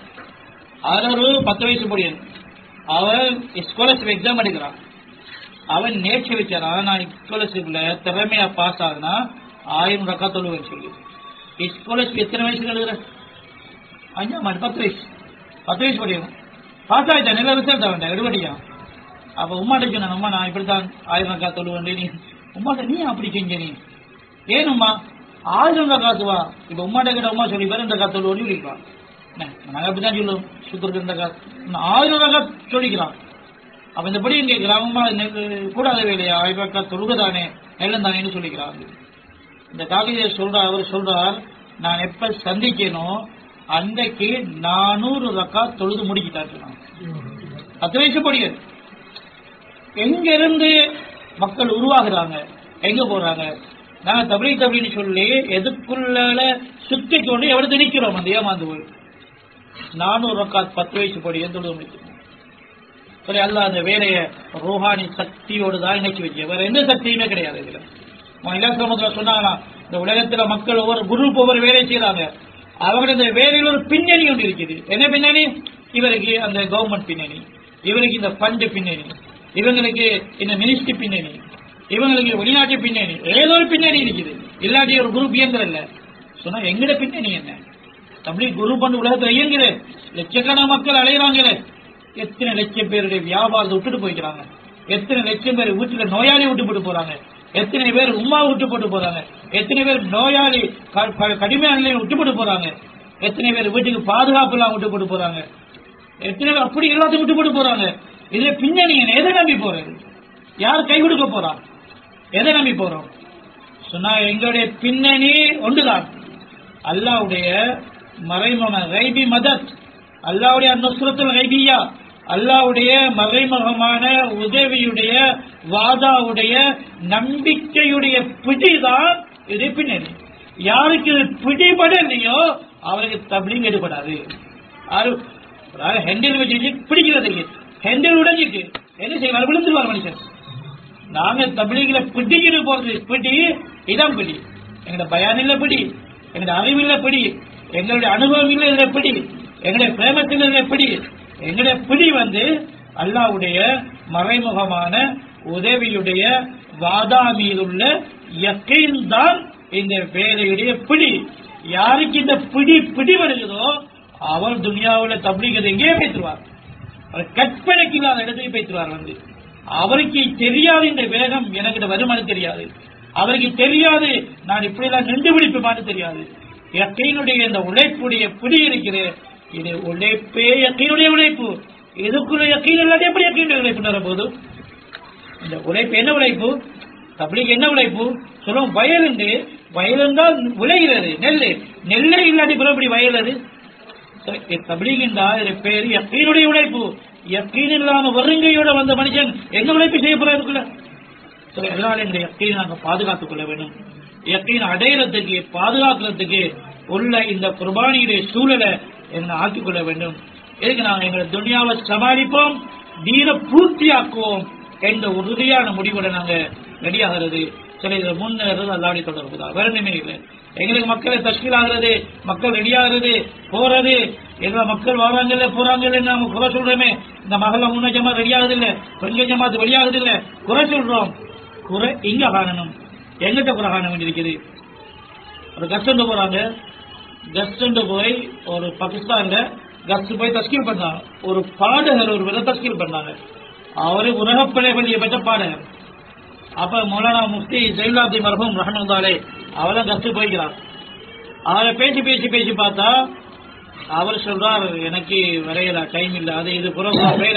அதில் ஒரு பத்து வயசு பொடியன் அவன் ஸ்காலர்ஷிப் எக்ஸாம் எடுக்கிறான் அவன் நேற்று வச்சாரான் நான் ஸ்காலர்ஷிப்ல திறமையா பாஸ் ஆகுனா ஆயிரம் ரக்கா தொழுவேன் சொல்லி ஸ்காலர்ஷிப் எத்தனை வயசுக்கு எழுதுற அஞ்சாம் ஆண்டு பத்து வயசு பத்து வயசு படியும் பாஸ் ஆயிட்டா நல்ல ரிசல்ட் அவன் எடுபடியான் அப்ப உமாட்ட சொன்னேன் அம்மா நான் இப்படித்தான் ஆயிரம் ரக்கா தொழுவேன் நீ உமாட்ட நீ அப்படி செஞ்ச நீ ஏனும்மா ஆயிரம் ரக்கா காத்துவா இப்ப உமாட்ட கிட்ட உமா சொல்லி வேற இந்த காத்து தொழுவோன்னு சொல்லிக்கலாம் நாங்க அப்படிதான் சொல்லுவோம் சுத்தருக்கு இருந்த காத்து ஆயிரம் ரக்கா சொல்லிக்கிறான் அப்ப இந்த படியும் கேட்கிறான் அம்மா எனக்கு கூடாத வேலையா ஆயிரம் ரக்கா தொழுகதானே நெல்லம் தானேன்னு சொல்லிக்கிறான் இந்த காகித சொல்ற அவர் சொல்றார் நான் எப்ப சந்திக்கனோ அன்றைக்கு நானூறு ரக்கா தொழுது முடிக்கிட்டார் சொன்னாங்க பத்து வயசு படிகள் எங்க இருந்து மக்கள் உருவாகுறாங்க எங்க போறாங்க நாங்க தபலி தபலின்னு சொல்லி எதுக்குள்ள சுத்தி கொண்டு எவ்வளவு திணிக்கிறோம் அந்த ஏமாந்து போய் நானூறு ரக்காத் பத்து வயசு படி எந்த தொழுது முடிக்கிறோம் சரி அல்ல அந்த வேலையை ரோஹானி சக்தியோடு தான் இணைச்சி வச்சு வேற எந்த சக்தியுமே கிடையாது இதுல இலாசமத்துல சொன்னாங்கன்னா இந்த உலகத்துல மக்கள் ஒவ்வொரு குரூப் ஒவ்வொரு வேலை செய்யறாங்க அவங்க இந்த வேலையில் ஒரு பின்னணி ஒன்று இருக்குது என்ன பின்னணி இவருக்கு அந்த கவர்மெண்ட் பின்னணி இவருக்கு இந்த ஃபண்ட் பின்னணி இவங்களுக்கு இந்த மினிஸ்ட்ரி பின்னணி இவங்களுக்கு வெளிநாட்டு பின்னணி ஏதோ ஒரு பின்னணி இருக்குது இல்லாட்டி ஒரு குரூப் இயங்குற இல்ல சொன்னா எங்கட பின்னணி என்ன அப்படி குரூப் பண்ணு உலகத்துல இயங்குது லட்சக்கணக்கான மக்கள் அலையிறாங்களே எத்தனை லட்சம் பேருடைய வியாபாரத்தை விட்டுட்டு போய்க்கிறாங்க எத்தனை லட்சம் பேர் வீட்டுல நோயாளி விட்டு போட்டு போறாங்க எத்தனை பேர் உமா விட்டு போட்டு போறாங்க எத்தனை பேர் நோயாளி க- க- கடுமையான நிலையில விட்டு போட்டு போறாங்க எத்தனை பேர் வீட்டுக்கு பாதுகாப்பு எல்லாம் விட்டு போட்டு போறாங்க எத்தனை பேர் அப்படி எல்லாத்தையும் விட்டு போட்டு போறாங்க இதுல பின்னணி என்ன? எதை நம்பி போறது யார் கை கொடுக்க போறா எதை நம்பி போறோம் சொன்னா எங்களுடைய பின்னணி ஒன்றுதான் அல்லாவுடைய மறைமுக கைபி மதத் அல்லாவுடைய நுஸ்ரத்துல் கைபியா அல்லாவுடைய மறைமுகமான உதவியுடைய வாதாவுடைய நம்பிக்கையுடைய பிடிதான் இது பின்னணி யாருக்கு இது பிடிபடலையோ அவருக்கு தப்லீங் எடுபடாது ஹெண்டில் வச்சு பிடிக்கிறது ஹெண்டில் உடைஞ்சிட்டு என்ன செய்வார் விழுந்துருவார் மனுஷன் நாங்க தபிலிகளை பிடிக்கிட்டு போறது பிடி இடம் பிடி எங்களோட பயானில்ல பிடி எங்களோட அறிவில்ல பிடி எங்களுடைய அனுபவம் இல்ல இதுல பிடி எங்களுடைய பிரேமத்தில் இதுல பிடி எங்களுடைய பிடி வந்து அல்லாவுடைய மறைமுகமான உதவியுடைய வாதாமியிலுள்ள யக்கீன் தான் இந்த வேலையுடைய பிடி யாருக்கு இந்த பிடி பிடி வருகிறதோ அவர் துனியாவுல தபிலிகதை எங்கேயே பேசுவார் அவர் கற்பனைக்கு இல்லாத இடத்துக்கு பேசுவார் வந்து அவருக்கு தெரியாது இந்த வேகம் எனக்கு வருமானம் தெரியாது அவருக்கு தெரியாது நான் இப்படிலாம் நின்று பிடிப்புமான்னு தெரியாது யக்கீனுடைய இந்த உழைப்புடைய பிடி இருக்கிறது இது உழைப்பே யக்கீனுடைய உழைப்பு இதுக்குள்ள யக்கீன் இல்லாத எப்படி யக்கீனுடைய உழைப்பு வரும்போது இந்த உழைப்பு என்ன உழைப்பு தபிலிக்கு என்ன உழைப்பு சொல்லுவோம் வயல் உண்டு வயல் இருந்தால் விளைகிறது நெல் நெல்லே இல்லாட்டி புறப்படி வயல் அது தபிலிகின்றா இது பேர் யக்கீனுடைய உழைப்பு யக்கீன் இல்லாம வருங்கையோட வந்த மனுஷன் என்ன உழைப்பு செய்ய போறா இதுக்குள்ள சரி எல்லாரும் இந்த யக்கீனை நாங்க பாதுகாத்துக் கொள்ள வேண்டும் யக்கீன் அடையிறதுக்கு பாதுகாக்கிறதுக்கு உள்ள இந்த குர்பானியுடைய சூழலை என்ன ஆக்கிக் கொள்ள வேண்டும் எதுக்கு நாங்க எங்களை துனியாவை சமாளிப்போம் தீன பூர்த்தியாக்குவோம் என்ற உறுதியான முடிவுடன் நாங்க ரெடியாகிறது சரி இதில் முன்னேறது அல்லாவுடைய தொடர்பு தான் வேற ஒண்ணுமே இல்லை எங்களுக்கு மக்களை தஷ்கீல் ஆகிறது மக்கள் ரெடியாகிறது போறது எல்லா மக்கள் வராங்கல்ல போறாங்கல்ல நாம குறை சொல்றோமே இந்த மகள முன்ன ஜமாத் ரெடியாகுது இல்ல பெண்கள் ஜமாத் வெளியாகுது இல்ல குறை சொல்றோம் குறை இங்க காணணும் எங்கிட்ட குறை காண வேண்டியிருக்குது ஒரு கஸ்டண்ட் போறாங்க கஸ்டண்ட் போய் ஒரு பாகிஸ்தான்ல கஸ்ட் போய் தஸ்கீல் பண்ணாங்க ஒரு பாடகர் ஒரு வித தஸ்கீல் பண்ணாங்க அவரு உலகப்பிழை பெற்ற பாடகர் அப்ப மௌலானா முஃப்தி ஜெயிலாப்தி மரபும் ரஹமந்தாலே அவெல்லாம் கத்து போய்க்கிறார் அவரை பேசி பேசி பேசி பார்த்தா அவர் சொல்றார் எனக்கு வரையல டைம் இல்ல அது இது புறம் வேற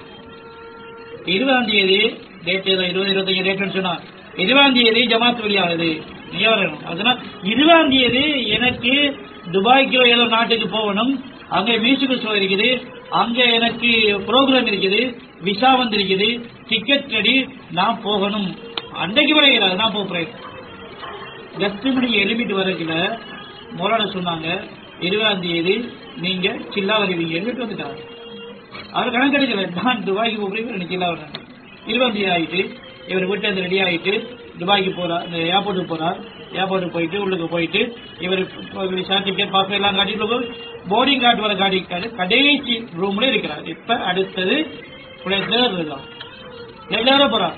இருபதாம் தேதி டேட் ஏதோ இருபது இருபத்தஞ்சு டேட்னு சொன்னா இருபதாம் தேதி ஜமாத் வெளியாகுது நீ வரணும் அதனால இருபதாம் தேதி எனக்கு துபாய்க்கு ஏதோ நாட்டுக்கு போகணும் அங்க மியூசிக்கல் ஷோ இருக்குது அங்க எனக்கு ப்ரோக்ராம் இருக்குது விசா வந்திருக்குது டிக்கெட் ரெடி நான் போகணும் அன்றைக்கு வரைகிறாரு நான் போறேன் கஸ்ட் மணி எழுப்பிட்டு வரக்குல மோலான சொன்னாங்க இருபதாம் தேதி நீங்க சில்லா வருவீங்க எழுப்பிட்டு வந்துட்டாங்க அவர் கணக்கெடுக்கல நான் துபாய்க்கு போகிறேன் எனக்கு சில்லா வர்றாங்க இருபதாம் தேதி ஆயிட்டு இவர் வீட்டு வந்து ரெடி ஆயிட்டு துபாய்க்கு போறார் இந்த ஏர்போர்ட்டுக்கு போறார் ஏர்போர்ட்டுக்கு போயிட்டு உள்ளுக்கு போயிட்டு இவர் சர்டிபிகேட் பாஸ்போர்ட் எல்லாம் காட்டிட்டு போர்டிங் கார்டு வர காட்டிக்காரு கடைசி ரூம்ல இருக்கிறார் இப்ப அடுத்தது பிளேட்ல இருக்கலாம் பிளேட்ல போறார்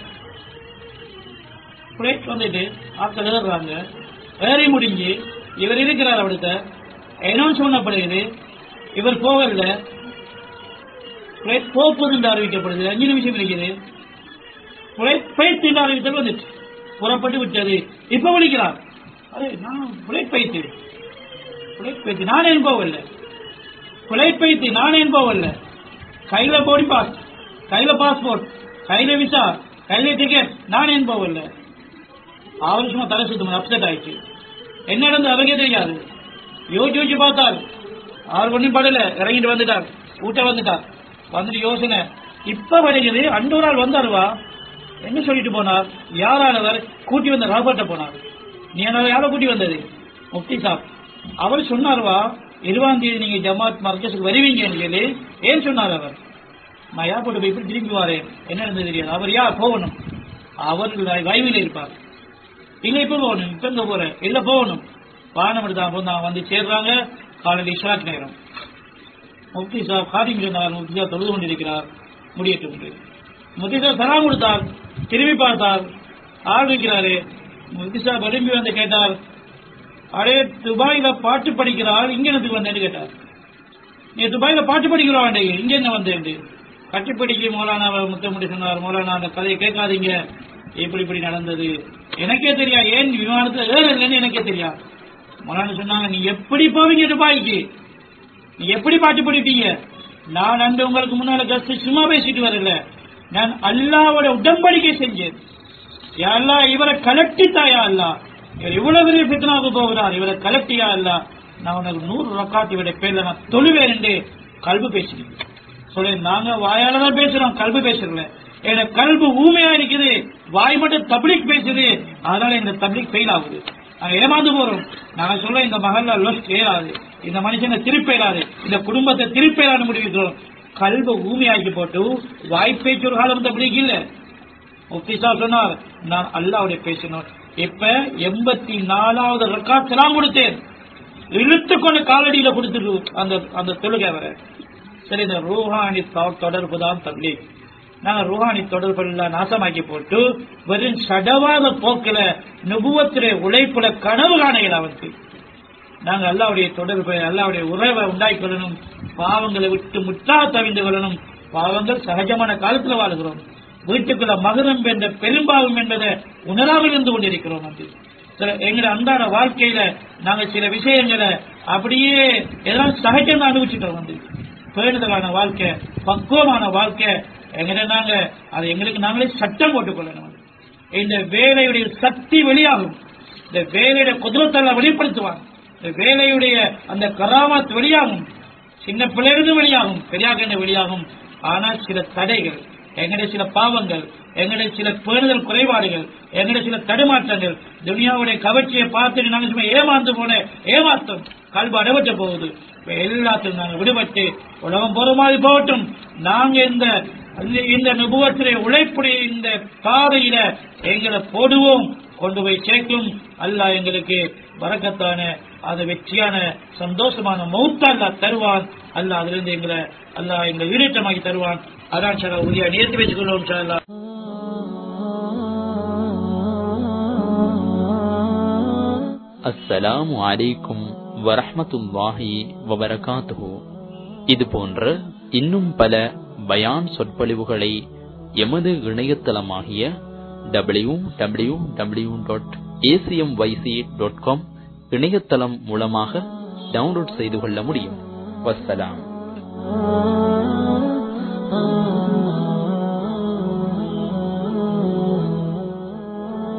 பிளேட் வந்துட்டு ஆட்கள் ஏறுறாங்க ஏறி முடிஞ்சு இவர் இருக்கிறார் அவடுத்த அனௌன்ஸ் பண்ணப்படுகிறது இவர் போகல பிளேட் போப்பது என்று அறிவிக்கப்படுது அஞ்சு நிமிஷம் இருக்குது பிளேட் பயிற்சி என்று அறிவித்தல் வந்துச்சு புறப்பட்டு விட்டது இப்ப விழிக்கிறார் அரே நான் பிளேட் பயிற்சி பிளேட் பயிற்சி நான் ஏன் போகல பிளேட் பயிற்சி நான் ஏன் போகல கையில போடி பாஸ் கையில பாஸ்போர்ட் கையில விசா கையில டிக்கெட் நான் ஏன் போகல அவரு சும்மா தலை சுத்தம் அப்செட் ஆயிடுச்சு என்ன நடந்து அவருக்கே தெரியாது யோசிச்சு யோசிச்சு பார்த்தார் அவர் ஒன்றும் படல இறங்கிட்டு வந்துட்டார் ஊட்ட வந்துட்டார் வந்துட்டு யோசனை இப்ப வருகிறது அன்று ஒரு நாள் வந்தாருவா என்ன சொல்லிட்டு போனார் யாரானவர் கூட்டி வந்த ராபர்ட்ட போனார் நீ என்ன யாரை கூட்டி வந்தது முஃப்தி சாப் அவர் சொன்னார்வா இருபதாம் தேதி நீங்க ஜமாத் மர்கஸுக்கு வருவீங்கன்னு சொல்லி ஏன் சொன்னார் அவர் நான் ஏர்போர்ட் போய் இப்படி திரும்பி வரேன் என்ன நடந்தது தெரியாது அவர் யார் போகணும் அவர் வைவில் இருப்பார் இல்ல இப்ப போகணும் இப்ப இங்க போறேன் இல்ல போகணும் வானம் எடுத்தாங்க போந்தாங்க வந்து சேர்றாங்க காலையில் இஷாக் நேரம் முஃப்தி சாப் காதிம் சொன்னார் முஃப்தி சாப் தொழுது கொண்டிருக்கிறார் முடியட்டும் என்று முஃப்தி சாப் சலாம் கொடுத்தார் திரும்பி பார்த்தார் ஆள் இருக்கிறாரு முஃப்தி சாப் விரும்பி வந்து கேட்டார் அடே துபாயில பாட்டு படிக்கிறாள் இங்க எனக்கு வந்தேன்னு கேட்டார் நீ துபாயில பாட்டு படிக்கிறான் இங்க என்ன வந்தேன் கட்டிப்படிக்கு மௌலானா முத்தமுடி சொன்னார் மௌலானா அந்த கதையை கேட்காதீங்க இப்படி இப்படி நடந்தது எனக்கே தெரியா ஏன் விமானத்துல ஏறலன்னு எனக்கே தெரியா மௌலானா சொன்னாங்க நீ எப்படி போவீங்க துபாய்க்கு நீ எப்படி பாட்டு படிப்பீங்க நான் அன்று உங்களுக்கு முன்னால கஸ்து சும்மா பேசிட்டு வரல நான் அல்லாவோட உடன்படிக்கை செஞ்சேன் யாழ்லா இவரை கலட்டித்தாயா அல்ல இவர் இவ்வளவு பெரிய பித்னாவுக்கு போகிறார் இவரை கலட்டியா அல்ல நான் உனக்கு நூறு ரக்காத்து இவருடைய பேர்ல நான் தொழுவேன் என்று கல்வி பேசுறீங்க சொல்ல நாங்க வாயால தான் பேசுறோம் கல்வி பேசுறல என் கல்வி ஊமையா இருக்குது வாய் மட்டும் தப்ளிக் பேசுது அதனால இந்த தப்ளிக் ஃபெயில் ஆகுது நாங்க ஏமாந்து போறோம் நாங்க சொல்ல இந்த மகல்ல லொஸ்ட் ஏறாது இந்த மனுஷனை திருப்பேறாது இந்த குடும்பத்தை திருப்பேறான்னு முடிவிக்கிறோம் கல்வை ஊமையாக்கி போட்டு வாய்ப்பேச்சு ஒரு காலம் தப்ளிக் இல்ல முஃப்திசா சொன்னார் நான் அல்லாவுடைய பேசினோம் இப்ப எண்பத்தி நாலாவது ரக்காத் சலாம் கொடுத்தேன் இழுத்து கொண்டு காலடியில கொடுத்துரு அந்த அந்த தொழுகை வர சரி இந்த ரூஹானி தொ- தொடர்பு தான் தப்லீக் நாங்க ரூஹானி தொடர்பு எல்லாம் நாசமாக்கி போட்டு வெறும் சடவாத போக்கில நுபுவத்திலே உழைப்புல கனவு காணைகள் அவருக்கு நாங்க அல்லாவுடைய தொடர்பை அல்லாவுடைய உறவை உண்டாக்கி கொள்ளணும் பாவங்களை விட்டு முற்றா தவிந்து கொள்ளணும் பாவங்கள் சகஜமான காலத்துல வாழுகிறோம் வீட்டுக்குள்ள மகரம் என்ற பெரும்பாவம் என்பதை உணராமல் இருந்து கொண்டிருக்கிறோம் வந்து சில எங்களுடைய அன்றாட வாழ்க்கையில நாங்க சில விஷயங்களை அப்படியே எல்லாம் சகஜமா அனுபவிச்சுட்டோம் வந்து பேணுதலான வாழ்க்கை பக்குவமான வாழ்க்கை எங்களை நாங்க அதை எங்களுக்கு நாங்களே சட்டம் போட்டுக் கொள்ளணும் இந்த வேலையுடைய சக்தி வெளியாகும் இந்த வேலையுடைய குதிரத்தெல்லாம் வெளிப்படுத்துவாங்க இந்த வேலையுடைய அந்த கராமத் வெளியாகும் சின்ன பிள்ளைகளுக்கு வெளியாகும் பெரியாக்க வெளியாகும் ஆனால் சில தடைகள் எங்களுடைய சில பாவங்கள் எங்களுடைய சில பேணுதல் குறைபாடுகள் எங்களுடைய சில தடுமாற்றங்கள் துனியாவுடைய கவர்ச்சியை பார்த்துட்டு நாங்க சும்மா ஏமாந்து போன ஏமாத்தம் கல்வி அடைபட்டு போகுது இப்ப எல்லாத்தையும் நாங்க விடுபட்டு உலகம் போற மாதிரி போகட்டும் நாங்க இந்த இந்த நுபுவத்திலே உழைப்புடைய இந்த பாதையில எங்களை போடுவோம் கொண்டு போய் சேர்க்கும் அல்லாஹ் எங்களுக்கு வரக்கத்தான அது வெற்றியான சந்தோஷமான மௌத்தா அல்லாஹ் தருவான் அல்லாஹ் அதிலிருந்து எங்களை அல்லாஹ் எங்களை ஈடேற்றமாக்கி தருவான் அதான் சார் உறுதியா நிறுத்தி வச்சுக்கொள்வோம் சார் அல்லாஹ் அஸ்ஸலாமு அலைக்கும் வரஹ்மத்துல்லாஹி வபரகாத்துஹு இது போன்ற இன்னும் பல பயான் சொற்பொழிவுகளை எமது இணையதளமாகிய W W W dot A C M Y C dot com இணையதளம் மூலமாக டவுன்லோட் செய்து கொள்ள முடியும் வஸ்ஸலாம்